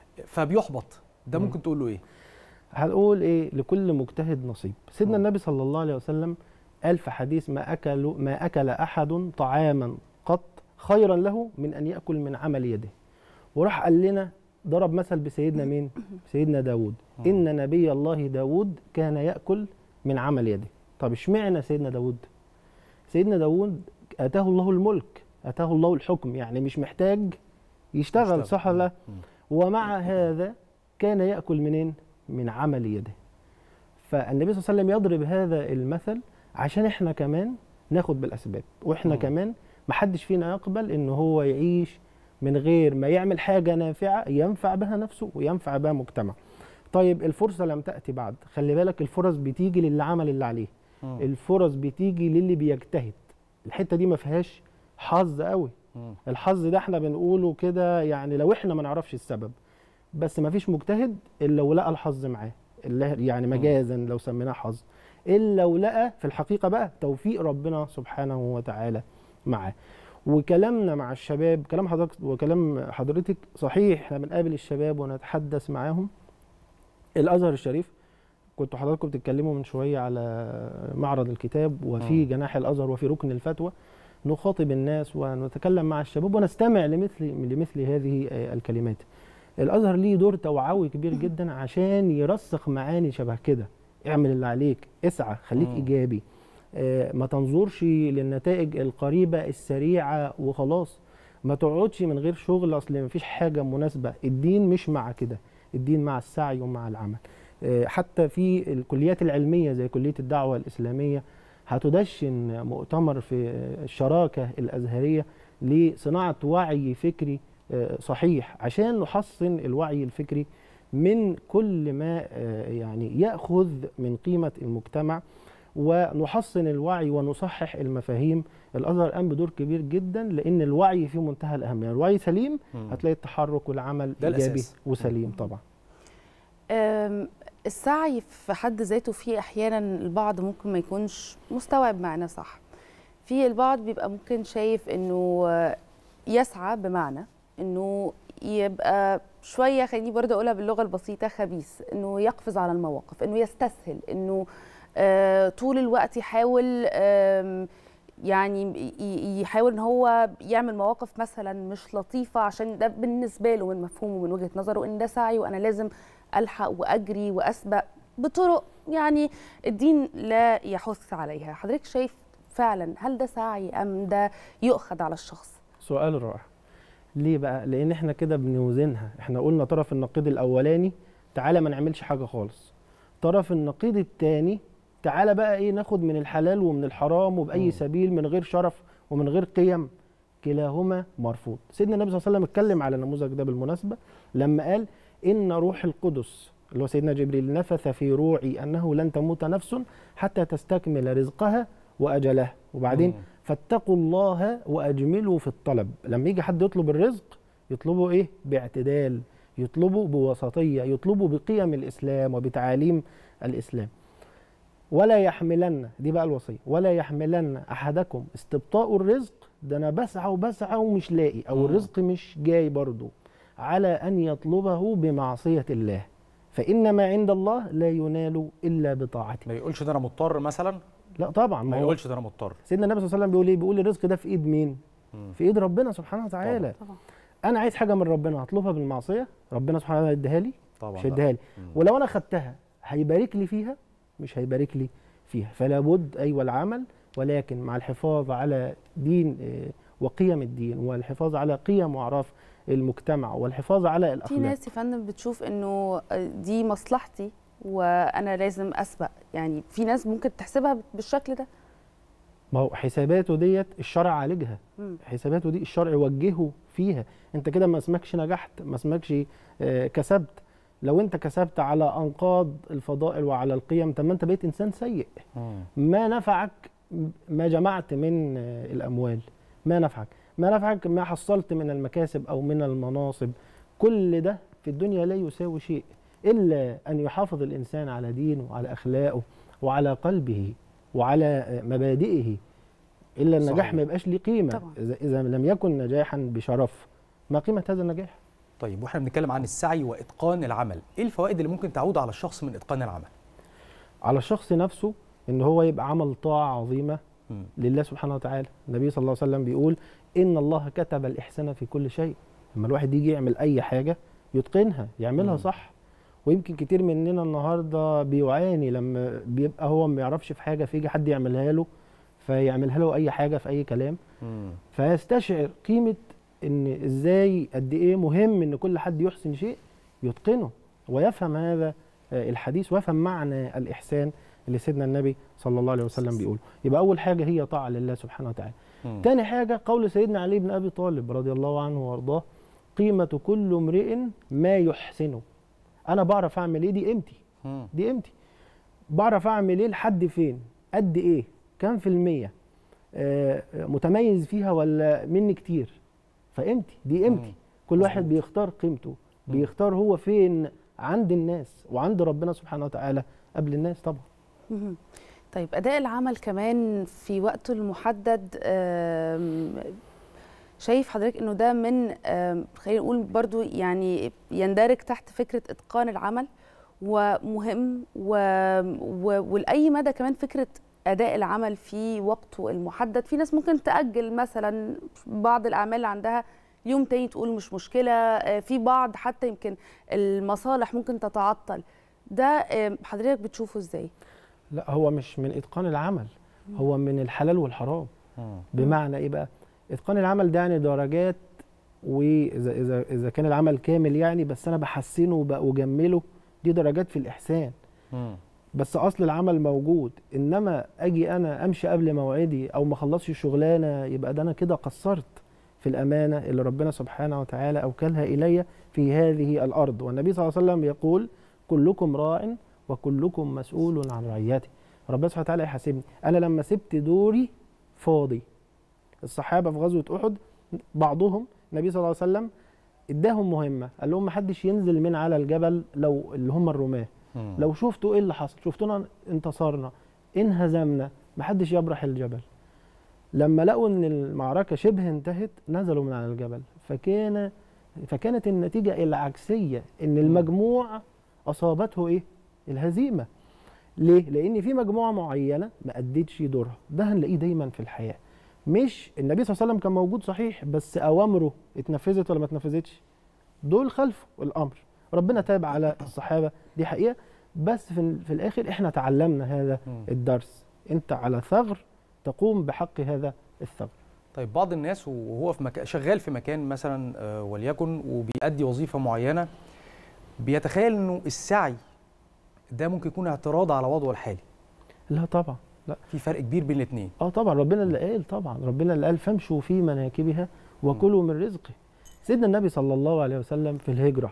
B: فبيحبط ده
R: مم.
B: ممكن تقول له ايه؟
R: هنقول ايه لكل مجتهد نصيب سيدنا النبي صلى الله عليه وسلم قال في حديث ما اكل ما اكل احد طعاما قط خيرا له من ان ياكل من عمل يده وراح قال لنا ضرب مثل بسيدنا مين سيدنا داود ان نبي الله داود كان ياكل من عمل يده طب اشمعنى سيدنا داود سيدنا داود اتاه الله الملك اتاه الله الحكم يعني مش محتاج يشتغل,
B: يشتغل.
R: صح ولا لا؟
B: مم.
R: ومع هذا كان ياكل منين من عمل يده فالنبي صلى الله عليه وسلم يضرب هذا المثل عشان احنا كمان ناخد بالاسباب واحنا
B: مم.
R: كمان محدش فينا يقبل ان هو يعيش من غير ما يعمل حاجه نافعه ينفع بها نفسه وينفع بها مجتمع طيب الفرصه لم تاتي بعد خلي بالك الفرص بتيجي للي عمل اللي عليه
B: مم.
R: الفرص بتيجي للي بيجتهد الحته دي ما فيهاش حظ قوي
B: مم.
R: الحظ ده احنا بنقوله كده يعني لو احنا ما نعرفش السبب بس ما فيش مجتهد الا ولقى الحظ معاه اللي- يعني مجازا لو سميناه حظ الا ولقى في الحقيقه بقى توفيق ربنا سبحانه وتعالى معاه وكلامنا مع الشباب كلام حضرتك وكلام حضرتك صحيح احنا بنقابل الشباب ونتحدث معاهم الازهر الشريف كنتوا حضراتكم بتتكلموا من شويه على معرض الكتاب وفي
B: مم.
R: جناح الازهر وفي ركن الفتوى نخاطب الناس ونتكلم مع الشباب ونستمع لمثل لمثل هذه آه، الكلمات الازهر ليه دور توعوي كبير جدا عشان يرسخ معاني شبه كده اعمل اللي عليك اسعى خليك
B: مم.
R: ايجابي آه، ما تنظرش للنتائج القريبه السريعه وخلاص ما تقعدش من غير شغل اصل مفيش حاجه مناسبه الدين مش مع كده الدين مع السعي ومع العمل آه، حتى في الكليات العلميه زي كليه الدعوه الاسلاميه هتدشن مؤتمر في الشراكه الازهريه لصناعه وعي فكري آه، صحيح عشان نحصن الوعي الفكري من كل ما آه، يعني ياخذ من قيمه المجتمع ونحصن الوعي ونصحح المفاهيم الازهر قام بدور كبير جدا لان الوعي في منتهى الاهميه يعني الوعي سليم
B: مم.
R: هتلاقي التحرك والعمل
B: ده
R: ايجابي
B: الأساس.
R: وسليم طبعا
A: أم، السعي في حد ذاته فيه احيانا البعض ممكن ما يكونش مستوعب معناه صح في البعض بيبقى ممكن شايف انه يسعى بمعنى انه يبقى شويه خليني برضه اقولها باللغه البسيطه خبيث انه يقفز على المواقف انه يستسهل انه آه طول الوقت يحاول آه يعني يحاول ان هو يعمل مواقف مثلا مش لطيفه عشان ده بالنسبه له من مفهومه ومن وجهه نظره ان ده سعي وانا لازم الحق واجري واسبق بطرق يعني الدين لا يحث عليها حضرتك شايف فعلا هل ده سعي ام ده يؤخذ على الشخص
R: سؤال رائع ليه بقى لان احنا كده بنوزنها احنا قلنا طرف النقيض الاولاني تعالى ما نعملش حاجه خالص طرف النقيض الثاني تعالى بقى ايه ناخد من الحلال ومن الحرام وباي م. سبيل من غير شرف ومن غير قيم كلاهما مرفوض سيدنا النبي صلى الله عليه وسلم اتكلم على النموذج ده بالمناسبه لما قال ان روح القدس اللي هو سيدنا جبريل نفث في روعي انه لن تموت نفس حتى تستكمل رزقها واجلها وبعدين م. فاتقوا الله واجملوا في الطلب لما يجي حد يطلب الرزق يطلبه ايه باعتدال يطلبه بوسطيه يطلبه بقيم الاسلام وبتعاليم الاسلام ولا يحملن دي بقى الوصيه ولا يحملن احدكم استبطاء الرزق ده انا بسعى وبسعى ومش لاقي او الرزق مش جاي برضه على ان يطلبه بمعصيه الله فان ما عند الله لا ينال الا بطاعته
B: ما يقولش ده انا مضطر مثلا
R: لا طبعا
B: ما يقولش ده انا مضطر
R: سيدنا النبي صلى الله عليه وسلم بيقول ايه بيقول الرزق ده في ايد مين مم. في ايد ربنا سبحانه وتعالى طبعا. طبعا. انا عايز حاجه من ربنا هطلبها بالمعصيه ربنا سبحانه وتعالى يديها لي
B: طبعا
R: مش هيديها لي ولو انا خدتها هيبارك لي فيها مش هيبارك لي فيها فلا بد ايوه العمل ولكن مع الحفاظ على دين وقيم الدين والحفاظ على قيم واعراف المجتمع والحفاظ على الاخلاق
A: في ناس يا فندم بتشوف انه دي مصلحتي وانا لازم اسبق يعني في ناس ممكن تحسبها بالشكل ده
R: ما هو حساباته ديت الشرع عالجها
A: مم.
R: حساباته دي الشرع وجهه فيها انت كده ما اسمكش نجحت ما اسمكش آه كسبت لو انت كسبت على انقاض الفضائل وعلى القيم طب ما انت بقيت انسان سيء
B: مم.
R: ما نفعك ما جمعت من آه الاموال ما نفعك ما نفعك ما حصلت من المكاسب او من المناصب كل ده في الدنيا لا يساوي شيء الا ان يحافظ الانسان على دينه وعلى اخلاقه وعلى قلبه وعلى مبادئه الا النجاح
B: صحيح.
R: ما يبقاش ليه قيمه
A: طبعا.
R: اذا اذا لم يكن نجاحا بشرف ما قيمه هذا النجاح
B: طيب واحنا بنتكلم عن السعي واتقان العمل ايه الفوائد اللي ممكن تعود على الشخص من اتقان العمل
R: على الشخص نفسه ان هو يبقى عمل طاعه عظيمه
B: م.
R: لله سبحانه وتعالى النبي صلى الله عليه وسلم بيقول ان الله كتب الاحسان في كل شيء لما الواحد يجي يعمل اي حاجه يتقنها يعملها
B: م.
R: صح ويمكن كتير مننا النهارده بيعاني لما بيبقى هو ما يعرفش في حاجه فيجي حد يعملها له فيعملها له اي حاجه في اي كلام
B: مم.
R: فيستشعر قيمه ان ازاي قد ايه مهم ان كل حد يحسن شيء يتقنه ويفهم هذا الحديث ويفهم معنى الاحسان اللي سيدنا النبي صلى الله عليه وسلم بيقول يبقى اول حاجه هي طاعه لله سبحانه وتعالى
B: مم.
R: تاني حاجه قول سيدنا علي بن ابي طالب رضي الله عنه وارضاه قيمه كل امرئ ما يحسنه انا بعرف اعمل ايه دي قيمتي
B: مم.
R: دي قيمتي بعرف اعمل ايه لحد فين قد ايه كام في المية آه متميز فيها ولا مني كتير فقيمتي دي قيمتي كل واحد بيختار قيمته بيختار هو فين عند الناس وعند ربنا سبحانه وتعالى قبل الناس طبعا
A: مهم. طيب اداء العمل كمان في وقته المحدد آم، شايف حضرتك انه ده من آم، خلينا نقول برضو يعني يندرج تحت فكره اتقان العمل ومهم و... و... ولاي مدى كمان فكره اداء العمل في وقته المحدد في ناس ممكن تاجل مثلا بعض الاعمال اللي عندها يوم تاني تقول مش مشكله آه، في بعض حتى يمكن المصالح ممكن تتعطل ده آم، حضرتك بتشوفه ازاي
R: لا هو مش من اتقان العمل هو من الحلال والحرام
B: مم.
R: بمعنى ايه بقى اتقان العمل ده يعني درجات واذا اذا اذا كان العمل كامل يعني بس انا بحسنه وب- واجمله دي درجات في الاحسان
B: مم.
R: بس اصل العمل موجود انما اجي انا امشي قبل موعدي او ما اخلصش الشغلانه يبقى ده انا كده قصرت في الامانه اللي ربنا سبحانه وتعالى اوكلها الي في هذه الارض والنبي صلى الله عليه وسلم يقول كلكم راع وكلكم مسؤول عن رعيته ربنا سبحانه وتعالى يحاسبني انا لما سبت دوري فاضي الصحابه في غزوه احد بعضهم النبي صلى الله عليه وسلم اداهم مهمه قال لهم ما حدش ينزل من على الجبل لو اللي هم الرماه
B: مم.
R: لو شفتوا ايه اللي حصل شفتونا انتصرنا انهزمنا محدش يبرح الجبل لما لقوا ان المعركه شبه انتهت نزلوا من على الجبل فكان فكانت النتيجه العكسيه ان المجموع اصابته ايه الهزيمه ليه لان في مجموعه معينه ما ادتش دورها ده هنلاقيه دايما في الحياه مش النبي صلى الله عليه وسلم كان موجود صحيح بس اوامره اتنفذت ولا ما اتنفذتش دول خلفوا الامر ربنا تاب على الصحابه دي حقيقه بس في, في الاخر احنا تعلمنا هذا الدرس انت على ثغر تقوم بحق هذا الثغر
B: طيب بعض الناس وهو في مكان شغال في مكان مثلا آه، وليكن وبيأدي وظيفه معينه بيتخيل انه السعي ده ممكن يكون اعتراض على وضعه الحالي
R: لا طبعا لا
B: في فرق كبير بين الاثنين
R: اه طبعا ربنا اللي قال طبعا ربنا اللي قال فامشوا في مناكبها وكلوا من رزقه سيدنا النبي صلى الله عليه وسلم في الهجره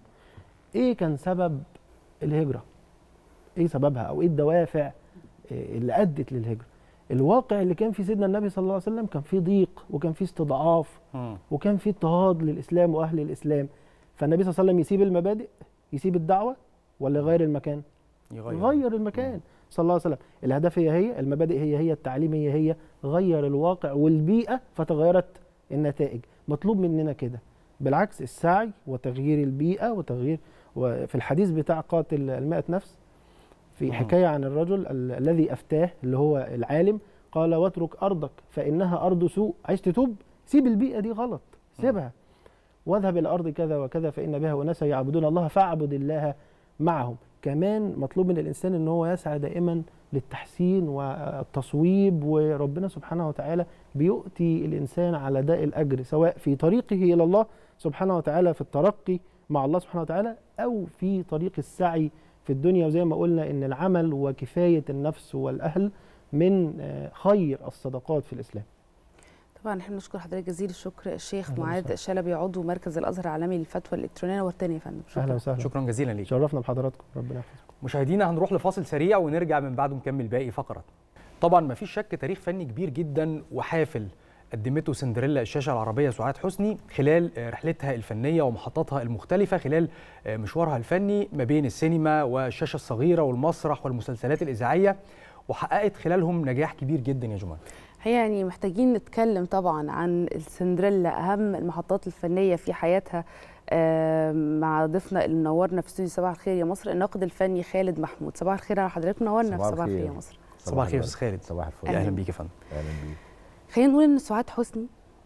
R: ايه كان سبب الهجره ايه سببها او ايه الدوافع إيه اللي ادت للهجره الواقع اللي كان في سيدنا النبي صلى الله عليه وسلم كان فيه ضيق وكان فيه استضعاف وكان فيه اضطهاد للاسلام واهل الاسلام فالنبي صلى الله عليه وسلم يسيب المبادئ يسيب الدعوه ولا يغير المكان
B: يغير
R: غير المكان صلى الله عليه وسلم الهدف هي هي المبادئ هي هي التعليم هي هي غير الواقع والبيئه فتغيرت النتائج مطلوب مننا كده بالعكس السعي وتغيير البيئه وتغيير وفي الحديث بتاع قاتل المائة نفس في حكايه عن الرجل ال- الذي افتاه اللي هو العالم قال واترك ارضك فانها ارض سوء عايز تتوب سيب البيئه دي غلط سيبها واذهب الى ارض كذا وكذا فان بها اناسا يعبدون الله فاعبد الله معهم كمان مطلوب من الانسان ان هو يسعى دائما للتحسين والتصويب وربنا سبحانه وتعالى بيؤتي الانسان على داء الاجر سواء في طريقه الى الله سبحانه وتعالى في الترقي مع الله سبحانه وتعالى او في طريق السعي في الدنيا وزي ما قلنا ان العمل وكفايه النفس والاهل من آه، خير الصدقات في الاسلام
A: طبعا احنا بنشكر حضرتك جزيل الشكر الشيخ
R: أهلا
A: معاذ
R: وسهلا.
A: شلبي عضو مركز الازهر العالمي للفتوى الالكترونيه نورتني يا فندم شكرا
R: اهلا وسهلا
B: شكرا جزيلا ليك
R: شرفنا بحضراتكم ربنا يحفظكم
B: مشاهدينا هنروح لفاصل سريع ونرجع من بعده نكمل باقي فقرات طبعا مفيش شك تاريخ فني كبير جدا وحافل قدمته سندريلا الشاشه العربيه سعاد حسني خلال آه، رحلتها الفنيه ومحطاتها المختلفه خلال آه، مشوارها الفني ما بين السينما والشاشه الصغيره والمسرح والمسلسلات الاذاعيه وحققت خلالهم نجاح كبير جدا يا جماعه
A: هي يعني محتاجين نتكلم طبعا عن السندريلا اهم المحطات الفنيه في حياتها آه، مع ضيفنا اللي منورنا في استوديو صباح الخير يا مصر الناقد الفني خالد محمود صباح الخير على حضرتك منورنا في صباح الخير يا مصر
B: صباح الخير يا استاذ خالد
S: صباح الفل
A: أهلاً
B: اهلا بيك يا فندم
S: اهلا بيك
A: خلينا نقول ان سعاد حسني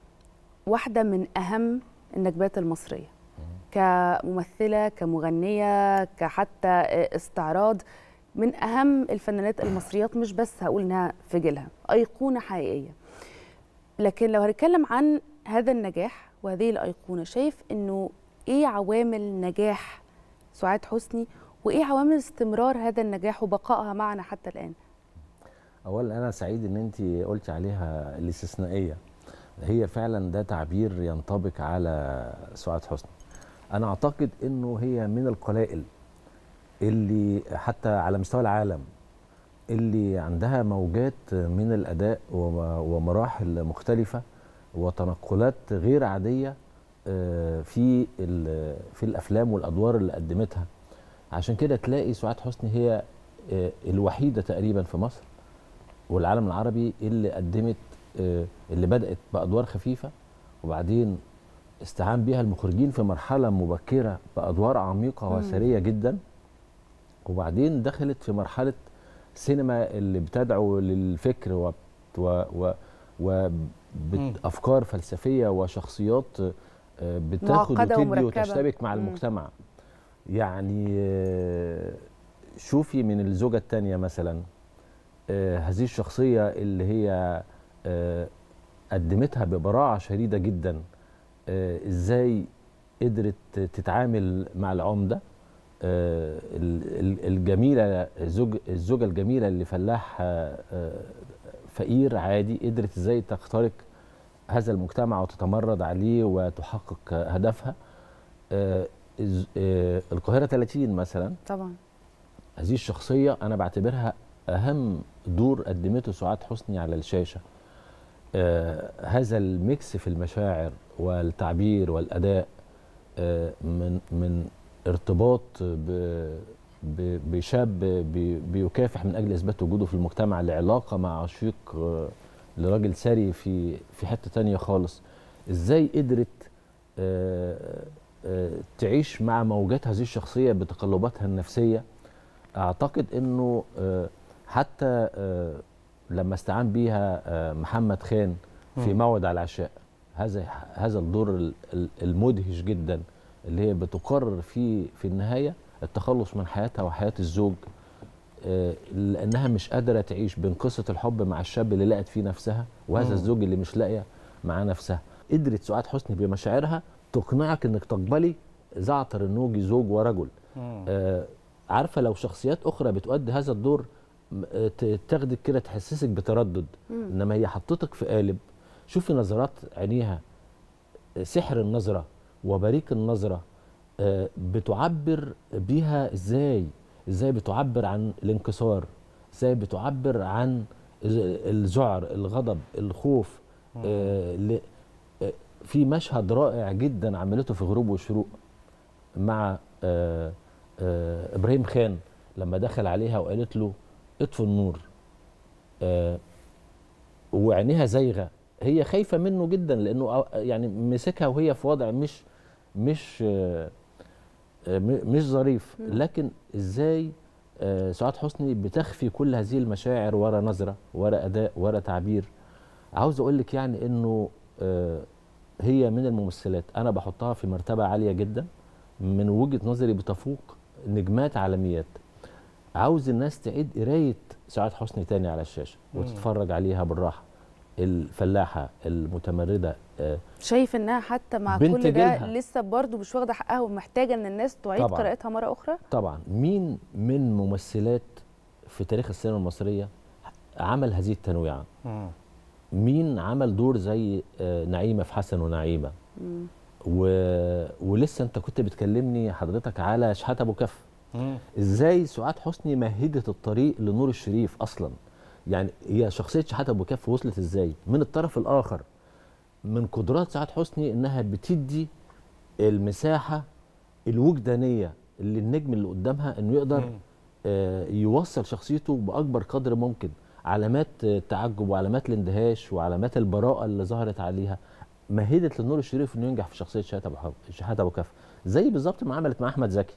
A: واحده من اهم النجمات المصريه كممثله كمغنيه كحتى استعراض من اهم الفنانات المصريات مش بس هقول انها في جيلها ايقونه حقيقيه لكن لو هنتكلم عن هذا النجاح وهذه الايقونه شايف انه ايه عوامل نجاح سعاد حسني وايه عوامل استمرار هذا النجاح وبقائها معنا حتى الان
S: اولا انا سعيد ان انت قلتي عليها الاستثنائيه هي فعلا ده تعبير ينطبق على سعاد حسني انا اعتقد انه هي من القلائل اللي حتى على مستوى العالم اللي عندها موجات من الاداء وم- ومراحل مختلفه وتنقلات غير عاديه آه، في ال- في الافلام والادوار اللي قدمتها عشان كده تلاقي سعاد حسني هي آه، الوحيده تقريبا في مصر والعالم العربي اللي قدمت آه، اللي بدات بادوار خفيفه وبعدين استعان بيها المخرجين في مرحله مبكره بادوار عميقه
T: مم.
S: وثريه جدا وبعدين دخلت في مرحله سينما اللي بتدعو للفكر وبت و و وافكار فلسفيه وشخصيات آه، بتاخد
A: معقدة
S: وتدي
A: ومركبة.
S: وتشتبك مع
A: مم.
S: المجتمع يعني آه، شوفي من الزوجه الثانيه مثلا آه، هذه الشخصيه اللي هي آه، قدمتها ببراعه شديده جدا آه، ازاي قدرت تتعامل مع العمده آه، ال- ال- الجميله الزوج الزوجه الجميله اللي فلاح آه، آه، فقير عادي قدرت ازاي تخترق هذا المجتمع وتتمرد عليه وتحقق آه، هدفها آه، الز- آه، القاهره 30 مثلا
A: طبعا
S: هذه الشخصية أنا بعتبرها أهم دور قدمته سعاد حسني على الشاشة آه هذا الميكس في المشاعر والتعبير والأداء آه من من ارتباط ب- ب- بشاب بي- بيكافح من أجل إثبات وجوده في المجتمع لعلاقة مع عشيق آه لراجل ثري في في حته تانية خالص ازاي قدرت آه، آه، تعيش مع موجات هذه الشخصيه بتقلباتها النفسيه اعتقد انه آه، حتى آه، لما استعان بيها آه، محمد خان في
B: مم.
S: موعد على العشاء هذا هذا الدور ال- ال- المدهش جدا اللي هي بتقرر فيه في النهايه التخلص من حياتها وحياه الزوج آه، لانها مش قادره تعيش بين قصه الحب مع الشاب اللي لقت فيه نفسها وهذا
B: مم.
S: الزوج اللي مش لاقيه مع نفسها قدرت سعاد حسني بمشاعرها تقنعك انك تقبلي زعتر النوجي زوج ورجل آه عارفه لو شخصيات اخرى بتؤدي هذا الدور م- آه، ت- تاخدك كده تحسسك بتردد
B: مم.
S: انما هي حطتك في قالب شوفي نظرات عينيها آه، سحر النظره وبريق النظره آه، بتعبر بيها ازاي ازاي بتعبر عن الانكسار ازاي بتعبر عن ال- الذعر الغضب الخوف آه، ل- آه، في مشهد رائع جدا عملته في غروب وشروق مع آه، آه، ابراهيم خان لما دخل عليها وقالت له اطفوا النور آه، وعينيها زايغه هي خايفه منه جدا لانه أ- يعني مسكها وهي في وضع مش مش آه، آه، م- مش ظريف لكن ازاي آه، سعاد حسني بتخفي كل هذه المشاعر ورا نظره ورا اداء ورا تعبير عاوز اقول لك يعني انه آه، هي من الممثلات انا بحطها في مرتبه عاليه جدا من وجهه نظري بتفوق نجمات عالميات عاوز الناس تعيد قرايه سعاد حسني تاني على الشاشه
A: مم.
S: وتتفرج عليها بالراحه الفلاحه المتمرده آه،
A: شايف انها حتى مع
S: بنت
A: كل ده
S: جيلها.
A: لسه برضو مش واخده حقها ومحتاجه ان الناس تعيد
S: طبعاً.
A: قراءتها مره اخرى
S: طبعا مين من ممثلات في تاريخ السينما المصريه عمل هذه التنويعه مين عمل دور زي آه، نعيمه في حسن ونعيمه و... ولسه انت كنت بتكلمني حضرتك على شحات ابو كف ازاي سعاد حسني مهدت الطريق لنور الشريف اصلا يعني هي شخصيه شحات ابو كف وصلت ازاي من الطرف الاخر من قدرات سعاد حسني انها بتدي المساحه الوجدانيه للنجم اللي قدامها انه يقدر
B: مم.
S: آه، يوصل شخصيته باكبر قدر ممكن علامات آه، التعجب وعلامات الاندهاش وعلامات البراءه اللي ظهرت عليها مهدت لنور الشريف انه ينجح في شخصيه شحات ابو حب- شحات ابو كف زي بالظبط ما عملت مع احمد زكي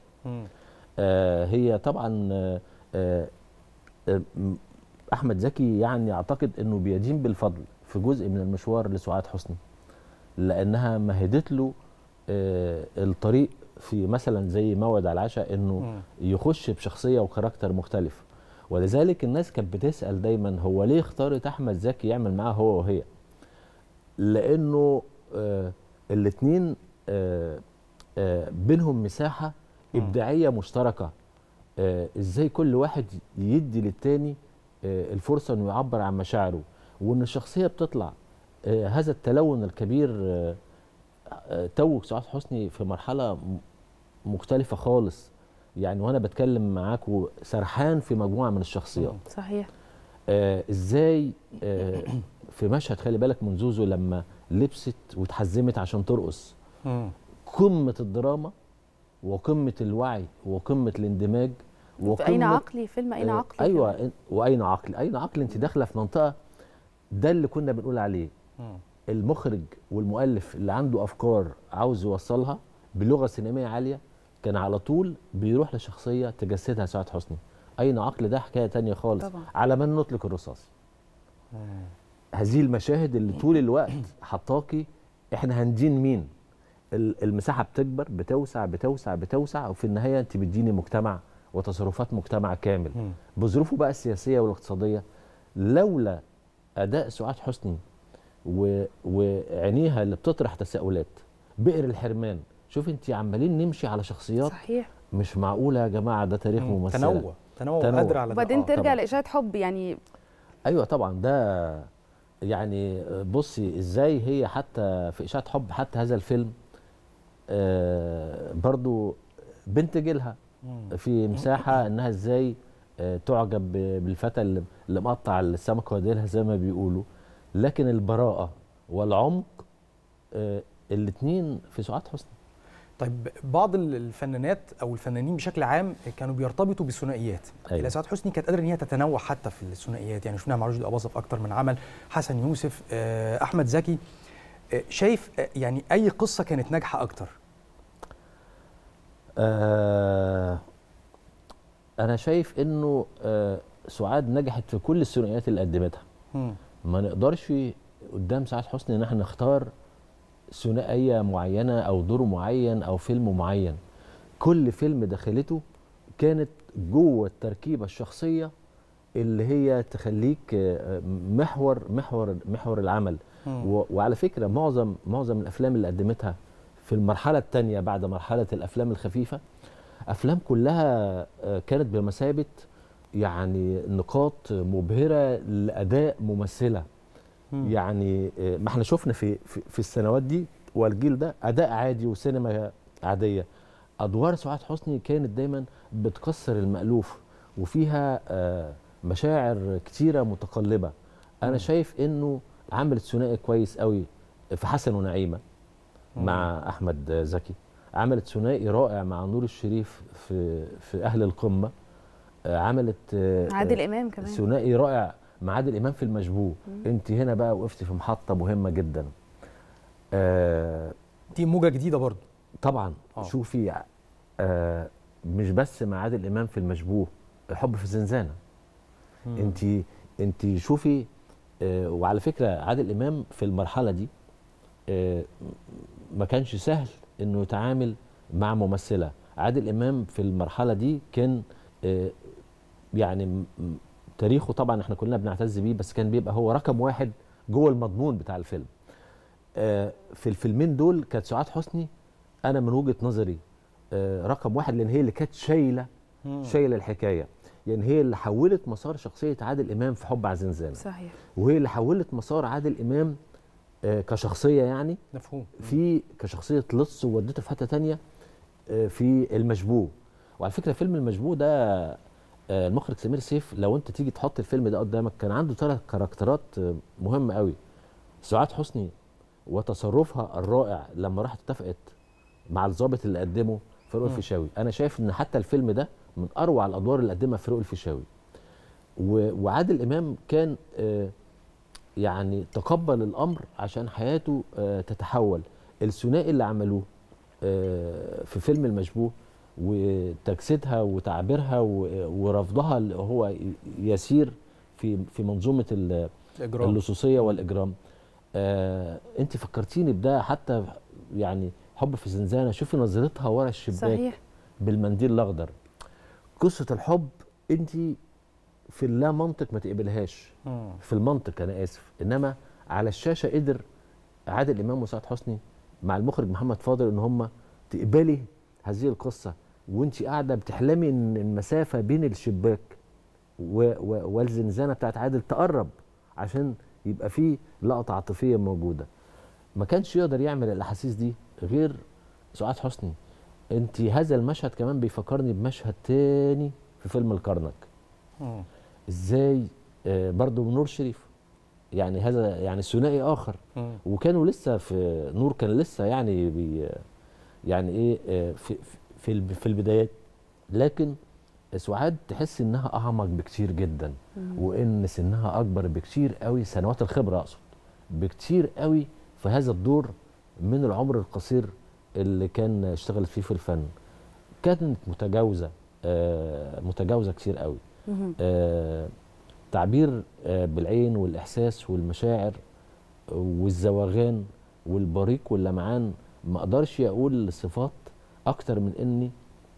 S: آه هي طبعا آه آه آه، م- احمد زكي يعني اعتقد انه بيدين بالفضل في جزء من المشوار لسعاد حسني لانها مهدت له آه الطريق في مثلا زي موعد على العشاء انه
B: مم.
S: يخش بشخصيه وكاركتر مختلف ولذلك الناس كانت بتسال دايما هو ليه اختارت احمد زكي يعمل معاه هو وهي لانه آه الاثنين آه آه بينهم مساحه ابداعيه مشتركه آه ازاي كل واحد يدي للتاني آه الفرصه انه يعبر عن مشاعره وان الشخصيه بتطلع آه هذا التلون الكبير آه آه توج سعاد حسني في مرحله م- مختلفه خالص يعني وانا بتكلم معاكم سرحان في مجموعه من الشخصيات
A: صحيح
S: آه ازاي آه في مشهد خلي بالك من زوزو لما لبست واتحزمت عشان ترقص قمه الدراما وقمه الوعي وقمه الاندماج
A: في اين
S: وقمة-
A: عقلي فيلم اين
S: آه،
A: عقلي
S: ايوه
A: كمان.
S: إن- واين عقل اين عقل انت داخله في منطقه ده اللي كنا بنقول عليه المخرج والمؤلف اللي عنده افكار عاوز يوصلها بلغه سينمائيه عاليه كان على طول بيروح لشخصيه تجسدها سعاد حسني اين عقل ده حكايه تانية خالص
A: طبعا.
S: على من نطلق الرصاص هذه المشاهد اللي طول الوقت حطاكي احنا هندين مين ال- المساحه بتكبر بتوسع بتوسع بتوسع وفي النهايه انت بتديني مجتمع وتصرفات مجتمع كامل بظروفه بقى السياسيه والاقتصاديه لولا اداء سعاد حسني و... وعينيها اللي بتطرح تساؤلات بئر الحرمان شوف انت عمالين نمشي على شخصيات
A: صحيح
S: مش معقوله يا جماعه ده تاريخ
B: مم.
S: ممثله
B: تنوع. تنوع وقادرة على ده.
A: وبعدين
B: آه،
A: ترجع
S: طبعاً.
A: لاشاعه حب يعني
S: ايوه طبعا ده يعني بصي ازاي هي حتى في اشاعه حب حتى هذا الفيلم آه برضو بنت جيلها في مساحه انها ازاي آه تعجب ب- بالفتى اللي اللي مقطع السمكه وديلها زي ما بيقولوا لكن البراءه والعمق آه الاثنين في سعاد حسني
B: طيب بعض الفنانات او الفنانين بشكل عام كانوا بيرتبطوا بالثنائيات
S: أيوة.
B: سعاد حسني كانت قادره ان هي تتنوع حتى في الثنائيات يعني شفناها مع رشدي اباظه في اكتر من عمل حسن يوسف آه، احمد زكي آه، شايف آه، يعني اي قصه كانت ناجحه اكتر
S: آه انا شايف انه آه سعاد نجحت في كل الثنائيات اللي قدمتها
B: مم.
S: ما نقدرش قدام سعاد حسني ان احنا نختار ثنائيه معينه او دور معين او فيلم معين كل فيلم دخلته كانت جوه التركيبه الشخصيه اللي هي تخليك آه، محور محور محور العمل
B: مم.
S: و- وعلى فكره معظم معظم الافلام اللي قدمتها في المرحله الثانيه بعد مرحله الافلام الخفيفه افلام كلها آه، كانت بمثابه يعني نقاط مبهره لاداء ممثله
B: مم.
S: يعني آه، ما احنا شفنا في في, في السنوات دي والجيل ده اداء عادي وسينما عاديه ادوار سعاد حسني كانت دايما بتكسر المالوف وفيها آه، مشاعر كتيره متقلبه انا
B: مم.
S: شايف انه عملت ثنائي كويس قوي في حسن ونعيمه
B: مم.
S: مع احمد زكي عملت ثنائي رائع مع نور الشريف في في اهل القمه آه، عملت آه،
A: عادل
S: آه،
A: إمام كمان.
S: ثنائي رائع مع عادل امام في المشبوه انت هنا بقى وقفتي في محطه مهمه جدا آه
B: دي موجه جديده برضو
S: طبعا
B: آه.
S: شوفي آه مش بس مع عادل امام في المشبوه حب في الزنزانه
B: مم.
S: انت انت شوفي آه وعلى فكره عادل امام في المرحله دي آه ما كانش سهل انه يتعامل مع ممثله عادل امام في المرحله دي كان آه يعني م- م- تاريخه طبعا احنا كلنا بنعتز بيه بس كان بيبقى هو رقم واحد جوه المضمون بتاع الفيلم آه في الفيلمين دول كانت سعاد حسني انا من وجهه نظري آه رقم واحد لان هي اللي كانت شايله
B: مم.
S: شايله الحكايه يعني هي اللي حولت مسار شخصيه عادل امام في حب على زنزانه
A: صحيح
S: وهي اللي حولت مسار عادل امام آه كشخصيه يعني
B: مفهوم
S: في كشخصيه لص وودته في حته تانية آه في المشبوه وعلى فكره فيلم المشبوه ده آه المخرج سمير سيف لو انت تيجي تحط الفيلم ده قدامك كان عنده ثلاث كاركترات آه مهمه قوي سعاد حسني وتصرفها الرائع لما راحت اتفقت مع الضابط اللي قدمه فاروق
B: مم.
S: الفيشاوي انا شايف ان حتى الفيلم ده من اروع الادوار اللي قدمها فاروق الفيشاوي و- وعادل امام كان آه، يعني تقبل الامر عشان حياته آه، تتحول الثنائي اللي عملوه آه، في فيلم المشبوه وتجسيدها وتعبيرها و- ورفضها اللي هو ي- يسير في في منظومه ال-
B: الإجرام.
S: اللصوصيه والاجرام آه انت فكرتيني بده حتى يعني حب في زنزانه شوفي نظرتها ورا الشباك
A: صحيح.
S: بالمنديل الاخضر قصه الحب انت في اللا منطق ما تقبلهاش
B: مم.
S: في المنطق انا اسف انما على الشاشه قدر عادل امام وسعاد حسني مع المخرج محمد فاضل ان هم تقبلي هذه القصه وانت قاعده بتحلمي ان المسافه بين الشباك و و والزنزانه بتاعت عادل تقرب عشان يبقى في لقطه عاطفيه موجوده ما كانش يقدر يعمل الاحاسيس دي غير سعاد حسني انت هذا المشهد كمان بيفكرني بمشهد تاني في فيلم الكرنك
B: مم.
S: ازاي آه برضو نور شريف يعني هذا يعني ثنائي اخر
B: مم.
S: وكانوا لسه في نور كان لسه يعني بي يعني ايه آه في في الب- في البدايات لكن سعاد تحس انها اعمق بكتير جدا
B: مم.
S: وان سنها اكبر بكتير قوي سنوات الخبره اقصد بكتير قوي في هذا الدور من العمر القصير اللي كان اشتغلت فيه في الفن كانت متجاوزه آه متجاوزه كتير قوي
A: مهم.
S: آه تعبير آه بالعين والاحساس والمشاعر والزواغان والبريق واللمعان ما اقدرش اقول صفات اكتر من اني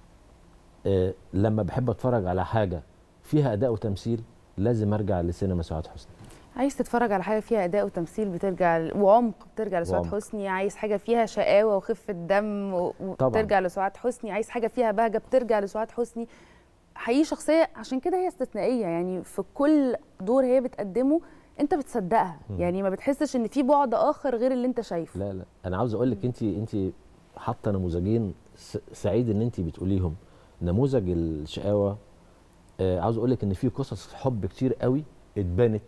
S: آه لما بحب اتفرج على حاجه فيها اداء وتمثيل لازم ارجع لسينما سعاد حسني
A: عايز تتفرج على حاجه فيها اداء وتمثيل بترجع ل- وعمق بترجع لسعاد
S: وعمق.
A: حسني عايز حاجه فيها شقاوه وخفه دم و-
S: طبعاً.
A: وبترجع لسعاد حسني عايز حاجه فيها بهجه بترجع لسعاد حسني حقيقي شخصيه عشان كده هي استثنائيه يعني في كل دور هي بتقدمه انت بتصدقها
S: مم.
A: يعني ما بتحسش ان في بعد اخر غير اللي انت شايفه
S: لا لا انا عاوز اقول لك انت انت حاطه نموذجين س- سعيد ان انت بتقوليهم نموذج الشقاوه آه عاوز اقول لك ان في قصص حب كتير قوي اتبنت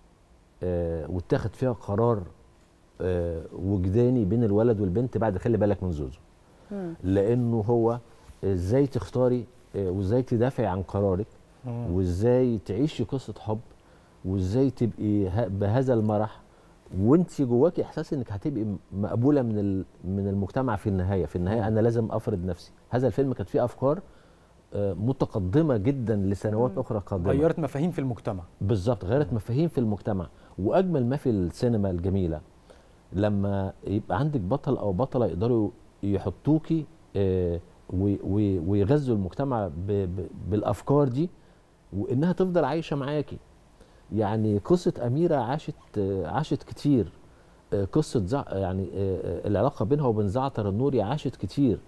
S: آه واتاخد فيها قرار آه وجداني بين الولد والبنت بعد خلي بالك من زوزو لانه هو ازاي تختاري وازاي تدافعي عن قرارك وازاي تعيشي قصه حب وازاي تبقي بهذا المرح وانت جواكي احساس انك هتبقي مقبوله من من المجتمع في النهايه في النهايه انا لازم افرض نفسي هذا الفيلم كانت فيه افكار متقدمه جدا لسنوات مم. اخرى قادمه
B: غيرت مفاهيم في المجتمع
S: بالظبط غيرت مفاهيم في المجتمع واجمل ما في السينما الجميله لما يبقى عندك بطل او بطله يقدروا يحطوكي آه ويغذوا المجتمع بالافكار دي وانها تفضل عايشه معاكي يعني قصه اميره عاشت آه عاشت كتير آه قصه زع يعني العلاقه بينها وبين زعتر النوري عاشت كتير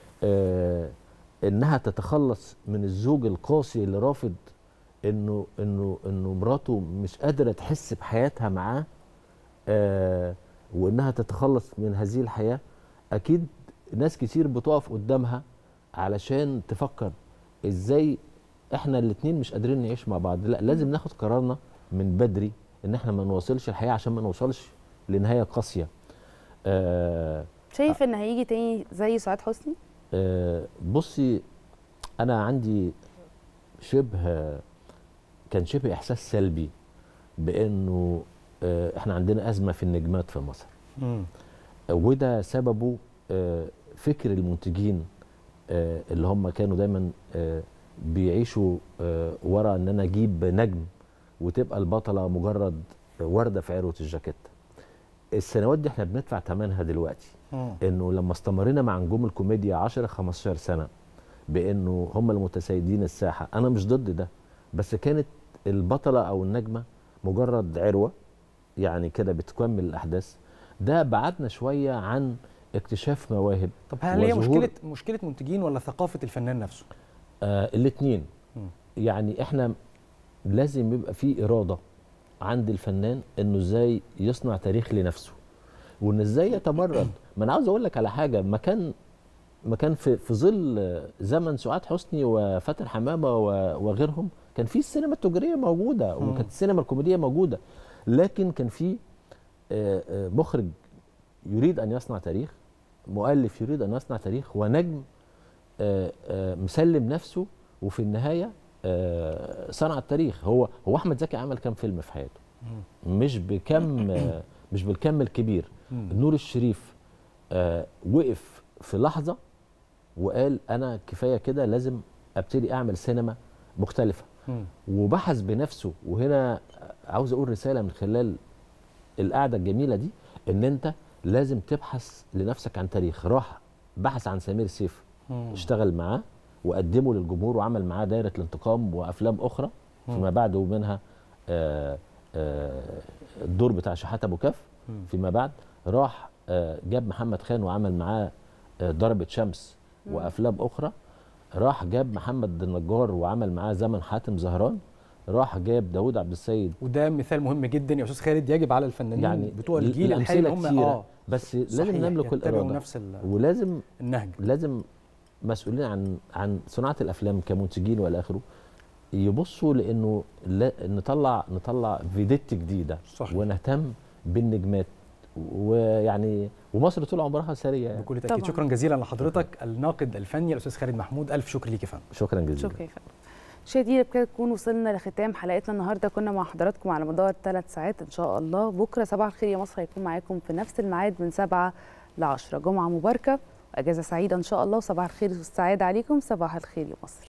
S: انها تتخلص من الزوج القاسي اللي رافض انه انه انه مراته مش قادره تحس بحياتها معاه آه وانها تتخلص من هذه الحياه اكيد ناس كتير بتقف قدامها علشان تفكر ازاي احنا الاثنين مش قادرين نعيش مع بعض لا لازم ناخد قرارنا من بدري ان احنا ما نواصلش الحياه عشان ما نوصلش لنهايه قاسيه
A: آه شايف ان هيجي تاني زي سعاد حسني
S: آه بصي انا عندي شبه كان شبه احساس سلبي بانه آه احنا عندنا ازمه في النجمات في مصر
B: مم.
S: وده سببه آه فكر المنتجين اللي هم كانوا دايما بيعيشوا ورا ان انا اجيب نجم وتبقى البطله مجرد ورده في عروه الجاكيت السنوات دي احنا بندفع ثمنها دلوقتي
B: مم.
S: انه لما استمرينا مع نجوم الكوميديا 10 15 سنه بانه هم المتسيدين الساحه انا مش ضد ده بس كانت البطله او النجمه مجرد عروه يعني كده بتكمل الاحداث ده بعدنا شويه عن اكتشاف مواهب
B: طب هل هي مشكله مشكله منتجين ولا ثقافه الفنان نفسه
S: آه الاثنين يعني احنا لازم يبقى في اراده عند الفنان انه ازاي يصنع تاريخ لنفسه وان ازاي يتمرد ما انا عاوز اقول لك على حاجه مكان مكان في في ظل زمن سعاد حسني وفاتن حمامه وغيرهم كان في السينما التجاريه موجوده وكانت السينما الكوميديه موجوده لكن كان في مخرج يريد ان يصنع تاريخ مؤلف يريد ان يصنع تاريخ ونجم مسلم نفسه وفي النهايه صنع التاريخ هو هو احمد زكي عمل كام فيلم في حياته مش بكم مش بالكم الكبير نور الشريف وقف في لحظه وقال انا كفايه كده لازم ابتدي اعمل سينما مختلفه وبحث بنفسه وهنا عاوز اقول رساله من خلال القعده الجميله دي ان انت لازم تبحث لنفسك عن تاريخ راح بحث عن سمير سيف اشتغل معاه وقدمه للجمهور وعمل معاه دايره الانتقام وافلام اخرى فيما بعد ومنها آآ آآ الدور بتاع شحاته ابو كف فيما بعد راح جاب محمد خان وعمل معاه ضربه شمس وافلام اخرى راح جاب محمد النجار وعمل معاه زمن حاتم زهران راح جاب داوود عبد السيد
B: وده مثال مهم جدا يا استاذ خالد يجب على الفنانين
S: يعني
B: بتوع الجيل الحالي
S: هم اه بس لازم نملك الاراده
B: نفس
S: ولازم
B: النهج
S: لازم مسؤولين عن عن صناعه الافلام كمنتجين والى اخره يبصوا لانه لا نطلع نطلع فيديت جديده
B: صحيح.
S: ونهتم بالنجمات ويعني ومصر طول عمرها سريه يعني.
B: بكل تاكيد شكرا جزيلا لحضرتك الناقد الفني الاستاذ خالد محمود الف شكر ليك يا فندم
S: شكرا جزيلا
A: شكرا مشاهدينا بكده نكون وصلنا لختام حلقتنا النهارده كنا مع حضراتكم على مدار ثلاث ساعات ان شاء الله بكره صباح الخير يا مصر هيكون معاكم في نفس الميعاد من 7 ل 10 جمعه مباركه واجازه سعيده ان شاء الله وصباح الخير والسعاده عليكم صباح الخير يا مصر